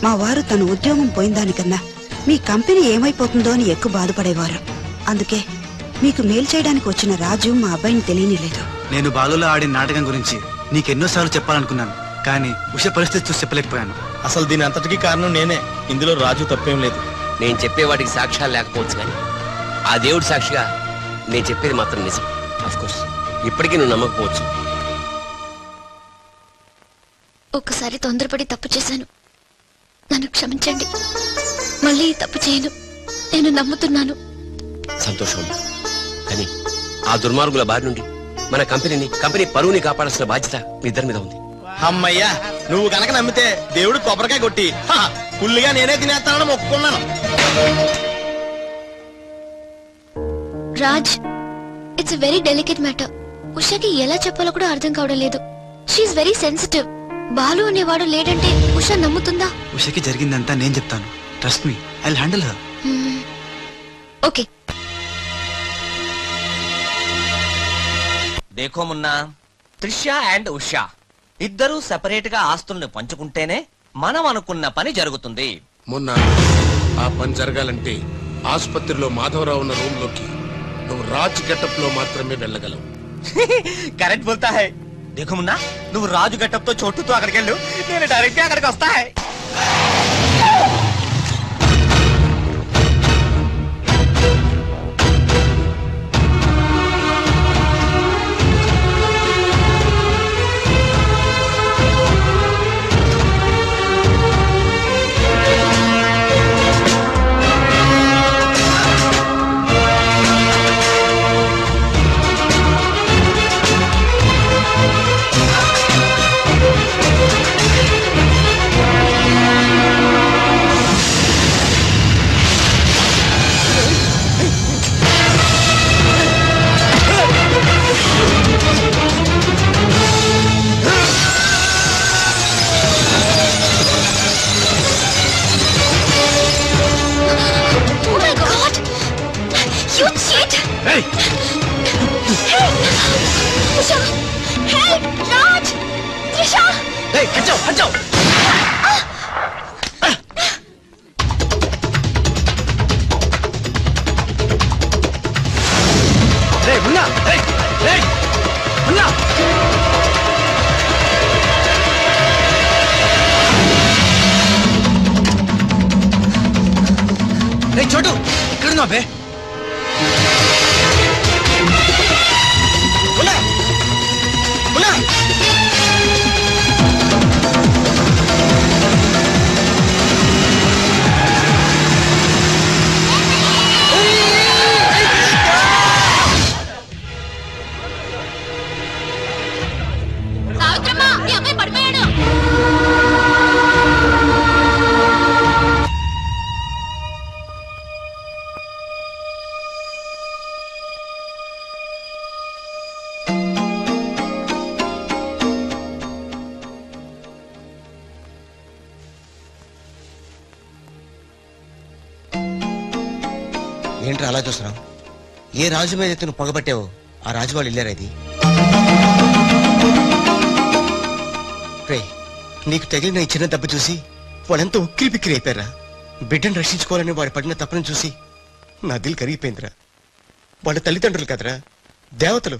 మా వారు తన ఉద్యోగం పోయిన దానికన్నా మీ కంపెనీ ఏమైపోతుందో అని ఎక్కువ బాధపడేవారు అందుకే మీకు మేలు చేయడానికి వచ్చిన రాజు మా అబ్బాయిని తెలియనిలేదు నేను బాలులో ఆడిన నాటకం గురించి నీకెన్నోసార్లు చెప్పాలనుకున్నాను కానీ ఉష పరిస్థితి చూసి చెప్పలేకపోయాను అసలు దీని అంతటికి కారణం నేనే ఇందులో రాజు తప్పేం లేదు నేను చెప్పేవాడికి సాక్ష్యాలు లేకపోవచ్చు కానీ ఆ దేవుడి సాక్షిగా నేను చెప్పేది మాత్రం నిజం కోర్స్ ఇప్పటికీ నువ్వు నమ్మకపోవచ్చు ఒక్కసారి తొందరపడి తప్పు చేశాను నన్ను క్షమించండి మళ్ళీ ఈ తప్పు చేయను నేను నమ్ముతున్నాను సంతోషం అమ్మా. కానీ ఆ దుర్మార్గుల బారి నుండి మన కంపెనీని కంపెనీ పరువుని కాపాడాల్సిన బాధ్యత మీ ఇద్దరి మీద ఉంది అమ్మయ్యా నువ్వు కనుక నమ్మితే దేవుడు కొబ్బరికాయ కొట్టి హా, ఫుల్లుగా నేనే తినేస్తానని మొక్కుకున్నాను Raj it's very delicate matter ఉషకి ఎలా చెప్పాలో కూడా అర్థం కావడం లేదు షీఈ్ వెరీ సెన్సిటివ్ బాలు అనేవాడు లేడంటే ఉష నమ్ముతుందా ఉషకి జరిగిందంతా నేను చెప్తాను trust me I handle her okay దేఖో మున్నా త్రిష అండ్ ఉషా ఇద్దరూ సెపరేట్ గా ఆస్తుల్ని పంచుకుంటేనే మనం అనుకున్న పని జరుగుతుంది మొన్న ఆ పని జరగాలంటే ఆసుపత్రిలో మాధవరావు ఉన్న రూమ్ లోకి నువ్వు రాజ్ గెటప్ లో మాత్రమే వెళ్ళగలవు కరెక్ట్ బోల్తా హై దేఖో మున్నా నువ్వు రాజు గట్టప్తో చోటుతో అక్కడికి వెళ్ళు నేను డైరెక్ట్ గా అక్కడికి వస్తా హై Oh my god! You cheat! Hey! Hey! Trisha! Help! Raj! Trisha! Hey, హంచో హంచో రే మున్నా రే రే మున్నా రే చోటు ఎక్కడున్నావు బే మున్నా మున్నా సావిత్రమ్మ మీ అబ్బాయి పడిపోయాడు ఏంట్రా అలా చూస్తున్నావు ఏ రాజు మీద అయితే నువ్వు పగబట్టావో ఆ రాజు వాళ్ళు ఇల్లారా ఇది రే నీకు తగిలిన ఈ చిన్న దెబ్బ చూసి వాళ్ళంతా ఉక్కిరి బిక్కిరి అయిపోయారా బిడ్డను రక్షించుకోవాలని వాడు పడిన తప్పని చూసి నా దిల్ కరిగిపోయిందిరా వాళ్ళ తల్లిదండ్రులు కదరా దేవతలు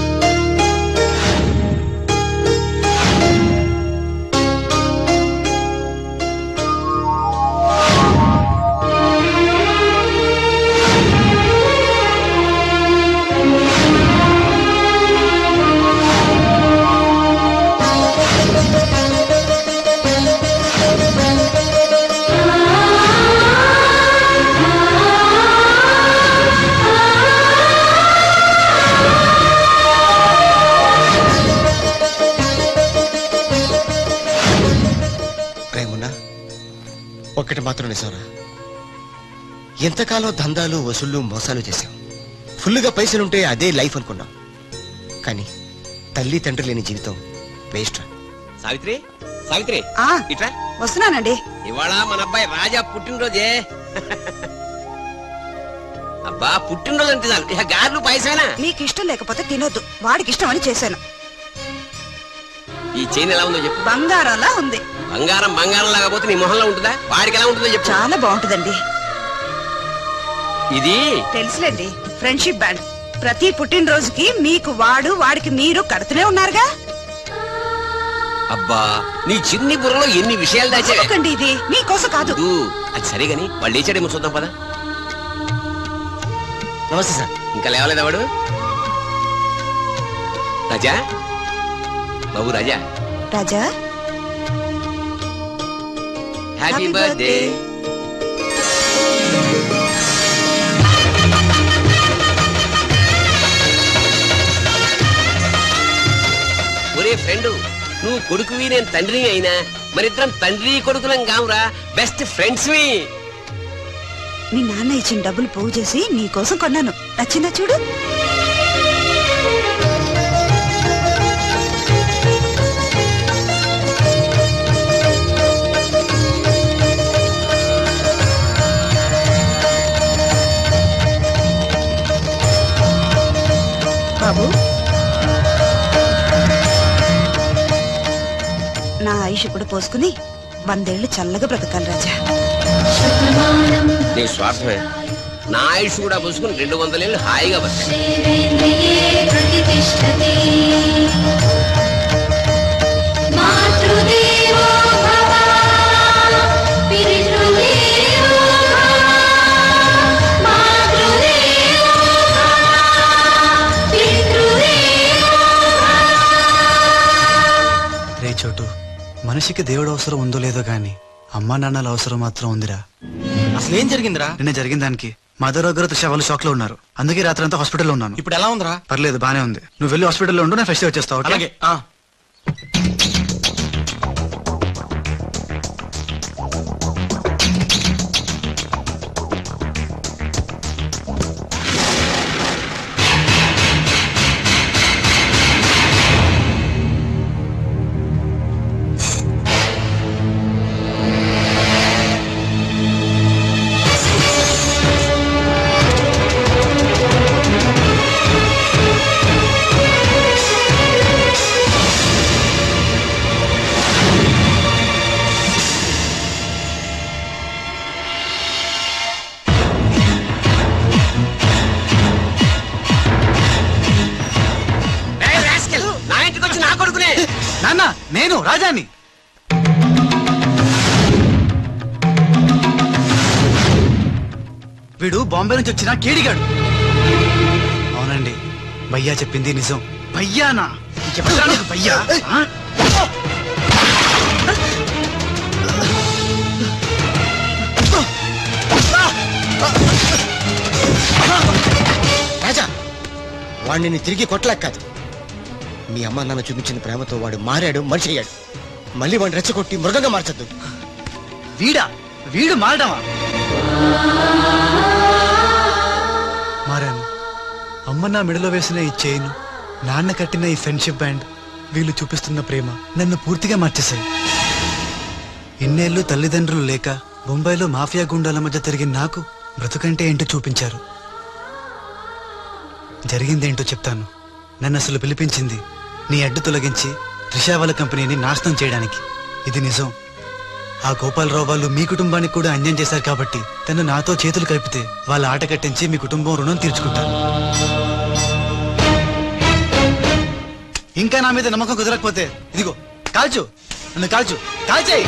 రేమున్నా ఒక్కటి మాత్రం నిజంరా ఎంతకాలం దందాలు వసూళ్ళు మోసాలు చేశాం ఫుల్గా పైసలుంటే అదే లైఫ్ అనుకున్నాం కానీ తల్లి తండ్రి లేని జీవితం వేస్ట్ రా సావిత్రి సావిత్రి ఆ ఇట్రా వస్తున్నానండి ఇవాళ మన అబ్బాయి రాజా పుట్టినరోజే అబ్బా పుట్టినరోజు అంటే చాలు ఇక గారెలు పాయసమేనా మీకు ఇష్టం లేకపోతే తినొద్దు వాడికి ఇష్టం అని చేశాను ఈ చైన్ ఎలా ఉందో చెప్పు బంగారంలా ఉంది బంగారం బంగారం లాగా పోతే నీ మొహంలో ఉంటుందా వాడికి ఎలా ఉంటుందో చెప్పు చాలా బాగుంటుందండి ఇది తెలుసులేండి ఫ్రెండ్షిప్ బ్యాండ్ ప్రతి పుట్టినరోజుకి మీకు వాడు వాడికి మీరు కడుతూనే ఉన్నారుగా అబ్బా నీ చిన్ని బుర్రలో ఎన్ని విషయాలు దాచావే ఎందుకండి ఇది మీకోసం కాదు ఊ, అది సరే గాని వాళ్ళు లేచాడేమో చూద్దాం పదా నమస్తే సార్ ఇంకా లేవలేదా వాడు Raja Babu Raja Raja happy Happy birthday ఒరే ఫ్రెండ్ నువ్వు కొడుకువి నేను తండ్రిని అయినా మరిద్దరం తండ్రి కొడుకులం కావురా బెస్ట్ ఫ్రెండ్స్ వి మీ నాన్న ఇచ్చిన డబ్బులు పోగు చేసి నీకోసం కొన్నాను నచ్చిందా చూడు బాబు నా ఆయుష్ కూడా పోసుకుని వందేళ్లు చల్లగా బ్రతకాలి రాజా నీ స్వార్థమే నా ఆయుష్ కూడా పుసుకుని రెండు వందలేళ్ళు హాయిగా బతికా మాతృదేవో భవ పితృదేవో భవ మాతృదేవో భవ పితృదేవో రే చోటు మనిషికి దేవుడు అవసరం ఉందో లేదో గాని అమ్మా నాన్నల అవసరం మాత్రం ఉందిరా అసలు ఏం జరిగిందిరా నిన్న జరిగిన దానికి మదర్ దగ్గర త్రిష వాళ్ళు షాక్ లో ఉన్నారు అందుకే రాత్రి అంతా హాస్పిటల్లో ఉన్నాను ఇప్పుడు ఎలా ఉందిరా పర్లేదు బానే ఉంది నువ్వు వెళ్ళి హాస్పిటల్లో ఉండు నేను ఫెస్ట్ వచ్చేస్తావు ఓకే? అలాగే ఆ. ఏయ్, rascal, నా ఇంటికి వచ్చి నా కొడుకునే నాన్న నేను రాజాని వీడు బాంబే నుంచి వచ్చిన కేడిగాడు అవునండి భయ్యా చెప్పింది నిజం భయ్యానా ఎవరురా నీకు భయ్యా ఆ? రాజా వాడిని నేను తిరిగి కొట్టలేక కాదు మీ అమ్మ నాన్న చూపించిన ప్రేమతో వాడు మారాడు మనిషి అయ్యాడు మళ్ళీ వాడిని రెచ్చగొట్టి మృగంగా మార్చద్దు వీడా వీడు మారడమా మారాను అమ్మ నా మెడలో వేసిన ఈ చైన్ నాన్న కట్టిన ఈ ఫ్రెండ్షిప్ బ్యాండ్ వీళ్ళు చూపిస్తున్న ప్రేమ నన్ను పూర్తిగా మార్చేశాయి ఇన్నేళ్ళు తల్లిదండ్రులు లేక బొంబాయిలో మాఫియా గుండాల మధ్య తిరిగిన నాకు బ్రతుకంటే ఏంటో చూపించారు జరిగిందేంటో చెప్తాను నన్ను అసలు పిలిపించింది నీ అడ్డు తొలగించి త్రిషావల కంపెనీని నాశనం చేయడానికి ఇది నిజం ఆ గోపాలరావు వాళ్ళు మీ కుటుంబానికి కూడా అన్యాయం చేశారు కాబట్టి తను నాతో చేతులు కలిపితే వాళ్ళ ఆట కట్టించి మీ కుటుంబం రుణం తీర్చుకుంటాను ఇంకా నా మీద నమ్మకం కుదరకపోతే ఇదిగో కాల్చు నన్ను కాల్చు కాల్చేయి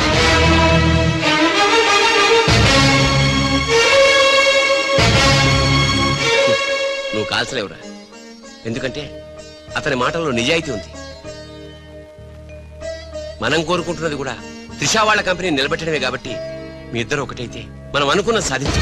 నువ్వు కాల్చలేవురా ఎందుకంటే అతని మాటల్లో నిజాయితీ ఉంది మనం కోరుకుంటున్నది కూడా త్రిషా వాళ్ళ కంపెనీ నిలబెట్టడమే కాబట్టి మీ ఇద్దరు ఒకటైతే మనం అనుకున్న సాధించు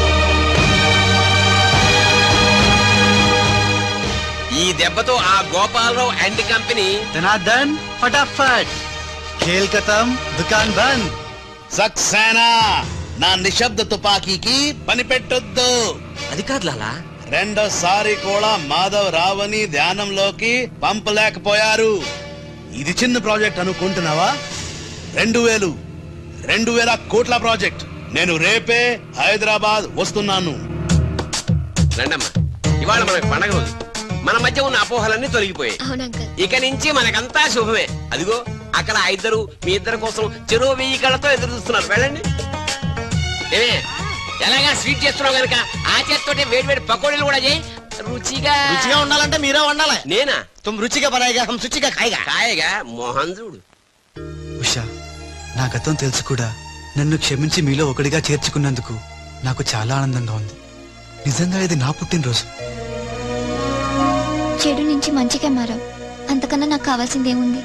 ఈ దెబ్బతో ఆ గోపాలరావు అండ్ కంపెనీ ధనార్దన్ ఫటాఫట్ ఖేల్ కథం దుకాన్ బంద్ సక్సేనా నా నిశ్శబ్ద తుపాకీకి పని పెట్టొద్దు అది కాదు లాలా రెండోసారి కూడా మాధవ్ రావని ధ్యానంలోకి పంపలేకపోయారు ఇది చిన్న ప్రాజెక్ట్ అనుకుంటున్నావా రెండు వేలు రెండు వేల కోట్ల ప్రాజెక్ట్ నేను రేపే హైదరాబాద్ వస్తున్నాను రండమ్మా ఇవాళ మనకి పండగ రోజు మన మధ్య ఉన్న అపోహలన్నీ తొలగిపోయాయి అవును అంకల్ ఇక నుంచి మనకంతా శుభమే అదిగో అక్కడ ఆ ఇద్దరు మీ ఇద్దరి కోసం చెరువు వెయ్యి కళ్ళతో ఎదురు చూస్తున్నారు వెళ్ళండి ఏమే ఎలాగా స్వీట్ చేస్తున్నావు గనుక ఆ చేత్తోటే వేడి వేడి పకోడీలు కూడా చేయి రుచిగా రుచిగా ఉండాలంటే మీరే వండాలి నేనా తుమ్ రుచిగా బనాయిగా హమ్ శుచిగా ఖాయిగా కాయగా మోహన్ చూడు ఉషా నా గతం తెలుసు కూడా నన్ను క్షమించి మీలో ఒకటిగా చేర్చుకున్నందుకు నాకు చాలా ఆనందంగా ఉంది నిజంగా ఇది నా పుట్టినరోజు చెడు నుంచి మంచిగా మారాం అంతకన్నా నాకు కావాల్సింది ఏముంది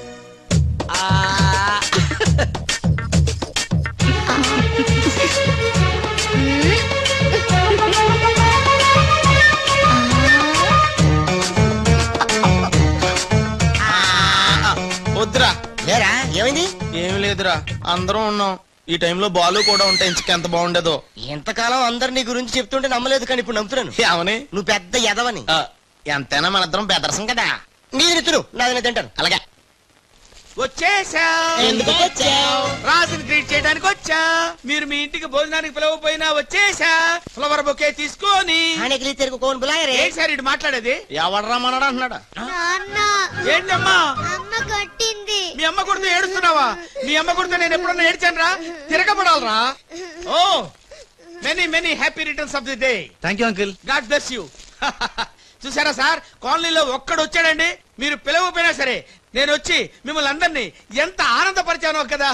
వద్దురా లేరా ఏమైంది ఏమి లేదురా అందరం ఉన్నాం ఈ టైంలో బాలు కూడా ఉంటే ఇంచుకెంత బాగుండేదో ఎంతకాలం అందరు నీ గురించి చెప్తుంటే నమ్మలేదు కానీ ఇప్పుడు నమ్ముతున్నాను ఏమని నువ్వు పెద్ద ఎదవని ఆ, ఎంతైనా మన ఇద్దరం బెదరసం కదా నీది తిను నాది నేను తింటాను అలాగే వచ్చేసాం ఎందుకు వచ్చావ్? రాజుని ట్రీట్ చేయడానికి వచ్చా మీరు మీ ఇంటికి భోజనానికి పిలవపోయినా వచ్చేసా ఫ్లవర్ బొకే తీసుకొని తెరుగు కోన్ బులాయరే ఏంటి సార్ ఇటు మాట్లాడేది ఎవడరా మనడా అంటున్నాడా ఏంటమ్మా అమ్మ కొట్టింది మీ అమ్మ కొడుతూ ఏడుస్తున్నావా మీ అమ్మ కొడుతూ నేను ఎప్పుడన్నా ఏడ్చాను రా తిరగబడాలరా ఓ many many happy returns of the day thank you uncle god bless you చూసారా సార్ కాలనీలో ఒక్కడు వచ్చాడండి మీరు పిలవపోయినా సరే నేను వచ్చి మిమ్మల్ని అందరినీ ఎంత ఆనందపరిచానో కదా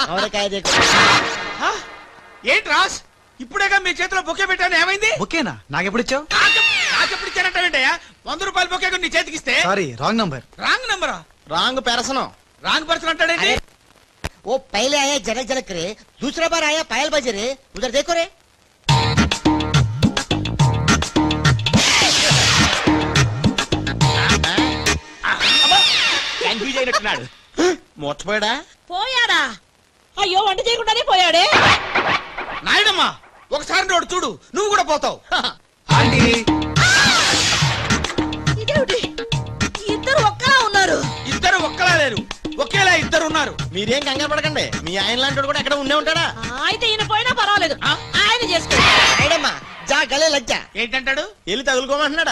హ? ఏంటి రాస్ ఇప్పుడేగా మీ చేతిలో బొకే పెట్టాను ఏమైంది ఓకేనా నాకెప్పుడు ఇచ్చావు నాకెప్పుడు ఇచ్చానంటావేంటయ్యా వంద రూపాయల బొకే నీ చేతికిస్తే సారీ రాంగ్ నంబర్ రాంగ్ నంబరా రాంగ్ పెరసనం రాంగ్ పర్సన్ అంటాడేంటి वो पहले आया जनक जनक रे दूसरा बार आया पायल बजे रे उधर देखो रे కన్ఫ్యూజ్ అయినట్టున్నాడు మోర్చిపోయాడా పోయాడా అయ్యో వంట చేయకుండానే పోయాడే నాయుడమ్మా ఒకసారి నోడు చూడు నువ్వు కూడా పోతావు ఇదేమిటి ఇద్దరు ఒక్కలా ఉన్నారు ఇద్దరు ఒక్కలా లేరు ఒకేలా ఇద్దరు ఉన్నారు మీరేం కంగారు పడకండి మీ ఆయన లాంటి కూడా ఎక్కడ ఉండే ఉంటాడా ఆ, అయితే ఈయన పోయినా పర్వాలేదు ఆయన చేసుకో ఐడమ్మా జా గలే లజ్జా ఏంటంటాడు వెళ్ళి తగులుకోమంటున్నాడా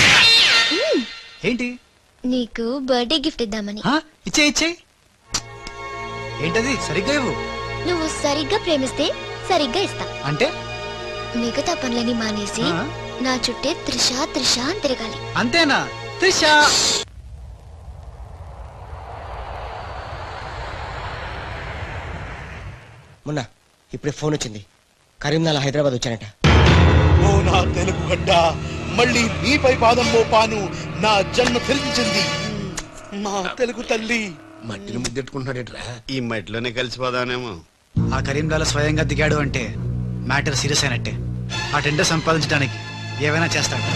ఏంటి నీకు బర్త్డే గిఫ్ట్ ఇద్దామని ఆ, ఇచ్చే ఇచ్చే ఏంటది సరిగ్గా ఇవ్వు నువ్వు సరిగ్గా ప్రేమిస్తే సరిగ్గా ఇస్తా అంటే మిగతా పనులని మానేసి ఆ? నా చుట్టే త్రిష త్రిష అని తిరగాలి అంతేనా త్రిషా మొన్న ఇప్పుడే ఫోన్ వచ్చింది కరీంనాలా హైదరాబాద్ వచ్చానట ఓ నా తెలుగు గడ్డ మళ్ళీ నీపై పాదం మోపాను నా జన్మ ఫలించింది మా తెలుగు తల్లి మట్టిని ముద్దెట్టుకుంటున్నాడేట్రా ఈ మట్టిలోనే కలిసిపోదానేమో ఆ కరీంలాల స్వయంగా దిగాడు అంటే మ్యాటర్ సీరియస్ అయినట్టే ఆ టెండర్ సంపాదించడానికి ఏవైనా చేస్తాడు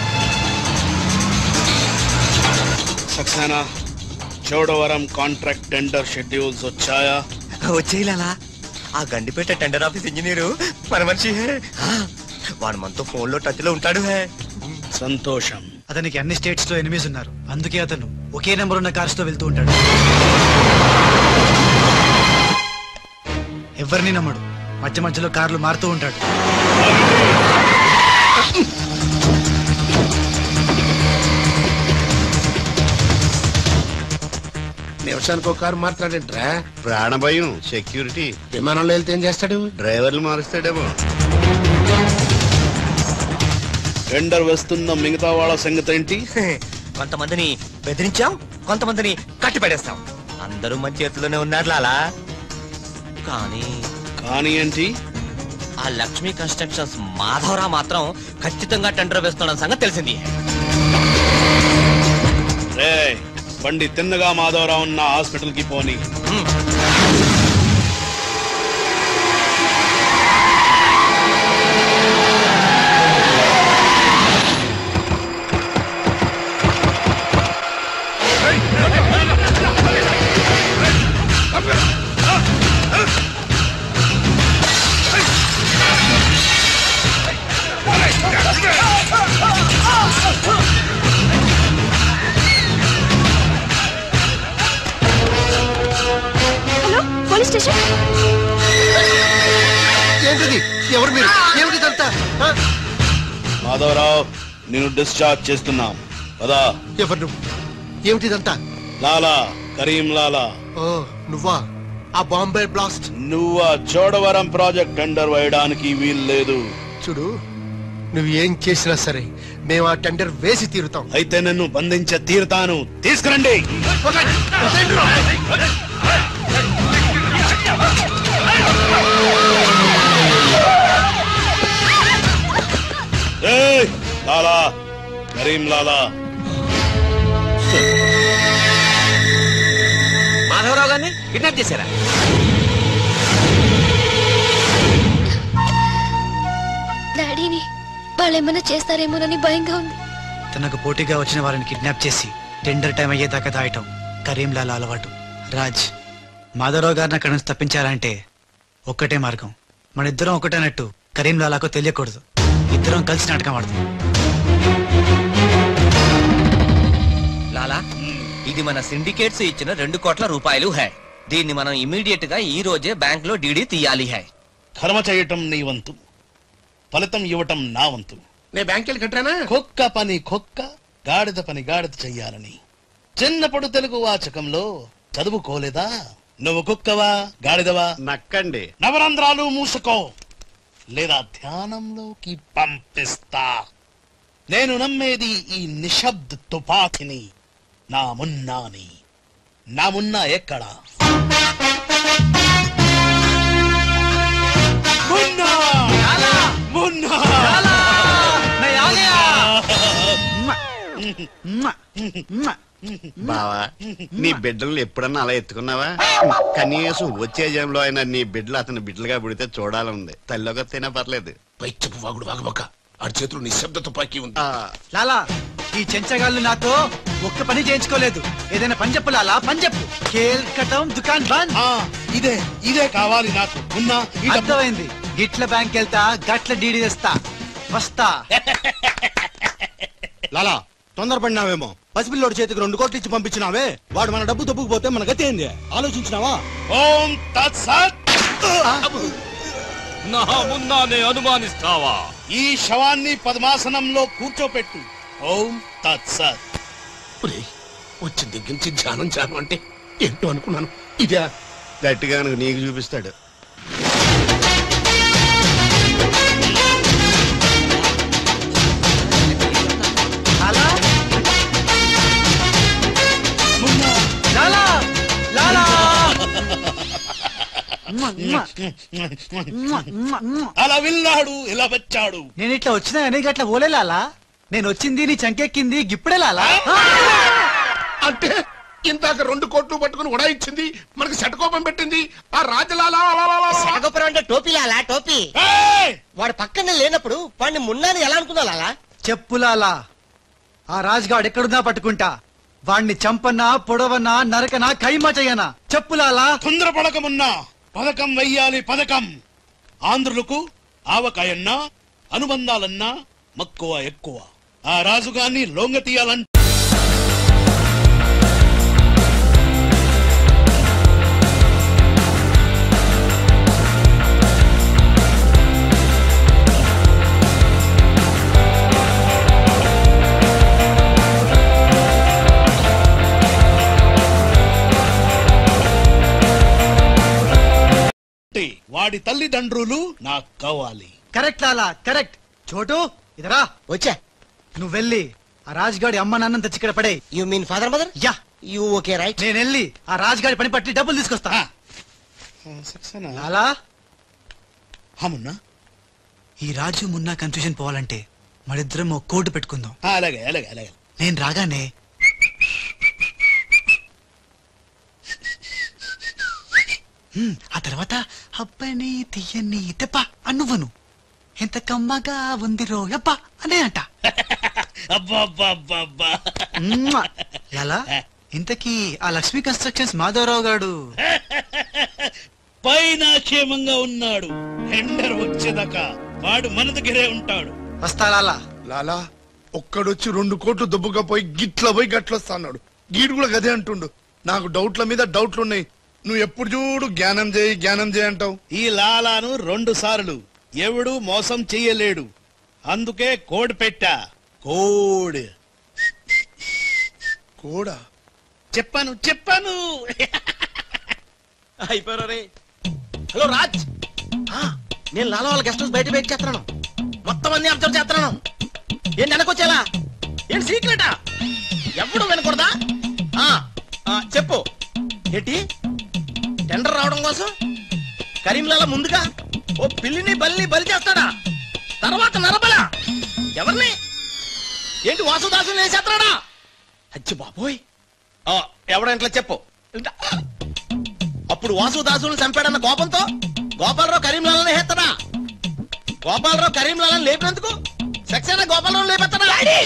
Saxena Chodavaram contract tender schedules వచ్చాయా వచ్చేయాలా ఆ గండిపేట టెండర్ ఆఫీస్ ఇంజనీరు మన మనిషి హే ఆ, వాడు మనతో ఫోన్ లో టచ్ లో ఉంటాడు హే సంతోషం అతనికి అన్ని స్టేట్స్ లో ఎనిమిస్ ఉన్నారు అందుకే అతను ఒకే నెంబర్ ఉన్న కార్స్ తో వెళ్తూ ఉంటాడు ఎవరిని నమ్మడు మధ్య మధ్యలో కార్లు మారుతూ ఉంటాడు నిమిషానికి ఒక కారు మాట్లాడేట్రా ప్రాణభయం సెక్యూరిటీ విమానంలో వెళ్తే ఏం చేస్తాడు డ్రైవర్లు మారుస్తాడేమో టెండర్ వేస్తున్న మిగతా వాళ్ళ సంగతి ఏంటి కొంతమందిని బెదిరించాం కొంతమందిని కట్టి పడేస్తాం అందరూ మన చేతిలోనే ఉన్నారు లాలా కానీ కానీ ఏంటి ఆ లక్ష్మీ కన్స్ట్రక్షన్స్ మాధవరావు మాత్రం ఖచ్చితంగా టెండర్ వేస్తున్న సంగతి తెలిసింది రే బండి తిన్నగా మాధవరావు ఉన్న హాస్పిటల్ కి పోని హలో పోలీస్ స్టేషన్ ఏంటిది ఎవరు మీరు ఏమిటి ఇదంతా ఆ? మాధవరావు నేను డిశ్చార్జ్ చేస్తున్నాం కదా ఎవరు నువ్వు ఏమిటి ఇదంతా లాలా కరీంలాలా ఓ నువ్వా ఆ బాంబే బ్లాస్ట్ నువ్వు ఆ చోడవరం ప్రాజెక్ట్ టెండర్ వేయడానికి వీల్లేదు చూడు నువ్వు ఏం చేసినా సరే మేము ఆ టెండర్ వేసి తీరుతాం అయితే నన్ను బంధించ తీరుతాను తీసుకురండి ఏయ్, లాలా కరీం లాలా మాధవరావు గారిని కిడ్నాప్ చేశారా డాడీని వాళ్ళు ఏమైనా చేస్తారేమోనని భయంగా ఉంది తనకు పోటీగా వచ్చిన వారిని కిడ్నాప్ చేసి టెండర్ టైం అయ్యేదాకా దాయటం కరీంలాల అలవాటు రాజ్ మాధవరావు గారిని అక్కడి నుంచి తప్పించాలంటే ఒక్కటే మార్గం మన ఇద్దరం ఒకటేనట్టు కరీంలాలాకు తెలియకూడదు ఇద్దరం కలిసి నాటకం ఆడతాం లాలా ఇది మన సిండికేట్స్ ఇచ్చిన రెండు కోట్ల రూపాయలు హై దీన్ని మనం ఇమీడియట్ గా ఈ రోజే బ్యాంక్ లో డీడీ తీయాలి హై కర్మ చేయటం నీ వంతు ఫలితం ఇవ్వటం నా వంతు నేను బ్యాంక్ వెళ్ళి కట్టానా కుక్క పని కుక్క గాడిద పని గాడిద చెయ్యాలని చిన్నప్పుడు తెలుగు వాచకంలో చదువుకోలేదా నువ్వు కుక్కవా గాడిదవా నక్కండి నవరంధ్రాలు మూసుకో లేదా ధ్యానంలోకి పంపిస్తా నేను నమ్మేది ఈ నిశ్శబ్ద తుపాకిని నా మున్నాని నా మున్నా ఎక్కడా మున్నా మున్నా బావా నీ బిడ్డలు ఎప్పుడన్నా అలా ఎత్తుకున్నావా కనీసం వచ్చే జంలో అయినా నీ బిడ్డలు అతని బిడ్డలుగా పుడితే చూడాలని తల్లిలోకి వస్తేనే పర్లేదు పైచ్చపు వాగుడు వాగబోక ఆడి చేతులు నిశ్శబ్ద తుపాకీ ఉంది లాలా ఈ చెంచగాళ్ళు నాతో ఒక్క పని చేయించుకోలేదు ఏదైనా పని చెప్పు లాలా పని చెప్పు కేల్కటం దుకాన్ బంద్ ఇదే ఇదే కావాలి నాకు ఉన్నా అర్థమైంది గిట్ల బ్యాంక్ వెళ్తా గట్ల డీడీ తెస్తా వస్తా లాలా తొందరపడినావేమో పసిపిల్లోడి చేతికి రెండు కోట్లు ఇచ్చి పంపించినావే వాడు మన డబ్బు తప్పుకుపోతే మన గతి ఏంది ఆలోచించినావా ఓం తత్సత్ నా మున్నానే అనుమానిస్తావా ఈ శవాన్ని పద్మాసనంలో కూర్చోపెట్టు ఓం తత్సత్ ఒరేయ్, వచ్చిన దగ్గర నుంచి ధ్యానం ధ్యానం అంటే ఏంటో అనుకున్నాను ఇదే గట్టిగా కనుక నీకు చూపిస్తాడు లాలా లాలా అలా వెళ్ళాడు ఇలా వచ్చాడు నేను ఇట్లా వచ్చినా అని గట్ల ఓలే లాలా నేను వచ్చింది నీ చంకెక్కింది గిప్పుడే లాలా అంటే ఇందాక రెండు కోట్లు పట్టుకుని ఉడాయించింది మనకి శటకోపం పెట్టింది ఆ రాజలాలా సగపురం అంటే టోపీ లాలా టోపీ వాడు పక్కనే లేనప్పుడు వాడిని మున్నాని ఎలా అనుకున్నా లాలా చెప్పు లాలా ఆ రాజుగాడు ఎక్కడున్నా పట్టుకుంటా వాణ్ణి చంపనా పొడవనా నరకనా ఖైమా చెయ్యనా చెప్పు లాలా తొందరపడకమున్నా పథకం వెయ్యాలి పథకం ఆంధ్రులకు ఆవకాయన్నా అనుబంధాలన్నా మక్కువ ఎక్కువ ఆ రాజుగాన్ని లొంగ తీయాలంటే వాడి తల్లిదండ్రులు నాకు కావాలి కరెక్ట్ లాలా కరెక్ట్ చోటు ఇదరా వచ్చా నువ్వు వెళ్ళి ఆ రాజుగాడి అమ్మ నాన్న తెచ్చి ఇక్కడ పడే you mean father mother yeah you okay right నేను వెళ్ళి ఆ రాజుగాడి పని పట్టి డబ్బులు తీసుకొస్తా లాలా హమున్నా ఈ రాజు మున్నా కన్ఫ్యూజన్ పోవాలంటే మరిద్దరం ఒక కోర్టు పెట్టుకుందాం అలాగే అలాగే అలాగే నేను రాగానే హ్మ్, ఆ తర్వాత అబ్బని తీయని తెప్ప అన్నువను ఎంత కమ్మగా ఉంది రోయప్ప అనే అంట అబ్బా మ్మ్. లాలా ఇంతకీ ఆ లక్ష్మీ కన్స్ట్రక్షన్స్ మాధవరావు గాడు పైన క్షేమంగా ఉన్నాడు టెండర్ వచ్చేదాకా వాడు మన దగ్గరే ఉంటాడు వస్తా లాలా లాలా ఒక్కడొచ్చి రెండు కోట్లు దుబ్బుగా పోయి గిట్ల పోయి గట్లొస్తా అన్నాడు గీడు కూడా గదే అంటుండు నాకు డౌట్ల మీద డౌట్లు ఉన్నాయి నువ్వు ఎప్పుడు చూడు జ్ఞానం చేయి జ్ఞానం చేయి అంటావు ఈ లాలాను రెండు సార్లు ఎవడు మోసం చెయ్యలేడు అందుకే కోడ్ పెట్టా కోడ్ కూడా చెప్పాను చెప్పాను అయిపోయారు రే హలో రాజ్ ఆ, నేను లాలా వాళ్ళ గెస్ట్ హౌస్ బయట వెయిట్ చేస్తున్నాను మొత్తం అన్ని అబ్జర్వ్ చేస్తున్నాను ఏంటి వెనకొచ్చేలా ఏంటి సీక్రెటా ఎప్పుడు వినకూడదా ఆ, ఆ, చెప్పు ఏంటి టెండర్ రావడం కోసం కరీంలాల ముందుగా ఓ పిల్లిని బల్లి బలి చేస్తాడా తర్వాత నరబల ఎవరిని ఏంటి వాసుదాసుని వేసేస్తాడా అచ్చి బాబోయ్ ఆ, ఎవడంట్లా చెప్పు ఇంట- అప్పుడు వాసుదాసుని చంపాడన్న కోపంతో గోపాలరావు కరీంలాలని హేత్తడా గోపాలరావు కరీంలాలని లేపినందుకు సక్సేనా గోపాలరావు లేపెత్తడా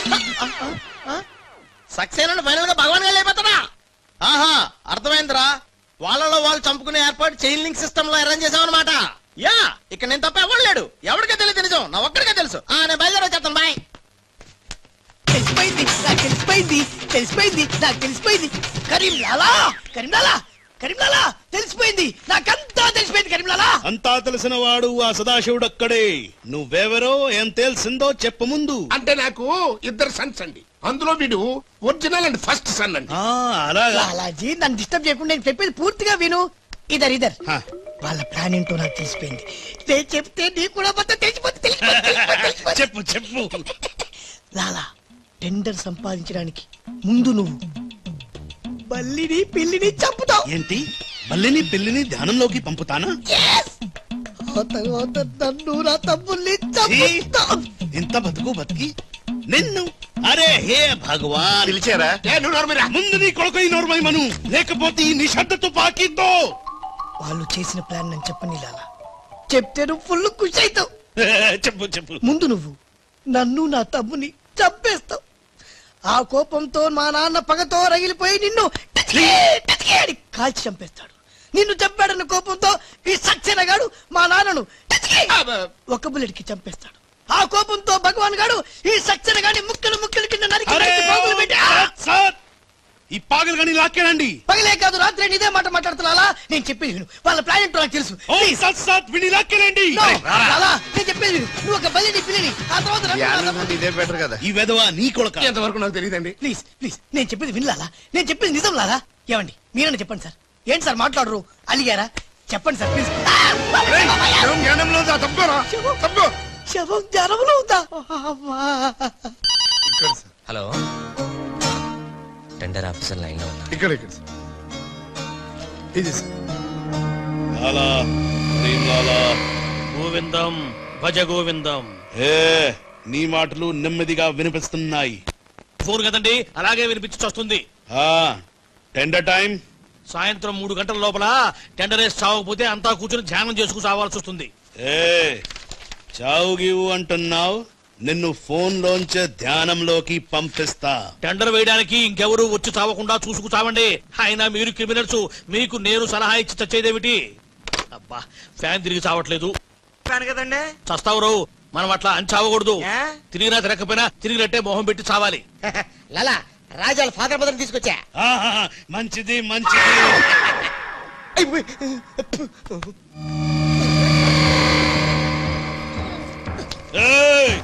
సక్సేనా ఫైనల్ గా భగవాన్ గా లేపెత్తడా ఆహా అర్థమైందిరా వాళ్ళలో వాళ్ళు చంపుకునే ఏర్పాటు చైన్ లింక్ సిస్టమ్ లో అరేంజ్ చేసామన్నమాట యా ఇక్కడ నేను తప్ప ఎవడు లేడు ఎవరికే తెలియదు నిజం నా ఒక్కడికే తెలుసు ఆ నేను బయలుదేరి వచ్చేస్తాను బాయ్ తెలిసిపోయింది నాకు తెలిసిపోయింది తెలిసిపోయింది నాకు తెలిసిపోయింది కరీంలాలా కరీంలాలా కరీంలాలా తెలిసిపోయింది నాకంతా తెలిసిపోయింది కరీంలాలా అంతా తెలిసిన వాడు ఆ సదాశివుడు అక్కడే నువ్వెవరో ఏం తెలిసిందో చెప్పు ముందు అంటే నాకు ఇద్దరు సన్స్ అండి అందులో వీడు ఒరిజినల్ అండ్ ఫస్ట్ సన్ అండి అలాగా లాలాజీ నన్ను డిస్టర్బ్ చేయకుండా నేను చెప్పేది పూర్తిగా విను ఇదర్ ఇదర్ వాళ్ళ ప్లాన్ ఏంటో నాకు తెలిసిపోయింది నేను చెప్తే నీకు కూడా మొత్తం తెలిసిపోతుంది తెలిసిపోతుంది, తెలిసిపోతుంది, తెలిసిపోతుంది. చెప్పు చెప్పు లాలా టెండర్ సంపాదించడానికి ముందు నువ్వు బల్లిని పిల్లిని చంపుతావు ఏంటి మల్లిని పిల్లిని ధ్యానంలోకి పంపుతానా ఆ తర్వాత నన్ను నా తమ్ముల్ని చంపుతావు ఇంత బతుకు బతికి నిన్ను అరే హే భగవాన్ పిలిచారా ముందు నీ కొడుకు ఈ నోర్మై మను లేకపోతే ఈ నిశ్శబ్ద తుపాకీతో వాళ్ళు చేసిన ప్లాన్ నేను చెప్పని లాలా చెప్తే నువ్వు ఫుల్ ఖుషి అవుతావు చెప్పు చెప్పు ముందు నువ్వు నన్ను నా తమ్ముని చంపేస్తావు ఆ కోపంతో మా నాన్న పగతో రగిలిపోయి నిన్ను టచ్కి, టచ్కి అని కాల్చి చంపేస్తాడు నిన్ను చంపాడన్న కోపంతో ఈ సక్సేన గాడు మా నాన్నను టచ్కి, ఒక బుల్లెట్ కి చంపేస్తాడు ఆ కోపంతో భగవాన్ గాడు ఈ సక్సేన గాని ముక్కలు ముక్కలు కింద నరికి అరే, నరికి పోగులు పెట్టి ఆ! సార్, సార్, ఈ పాగలు కానీ లాక్కేనండి పగలే కాదు రాత్రి ఇదే మాట మాట్లాడుతున్నా నేను చెప్పేది విను వాళ్ళ ప్లాన్ ఏంటో నాకు తెలుసు ఓ సత్ సత్ విని లాక్కేనండి No, లాలా, నేను చెప్పేది విను నువ్వు ఒక బలిని పిల్లని ఆ తర్వాత నన్ను నా తమ్ముని- ఇదే బెటర్ కదా ఈ వెధవ నీ కొడుక ఎంతవరకు నాకు తెలియదండి ప్లీజ్ ప్లీజ్ నేను చెప్పేది వినలాలా నేను చెప్పేది నిజం లాలా ఏమండి మీరన్నా చెప్పండి సార్ ఏంటి సార్ మాట్లాడరు అలిగారా చెప్పండి సార్ ప్లీజ్ జ్ఞానంలో ఉందా? తప్పుకోరా తప్పుకో శవం జ్వరంలో ఉందా అమ్మా. హలో టెండర్ ఆఫీసర్ లైన్ లో ఉన్నా ఇక్కడ ఇక్కడ సార్. ఇది సార్ లాలా ప్రేమ్ లాలా గోవిందం భజ గోవిందం ఏ నీ మాటలు నెమ్మదిగా వినిపిస్తున్నాయి ఫోన్ కదండి అలాగే వినిపించి వస్తుంది ఆ టెండర్ టైం సాయంత్రం మూడు గంటల లోపల టెండర్ వేసి చావకపోతే అంతా కూర్చొని ధ్యానం చేసుకు చావాల్సి వస్తుంది ఏ చావు గీవు అంటున్నావు నిన్ను ఫోన్ లోంచే ధ్యానంలోకి పంపిస్తా టెండర్ వేయడానికి ఇంకెవరు వచ్చి చావకుండా చూసుకు చావండి అయినా మీరు క్రిమినల్స్ మీకు నేను సలహా ఇచ్చి చచ్చేదేమిటి అబ్బా ఫ్యాన్ తిరిగి చావట్లేదు కదండి చస్తావు రావు మనం అట్లా అని చావకూడదు తిరిగినా తిరగకపోయినా తిరిగినట్టే మొహం పెట్టి చావాలి లాలా రాజాల ఫాదర్ మదర్ తీసుకొచ్చా ఆహా, మంచిది మంచిది ఏయ్,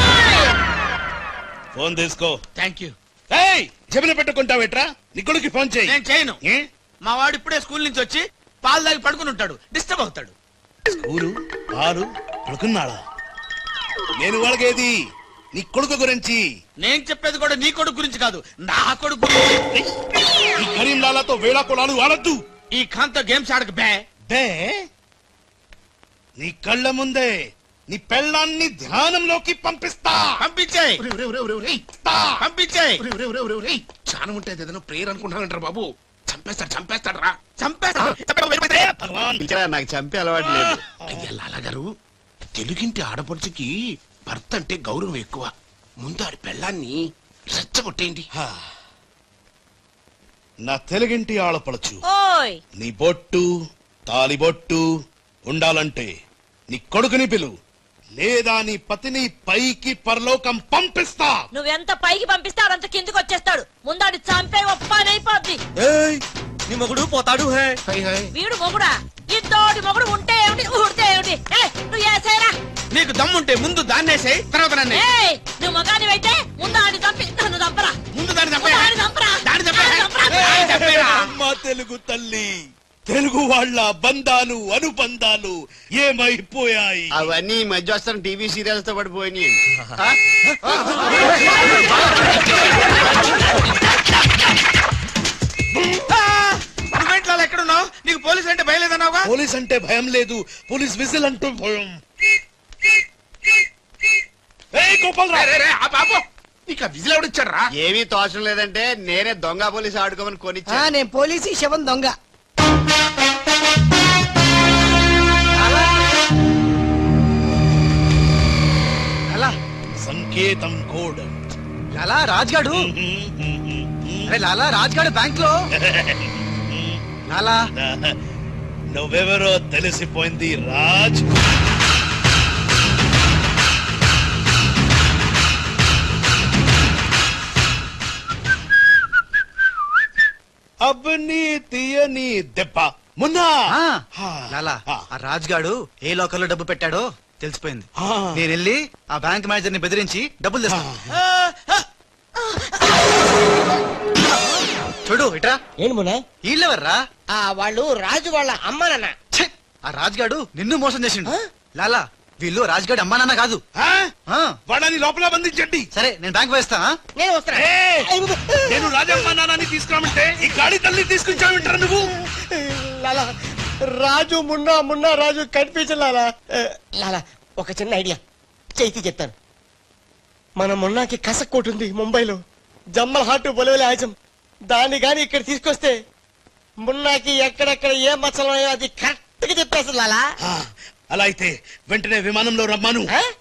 ఫోన్ తీసుకో థ్యాంక్ యూ ఏయ్ జబిన పెట్టుకుంటావేట్రా నీ కొడుకు ఫోన్ చేయి నేను చేయను మా వాడు ఇప్పుడే స్కూల్ నుంచి వచ్చి పాలు తాగి పడుకుని ఉంటాడు డిస్టర్బ్ అవుతాడు స్కూలు పాలు పడుకున్నాడా నేను వాళ్ళకేది నీ కొడుకు గురించి నేను చెప్పేది కూడా నీ కొడుకు గురించి కాదు నా కొడుకు గురించి ఈ కరీం లాలాతో వేళా కొలాలు ఆడద్దు ఈ ఖాన్తో గేమ్స్ ఆడక బే బే నీ కళ్ళ ముందే నీ పెళ్ళాన్ని ధ్యానంలోకి పంపిస్తా పంపించేయ్ పంపించేయ్ చాలా ఉంటుంది ఏదైనా ప్రేయర్ అనుకుంటానంటారు బాబు చంపేస్తాడు చంపేస్తాడు రా పిలిచారా నాకు చంపే అలవాటు లేదు అయ్యా లాలా గారు తెలుగింటి ఆడపడుచుకి భర్త అంటే గౌరవం ఎక్కువ ముందు ఆడి పెళ్ళాన్ని రెచ్చగొట్టేయండి నా తెలుగింటి ఆడపడచ్చు ఓయ్ నీ బొట్టు తాలిబొట్టు ఉండాలంటే నీ కొడుకుని పిలు లేదా నీ పతిని పైకి పరలోకం పంపిస్తా నువ్వెంత పైకి పంపిస్తే ఆడంత కిందికి వచ్చేస్తాడు ముందాడి చంపే ఒప్పనైపోద్ది నీ మొగుడు పోతాడు హే వీడు మొగుడా ఇద్దోడి మొగుడు ఉంటే ఏమిటి ఊడితే ఏమిటి ఏయ్, నువ్వు ఏసేరా నీకు దమ్ముంటే ముందు దాన్నేసేయ్ తర్వాత నన్ను ఏయ్ నువ్వు మగాడివైతే ముందు ఆడి చంపి నన్ను చంపరా ముందు దాన్ని ముందు ఆడి చంపరా దాన్ని చంపే ఆడిని చంపరా. అమ్మ తెలుగు తల్లి తెలుగు వాళ్ళ బంధాలు అనుబంధాలు ఏమైపోయాయి అవన్నీ ఈ మధ్య వస్తున్న టీవీ సీరియల్స్ తో పడిపోయినాయి ఆ? నువ్వేంటి లాలా ఎక్కడున్నావు నీకు పోలీస్ అంటే భయలేదన్నావుగా పోలీస్ అంటే భయం లేదు పోలీస్ విజిల్ అంటూ భయం ఏయ్ గోపాలరావు నీకు విజిల్ ఎవడిచ్చాడు రా ఏమీ తోచడం లేదంటే నేనే దొంగ పోలీసు ఆడుకోమని ఆ, కొనిచ్చా నేను పోలీసు ఈ శవం దొంగ అలా సంకేతం కోడ్ లాలా రాజ్గాడు అరే లాలా రాజ్గాడు బ్యాంక్ లో లాలా నువ్వెవరో తెలిసిపోయింది రాజ్ అబ్బని తీయని దెబ్బ మున్నా ఆ, లాలా ఆ రాజ్గాడు ఏ లోకల్లో డబ్బు పెట్టాడో తెలిసిపోయింది నేను వెళ్ళి ఆ బ్యాంక్ మేనేజర్ ని బెదిరించి డబ్బులు తెస్తాను చూడు ఇట్రా ఏంటి మున్నా వీళ్ళెవర్రా ఆ వాళ్ళు రాజు వాళ్ళ అమ్మనన్న ఆ రాజ్గాడు నిన్ను మోసం చేసిండు లాలా వీళ్ళు రాజ్గాడు అమ్మా నాన్న కాదు ఆ. వాళ్ళని లోపల బంధించండి సరే నేను బ్యాంక్ వేస్తా ఆ? నేను వస్తున్నా నేను రాజమ్మ నాన్నని తీసుకురామంటే ఈ గాడి తల్లి తీసుకొచ్చావింటారు నువ్వు లాలా రాజు మున్నా మున్నా రాజు కనిపించు లాలా ఏ, లాలా ఒక చిన్న ఐడియా చైతి చెప్తాను మన మున్నాకి కసక్కోటు ఉంది ముంబైలో జమ్మల్ హాట్ బొలవలే ఆజం దాన్ని గాని ఇక్కడ తీసుకొస్తే మున్నాకి ఎక్కడెక్కడ ఏ మచ్చలు ఉన్నాయో అది కరెక్ట్ గా చెప్పేస్తుంది లాలా అలా అయితే వెంటనే విమానంలో రమ్మాను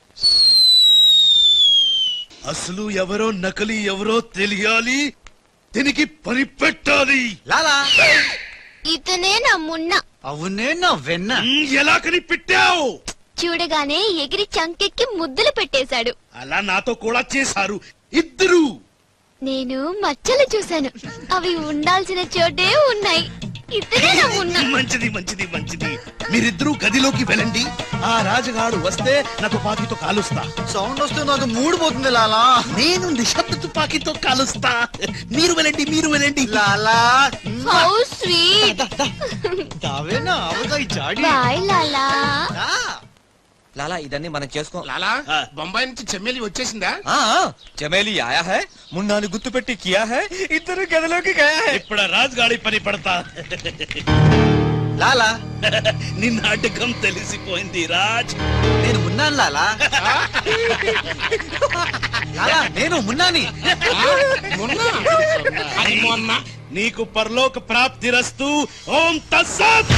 అసలు ఎవరో నకలి ఎవరో తెలియాలి దీనికి పని పెట్టాలి లాలా ఇతనే నా మున్న అవునే నా వెన్న ఎలా కనిపెట్టావు చూడగానే ఎగిరి చంకెక్కి ముద్దులు పెట్టేశాడు అలా నాతో కూడా చేశారు ఇద్దరు నేను మచ్చలు చూశాను అవి ఉండాల్సిన చోటే ఉన్నాయి ఇతనే నా మున్న మంచిది మంచిది మంచిది మీరిద్దరూ గదిలోకి వెళ్ళండి ఆ రాజుగాడు వస్తే నా తుపాకీతో కాలుస్తా సౌండ్ వస్తే నాకు మూడు పోతుంది లాలా నేను నిశ్శబ్ద తుపాకీతో కాలుస్తా మీరు వెళ్ళండి మీరు వెళ్ళండి లాలా హౌ స్వీట్ దావేనా అవగా ఈ జాడి బాయ్ లాలా లాలా ఇదన్నీ మనం చేసుకో లాలా బొంబాయి నుంచి చెమ్మేలి వచ్చేసిందా ఆ, చమేలి ఆయా హై మున్నాని గుర్తుపెట్టి కియా హై ఇద్దరు గదిలోకి గయా హై ఇప్పుడు రాజుగాడి పని పడతా లాలా నీ నాటకం తెలిసిపోయింది రాజ్ నేను మున్నాను లాలా లాలా నేను మున్నాని నీకు పరలోక ప్రాప్తి రస్తు ఓం తస్సత్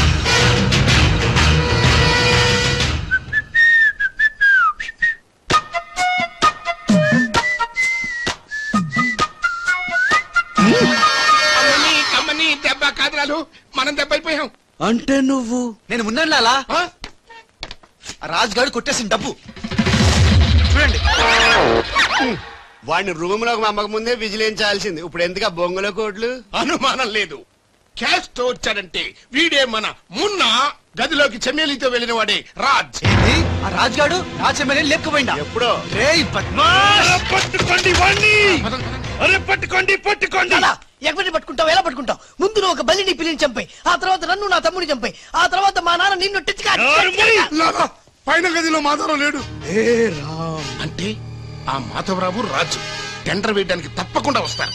అమ్మని కమ్మని దెబ్బ కాదురాలు మనం దెబ్బ అయిపోయాం అంటే నువ్వు నేను మున్నాను లాలా ఆ రాజుగాడు కొట్టేసిన డబ్బు చూడండి వాడిని రూమ్ లోకి మమ్మక ముందే విజిలించాల్సింది ఇప్పుడు ఎందుకు ఆ బొంగుల కోట్లు అనుమానం లేదు క్యాష్ తో వచ్చాడంటే వీడే మన మున్న గదిలోకి చెమ్మేలితో వెళ్ళిన వాడే రాజ్ ఆ రాజుగాడు రాజ్ ఎమ్మెల్యే లేపుకుపోయిందా ఎప్పుడో రే పట్టుకోండి వాణ్ణి అరే పట్టుకోండి పట్టుకోండి ఎక్కడిని పట్టుకుంటావు ఎలా పట్టుకుంటావు ముందు నువ్వు ఒక బలిని పిల్లిని చంపాయి ఆ తర్వాత నన్ను నా తమ్ముడిని చంపాయి ఆ తర్వాత మా నాన్న నిన్ను టెచ్చుకా లాలా, పైన గదిలో మాధవరావు లేడు అంటే ఆ మాధవరావు రాజు టెండర్ వేయడానికి తప్పకుండా వస్తారు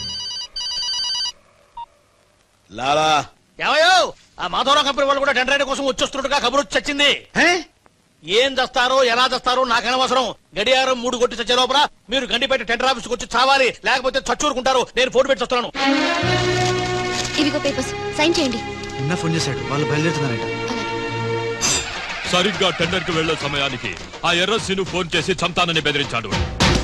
లాలా ఏమయ్యో ఆ మాధవరావు కంపెనీ వాళ్ళు కూడా టెండర్ కోసం వచ్చేస్తున్నట్టుగా కబురు వచ్చి చచ్చింది ఏం చేస్తారో ఎలా చేస్తారో నాకు అనవసరం గడియారం మూడు కొట్టి చచ్చే లోపల మీరు గండిపేట టెండర్ ఆఫీస్కి వచ్చి చావాలి లేకపోతే చచ్చూరుకుంటారు నేను ఫోన్ పెట్టి వస్తున్నాను ఇవిగో పేపర్స్ సైన్ చేయండి నిన్న ఫోన్ చేశాడు వాళ్ళు బయలుదేరుతున్నారట సరిగ్గా టెండర్ కు వెళ్లే సమయానికి ఆ ఎర్రస్సీను ఫోన్ చేసి చంతానని బెదిరించాడు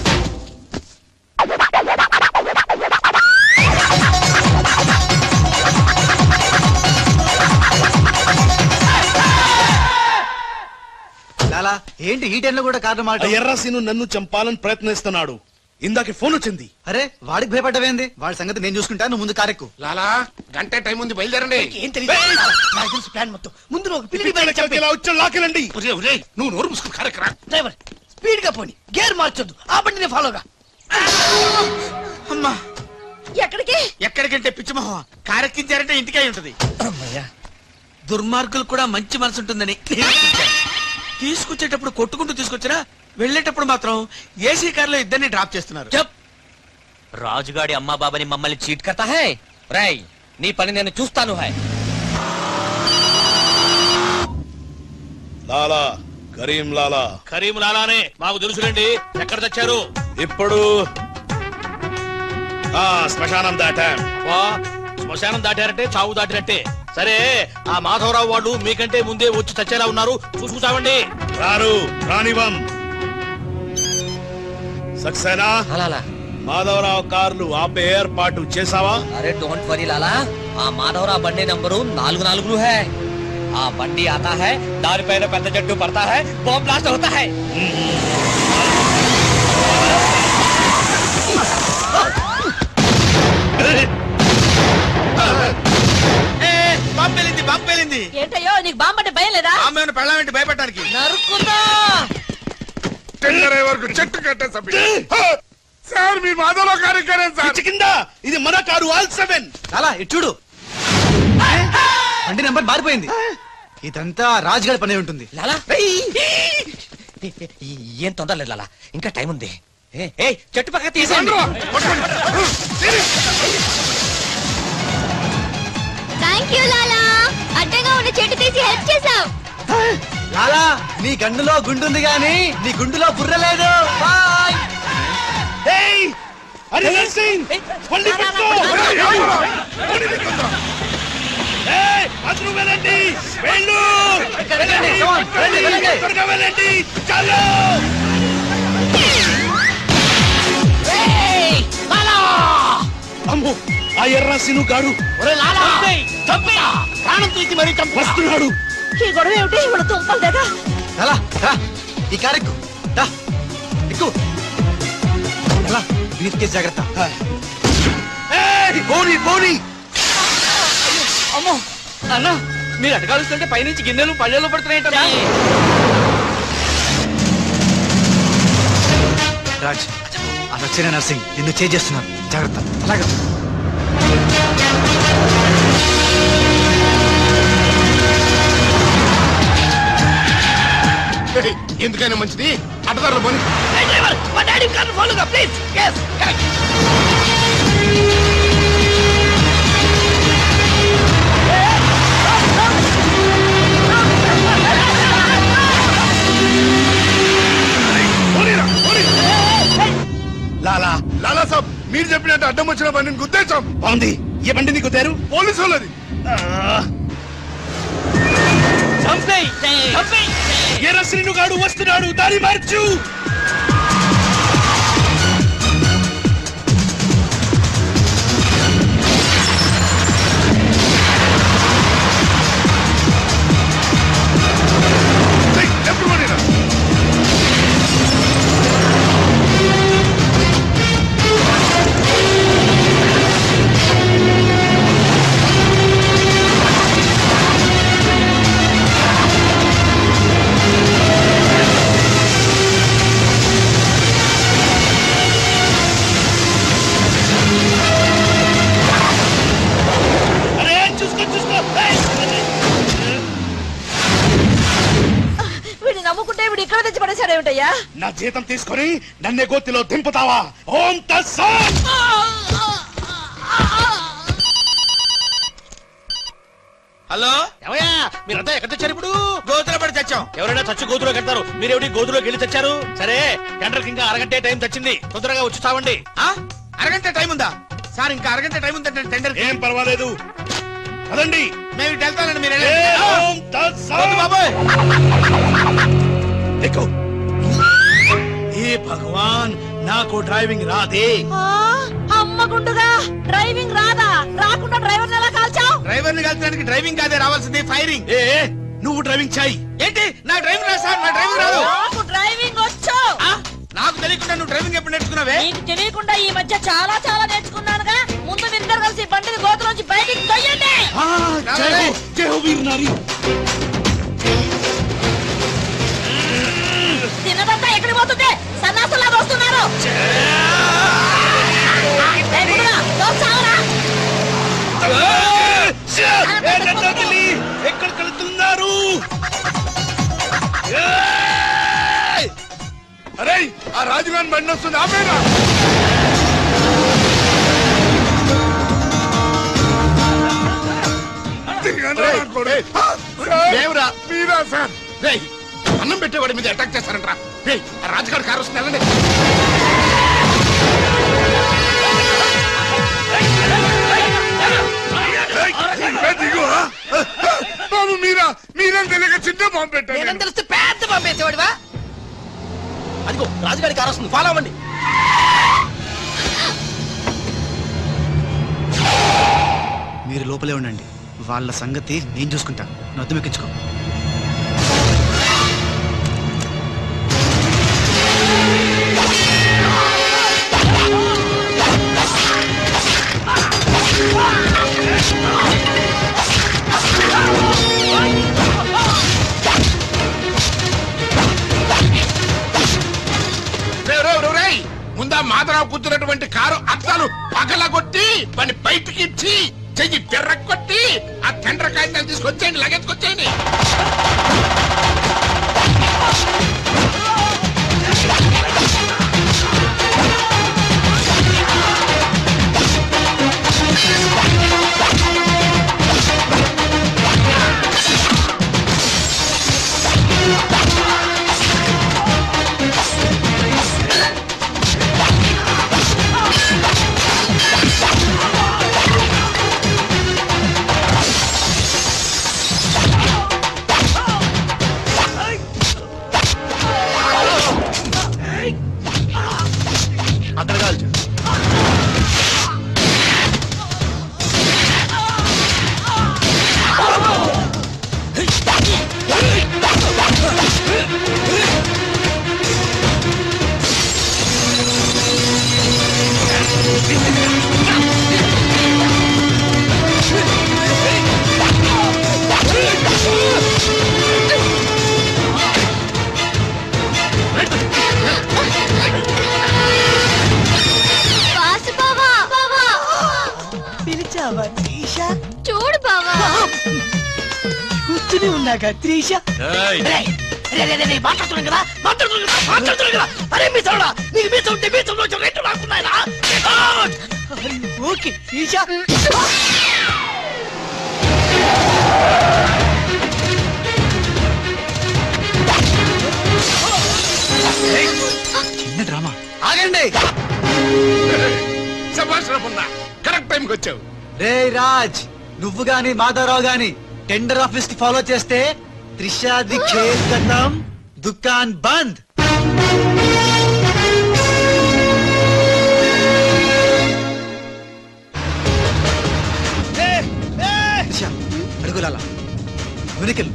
లాలా ఏంటి ఈ టైంలో కూడా కారణం మాట ఆ ఎర్రసీను నన్ను చంపాలని ప్రయత్నిస్తున్నాడు ఇందాక ఫోన్ వచ్చింది అరే వాడికి భయపడ్డవేంది వాడి సంగతి నేను చూసుకుంటా నువ్వు ముందు కారెక్కు లాలా గంట టైం ఉంది బయలుదేరండి ఏం తెలియదు నాకు తెలుసు ప్లాన్ మొత్తం ముందు నువ్వు ఒక పిల్లిని బయట చంపేయ్. వచ్చాడు లాకెళ్ళండి నువ్వు నోరు మూసుకుని కారెక్కరా డ్రైవర్ స్పీడ్ గా పోని గేర్ మార్చొద్దు ఆ బండిని ఫాలోగా అమ్మా ఎక్కడికి ఎక్కడికంటే పిచ్చిమోహం కారెక్కించారంటే ఇంటికే ఉంటది దుర్మార్గులు కూడా మంచి మనసు ఉంటుందని నిరూపించాను. తీసుకొచ్చేటప్పుడు కొట్టుకుంటూ తీసుకొచ్చినా వెళ్ళేటప్పుడు మాత్రం ఏసీ కార్లో ఇద్దరిని డ్రాప్ చేస్తున్నారు రాజుగాడి అమ్మా బాబాని మమ్మల్ని చీట్ కర్తా హై రై నీ పని నేను చూస్తాను హై లాలా కరీం లాలా కరీం లాలానే మాకు తెలుసులేండి ఎక్కడ తెచ్చారు ఇప్పుడు ఆ శ్మశానం దాటాం వా శ్మశానం దాటారంటే చావు దాటినట్టే సరే ఆ మాధవరావు వాళ్ళు మీకంటే ముందే వచ్చి చచ్చేలా ఉన్నారు చూసుకుంటామండి రారు రానివం సక్సేనా అలాలా మాధవరావు కార్లు ఆపే ఏర్పాటు చేసావా అరే డోంట్ వరీ లాలా ఆ మాధవరావు బండి నంబరు నాలుగు నాలుగులు హై ఆ బండి ఆతా హై దానిపైన పెద్ద జట్టు పడతా హై బాంబ్ బ్లాస్ట్ అవుతా హై బాంబేలింది బాంబేలింది ఏంటయ్యో నీకు బాంబంటే భయం లేదా బాంబే పెళ్ళామేంటి భయపెట్టడానికి నరుకుందా టెండర్ అయ్యే వరకు చెట్టు కట్టే సార్ మీ మాధవరావు కార్యక్రమం సార్ కింద ఇది మన కారు ఆల్ సెవెన్ అలా ఇటు చూడు బండి నెంబర్ మారిపోయింది ఇదంతా రాజుగారి పని ఉంటుంది లాలా ఏం తొందర లేదు లాలా ఇంకా టైం ఉంది ఏ, ఏయ్ చెట్టు పక్క తీసేయండి థ్యాంక్ యూ లాలా అడ్డగా ఉన్న చెట్టు తీసి హెల్ప్ చేసావు లాలా నీ గండులో గుండుంది గాని నీ గుండులో బుర్ర లేదు బాయ్ అరే నర్సింగ్ మళ్ళీ పెట్టుకో ఏయ్, అందరూ వెళ్ళండి వెళ్ళు వెళ్ళండి, వెళ్ళండి, వెళ్ళండి. త్వరగా వెళ్ళండి చాలు అమ్మో ఆ ఎర్రసిను గాడు ప్రాణం తీసి మరీ వస్తున్నాడు ఈ గొడవ ఏమిటి ఇవాళ తుంపలు దగ్గర లాలా రా ఈ కారు ఎక్కు రా ఎక్కు లాలా బ్రీఫ్ కేస్ జాగ్రత్త పోనీ పోనీ అమ్మో అన్న మీరు అడగాల్సింటే పైనుంచి గిన్నెలు పళ్ళెలు పడుతున్నాయంట రాజ్ ఆ సక్సేనా నర్సింగ్ నిన్ను చేస్తున్నాను జాగ్రత్త అలాగా ఏయ్, ఎందుకైనా మంచిది అడ్డదారులు పోనీ మా డాడీ కార్ ఫాలోగా ప్లీజ్ ఎస్ లాలా లాలా సాబ్ మీరు చెప్పినట్టు అడ్డం వచ్చిన బండిని గుద్దేశాం బాగుంది ఏ బండి నీకు తేరు పోలీసు వాళ్ళది ఎర్రసిను గాడు వస్తున్నాడు దారి మార్చు ఏయ్, ఎప్పుడు పోనీరా? అరే చూసుకో చూసుకో ఏయ్! వీడిని నమ్ముకుంటే వీడు ఇక్కడ తెచ్చి పడేశాడేమిటయ్యా నా జీతం తీసుకొని నన్నే గోతిలో దింపుతావా ఓం తస్సాత్ హలో ఏమయ్యా మీరంతా ఎక్కడ తెచ్చారు ఇప్పుడు గోతులో పడి చచ్చాం ఎవరైనా చచ్చి గోతులో కడతారు మీరేమిటి గోతులోకి వెళ్ళి తెచ్చారు సరే టెండర్కి ఇంకా అరగంటే టైం తెచ్చింది తొందరగా వచ్చి చావండి ఆ? అరగంట టైం ఉందా సార్ ఇంకా అరగంట టైం ఉందంటే టెండర్ ఏం పర్వాలేదు అదండి మేము ఇటు వెళ్తానండి మీరు ఏ వెళ్ళండి. ఓం తస్సాత్. వద్దు బాబోయ్ ఎక్కు. ఏ భగవాన్ నాకు డ్రైవింగ్ రాదే ఆ, అమ్మ గుండుగా డ్రైవింగ్ రాదా రాకుండా డ్రైవర్ ఎలా కాల్చావు డ్రైవర్ ని కలిసడానికి డ్రైవింగ్ కాదే రావాల్సింది ఫైరింగ్ ఏ నువ్వు డ్రైవింగ్ చాయి ఏంటి నా డ్రైవింగ్ రాదు సార్ నా డ్రైవింగ్ రాదు నాకు డ్రైవింగ్ వచ్చు ఆ? నాకు తెలియకుండా నువ్వు డ్రైవింగ్ ఎప్పుడు నేర్చుకున్నావే నీకు తెలియకుండా ఈ మధ్య చాలా చాలా నేర్చుకున్నానుగా ముందు మీరిద్దరు కలిసి బండిని గోతులోంచి బయటికి తొయ్యండి జై హో జై హో వీర్ నారి తిన్నదంతా ఎక్కడికి పోతుంది సన్నాసులాగా వస్తున్నారు ఏ గుండుగా, తోలు చావు. ఆ రాజుగారి బండి వస్తుంది ఆపేరా దేవురా మీరా సార్ రేయ్ అన్నం పెట్టేవాడి మీద అటాక్ చేస్తారంట్రా రేయ్ ఆ రాజుగారి కారు వస్తుంది వెళ్ళండి బాబు మీరా మీరేం తెలియక చిన్న బాంబు పెట్టారు నేనేం తెలిస్తే పెద్ద పంపేసేవాడివా అదిగో రాజుగారి కారు వస్తుంది ఫాలో అవ్వండి మీరు లోపలే ఉండండి వాళ్ళ సంగతి నేను చూసుకుంటా నద్దు ఎక్కించుకో రేయ్, రేయ్, రేయ్, రేయ్. ముందా మాధరావు కూర్చున్నటువంటి కారు అద్దాలు పగలగొట్టి పని బయటికి ఇచ్చి చెయ్యి పెర్రగొట్టి ఆ టెండర్ కాగితాలు తీసుకొచ్చేయండి లగెత్తుకొచ్చేయండి అక్కడ కాల్చు వాసు బావా బావా పిలిచావా త్రీషా చూడు బావా కూర్చుని ఉన్నాగా త్రీషా ఏయ్. రేయ్, రే, రే, రే, రే, మాట్లాడుతున్నాం కదా మాట్లాడుతున్నాం కదా మాట్లాడుతున్నాం కదా అరే మీ సోడా నీకు మీ ఉంటే మీ వచ్చి రెండు రాకున్నాయనా ఓకే త్రీషా చిన్న డ్రామా ఆగండి శభాష్ రమణ కరెక్ట్ టైంకి వచ్చావు రే రాజ్ నువ్వు గాని మాధవరావు గాని టెండర్ ఆఫీస్ కి ఫాలో చేస్తే త్రిషాది ఖేల్ కథం దుకాన్ బంద్ త్రిష అడుగులాల వెనుకెళ్ళు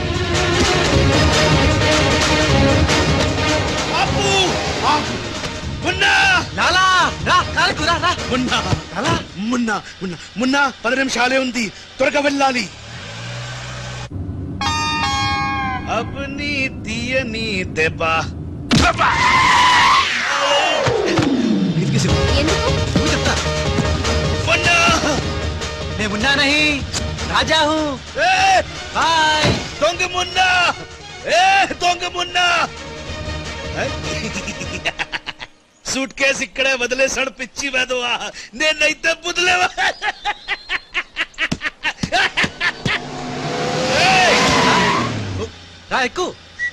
ఆపు ఆపు మున్నా లాలా రా కాలకు రా రా మున్నా లాలా మున్నా మున్నా మున్నా పది నిమిషాలే ఉంది త్వరగా వెళ్ళాలి అప్ని తీయని దెబ్బ ఇదిగేసి ఎందుకు నువ్వు చెప్తా మున్నా मैं मुन्ना नहीं राजा हूँ ఏ बाय దొంగ మున్నా ఏ దొంగ మున్నా సూట్ కేసు ఇక్కడే వదిలేసాడు పిచ్చి వెదవా నేనైతే బుదిలేవా రా ఎక్కు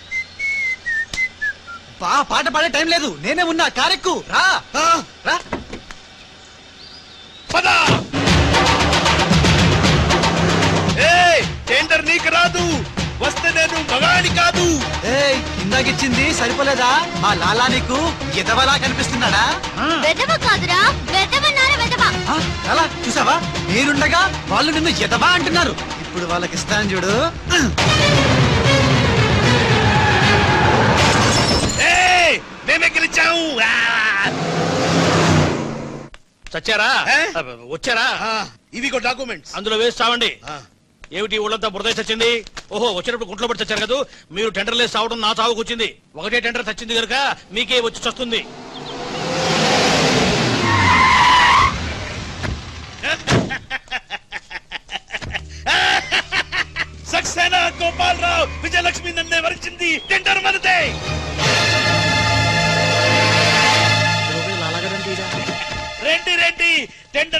బా పాట పాడే టైం లేదు నేనే ఉన్నా కారెక్కు రా రా పదా ఏయ్ టెండర్ నీకు రాదు వస్తే నేను మగాడి కాదు ఏయ్ ఇందాకిచ్చింది సరిపోలేదా మా లాలా నీకు ఎదవలా కనిపిస్తున్నాడా వెదవ కాదురా వెదవన్నారా వెదవ ఆ, లాలా చూసావా నేనుండగా వాళ్ళు నిన్ను ఎదవా అంటున్నారు ఇప్పుడు వాళ్ళకి ఇస్తాను చూడు ఏయ్ మేమే గెలిచాము ఆ! చచ్చారా వచ్చారా ఇవిగో డాక్యుమెంట్స్ అందులో వేసి చావండి ఏమిటి ఊళ్ళంతా బురద చచ్చింది ఓహో వచ్చినప్పుడు గుంట్లో పడి చచ్చారు కదా మీరు టెండర్ లేసి చావడం నా చావుకు వచ్చింది ఒకటే టెండర్ చచ్చింది కనుక మీకే వచ్చి చస్తుంది సక్సేనా గోపాలరావు విజయలక్ష్మి నన్నే వరించింది టెండర్ మనదే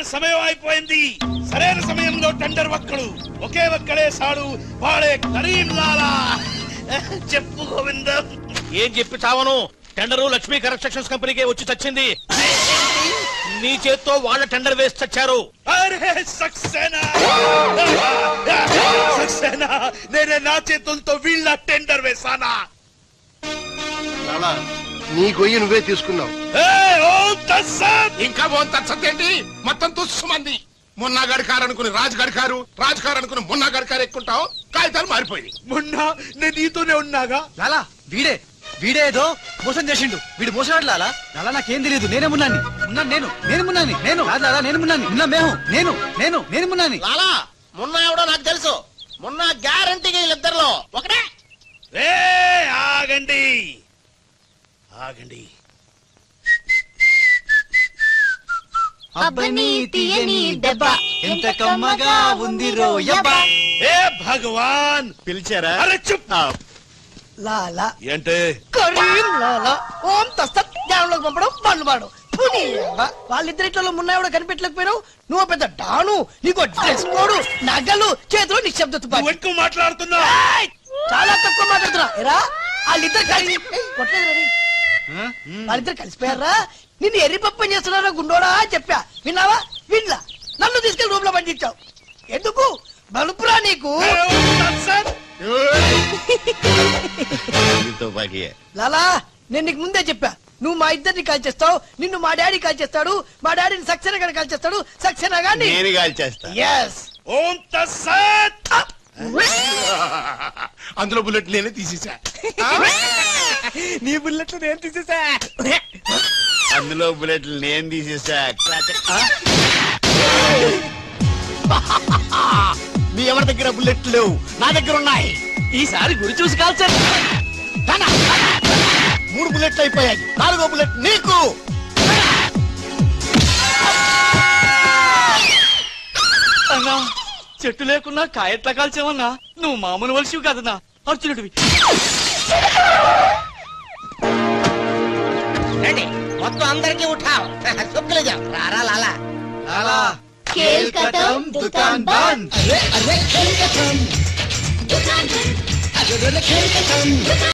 సమయం అయిపోయింది సరైన సమయంలో టెండర్ ఒక్కడు ఒకే ఒక్కడే సాడు వాడే కరీం లాలా చెప్పు గోవిందం ఏం చెప్పి చావను టెండరు లక్ష్మీ కన్స్ట్రక్షన్స్ కంపెనీకే వచ్చి చచ్చింది నీ చేత్తో వాళ్ళ టెండర్ వేసి చచ్చారు అరే సక్సేనా సక్సేనా నేనే నా చేతులతో వీళ్ళ టెండర్ వేసానా లాలా నీ గొయ్యి నువ్వే తీసుకున్నావు ఇంకా ఓన్ తచ్చతేంటి మొత్తం తుస్సుమంది మొన్న గడికారు అనుకుని రాజు గడికారు రాజు కారు అనుకుని మొన్న గడికారు ఎక్కుంటావు కాగితాలు మారిపోయి మొన్న నేను నీతోనే ఉన్నాగా లాలా వీడే వీడే ఏదో మోసం చేసిండు వీడు మోసగాడు లాలా లాలా నాకేం తెలియదు నేనే మున్నాని మున్నాను నేను నేను మున్నాని నేను కాదు లాలా నేను మున్నాని మున్నా మేము నేను నేను నేను మున్నాని లాలా మొన్న ఎవడో నాకు తెలుసు మొన్న గ్యారంటీగా వీళ్ళిద్దరిలో ఒకటే ఏ ఆగండి ఆగండి అబ్బని తీయని దెబ్బ ఎంత కమ్మగా ఉంది రోయబ్బ ఏ భగవాన్ పిలిచారా అరే చుప్ లాలా ఏంటే కరీం లాలా ఓం తస్తత్ జ్ఞానంలోకి పంపడం బండ్లు పాడు వాళ్ళిద్దరిట్లో మున్నావిడ కనిపెట్టలేకపోయినావు నువ్వు పెద్ద డాను నీకు డ్రెస్ కోడు నగలు చేతులు నిశ్శబ్ద తుపాకీ ఎక్కువ మాట్లాడుతున్నావు ఏయ్! చాలా తక్కువ మాట్లాడుతున్నా ఎరా వాళ్ళిద్దరు కలిసి ఏయ్, కొట్టలేదు రే. వాళ్ళిద్దరు కలిసిపోయారా నిన్ను ఎర్రి పప్పని చేస్తున్నారా గుండోడా అని చెప్పా విన్నావా విన్లా నన్ను తీసుకెళ్లి రూమ్ లో పండించావు ఎందుకు బలుపురా నీకు తుపాకీ లాలా నేను నీకు ముందే చెప్పా నువ్వు మా ఇద్దరిని కాల్ చేస్తావు నిన్ను మా డాడీ కాల్ చేస్తాడు మా డాడీని సక్సేనా గాని కాల్ చేస్తాడు సక్సేనా గాని నేను కాల్ చేస్తా ఎస్ ఓం తస్సత్ అందులో బుల్లెట్ నేనే తీసేసా నీ బుల్లెట్లు నేను తీసేసా అందులో బుల్లెట్లు నేను తీసేసా మీ ఎవరి దగ్గర బుల్లెట్లు లేవు నా దగ్గర ఉన్నాయి ఈసారి గురి చూసి కాల్చారు మూడు బుల్లెట్లు అయిపోయాయి నాలుగో బుల్లెట్ నీకు అన్నా చెట్టు లేకున్నా కాయట్లా కాల్చావన్నా నువ్వు మామూలు వలసివి కదన్నా అర్జునుడివి రండి మొత్తం అందరికీ ఉఠావు శుక్లజం రారా లాలా లాలా खेल खत्म दुकान बंद అరే అరే खेल खत्म दुकान बंद अरे खेल खत्म दुकान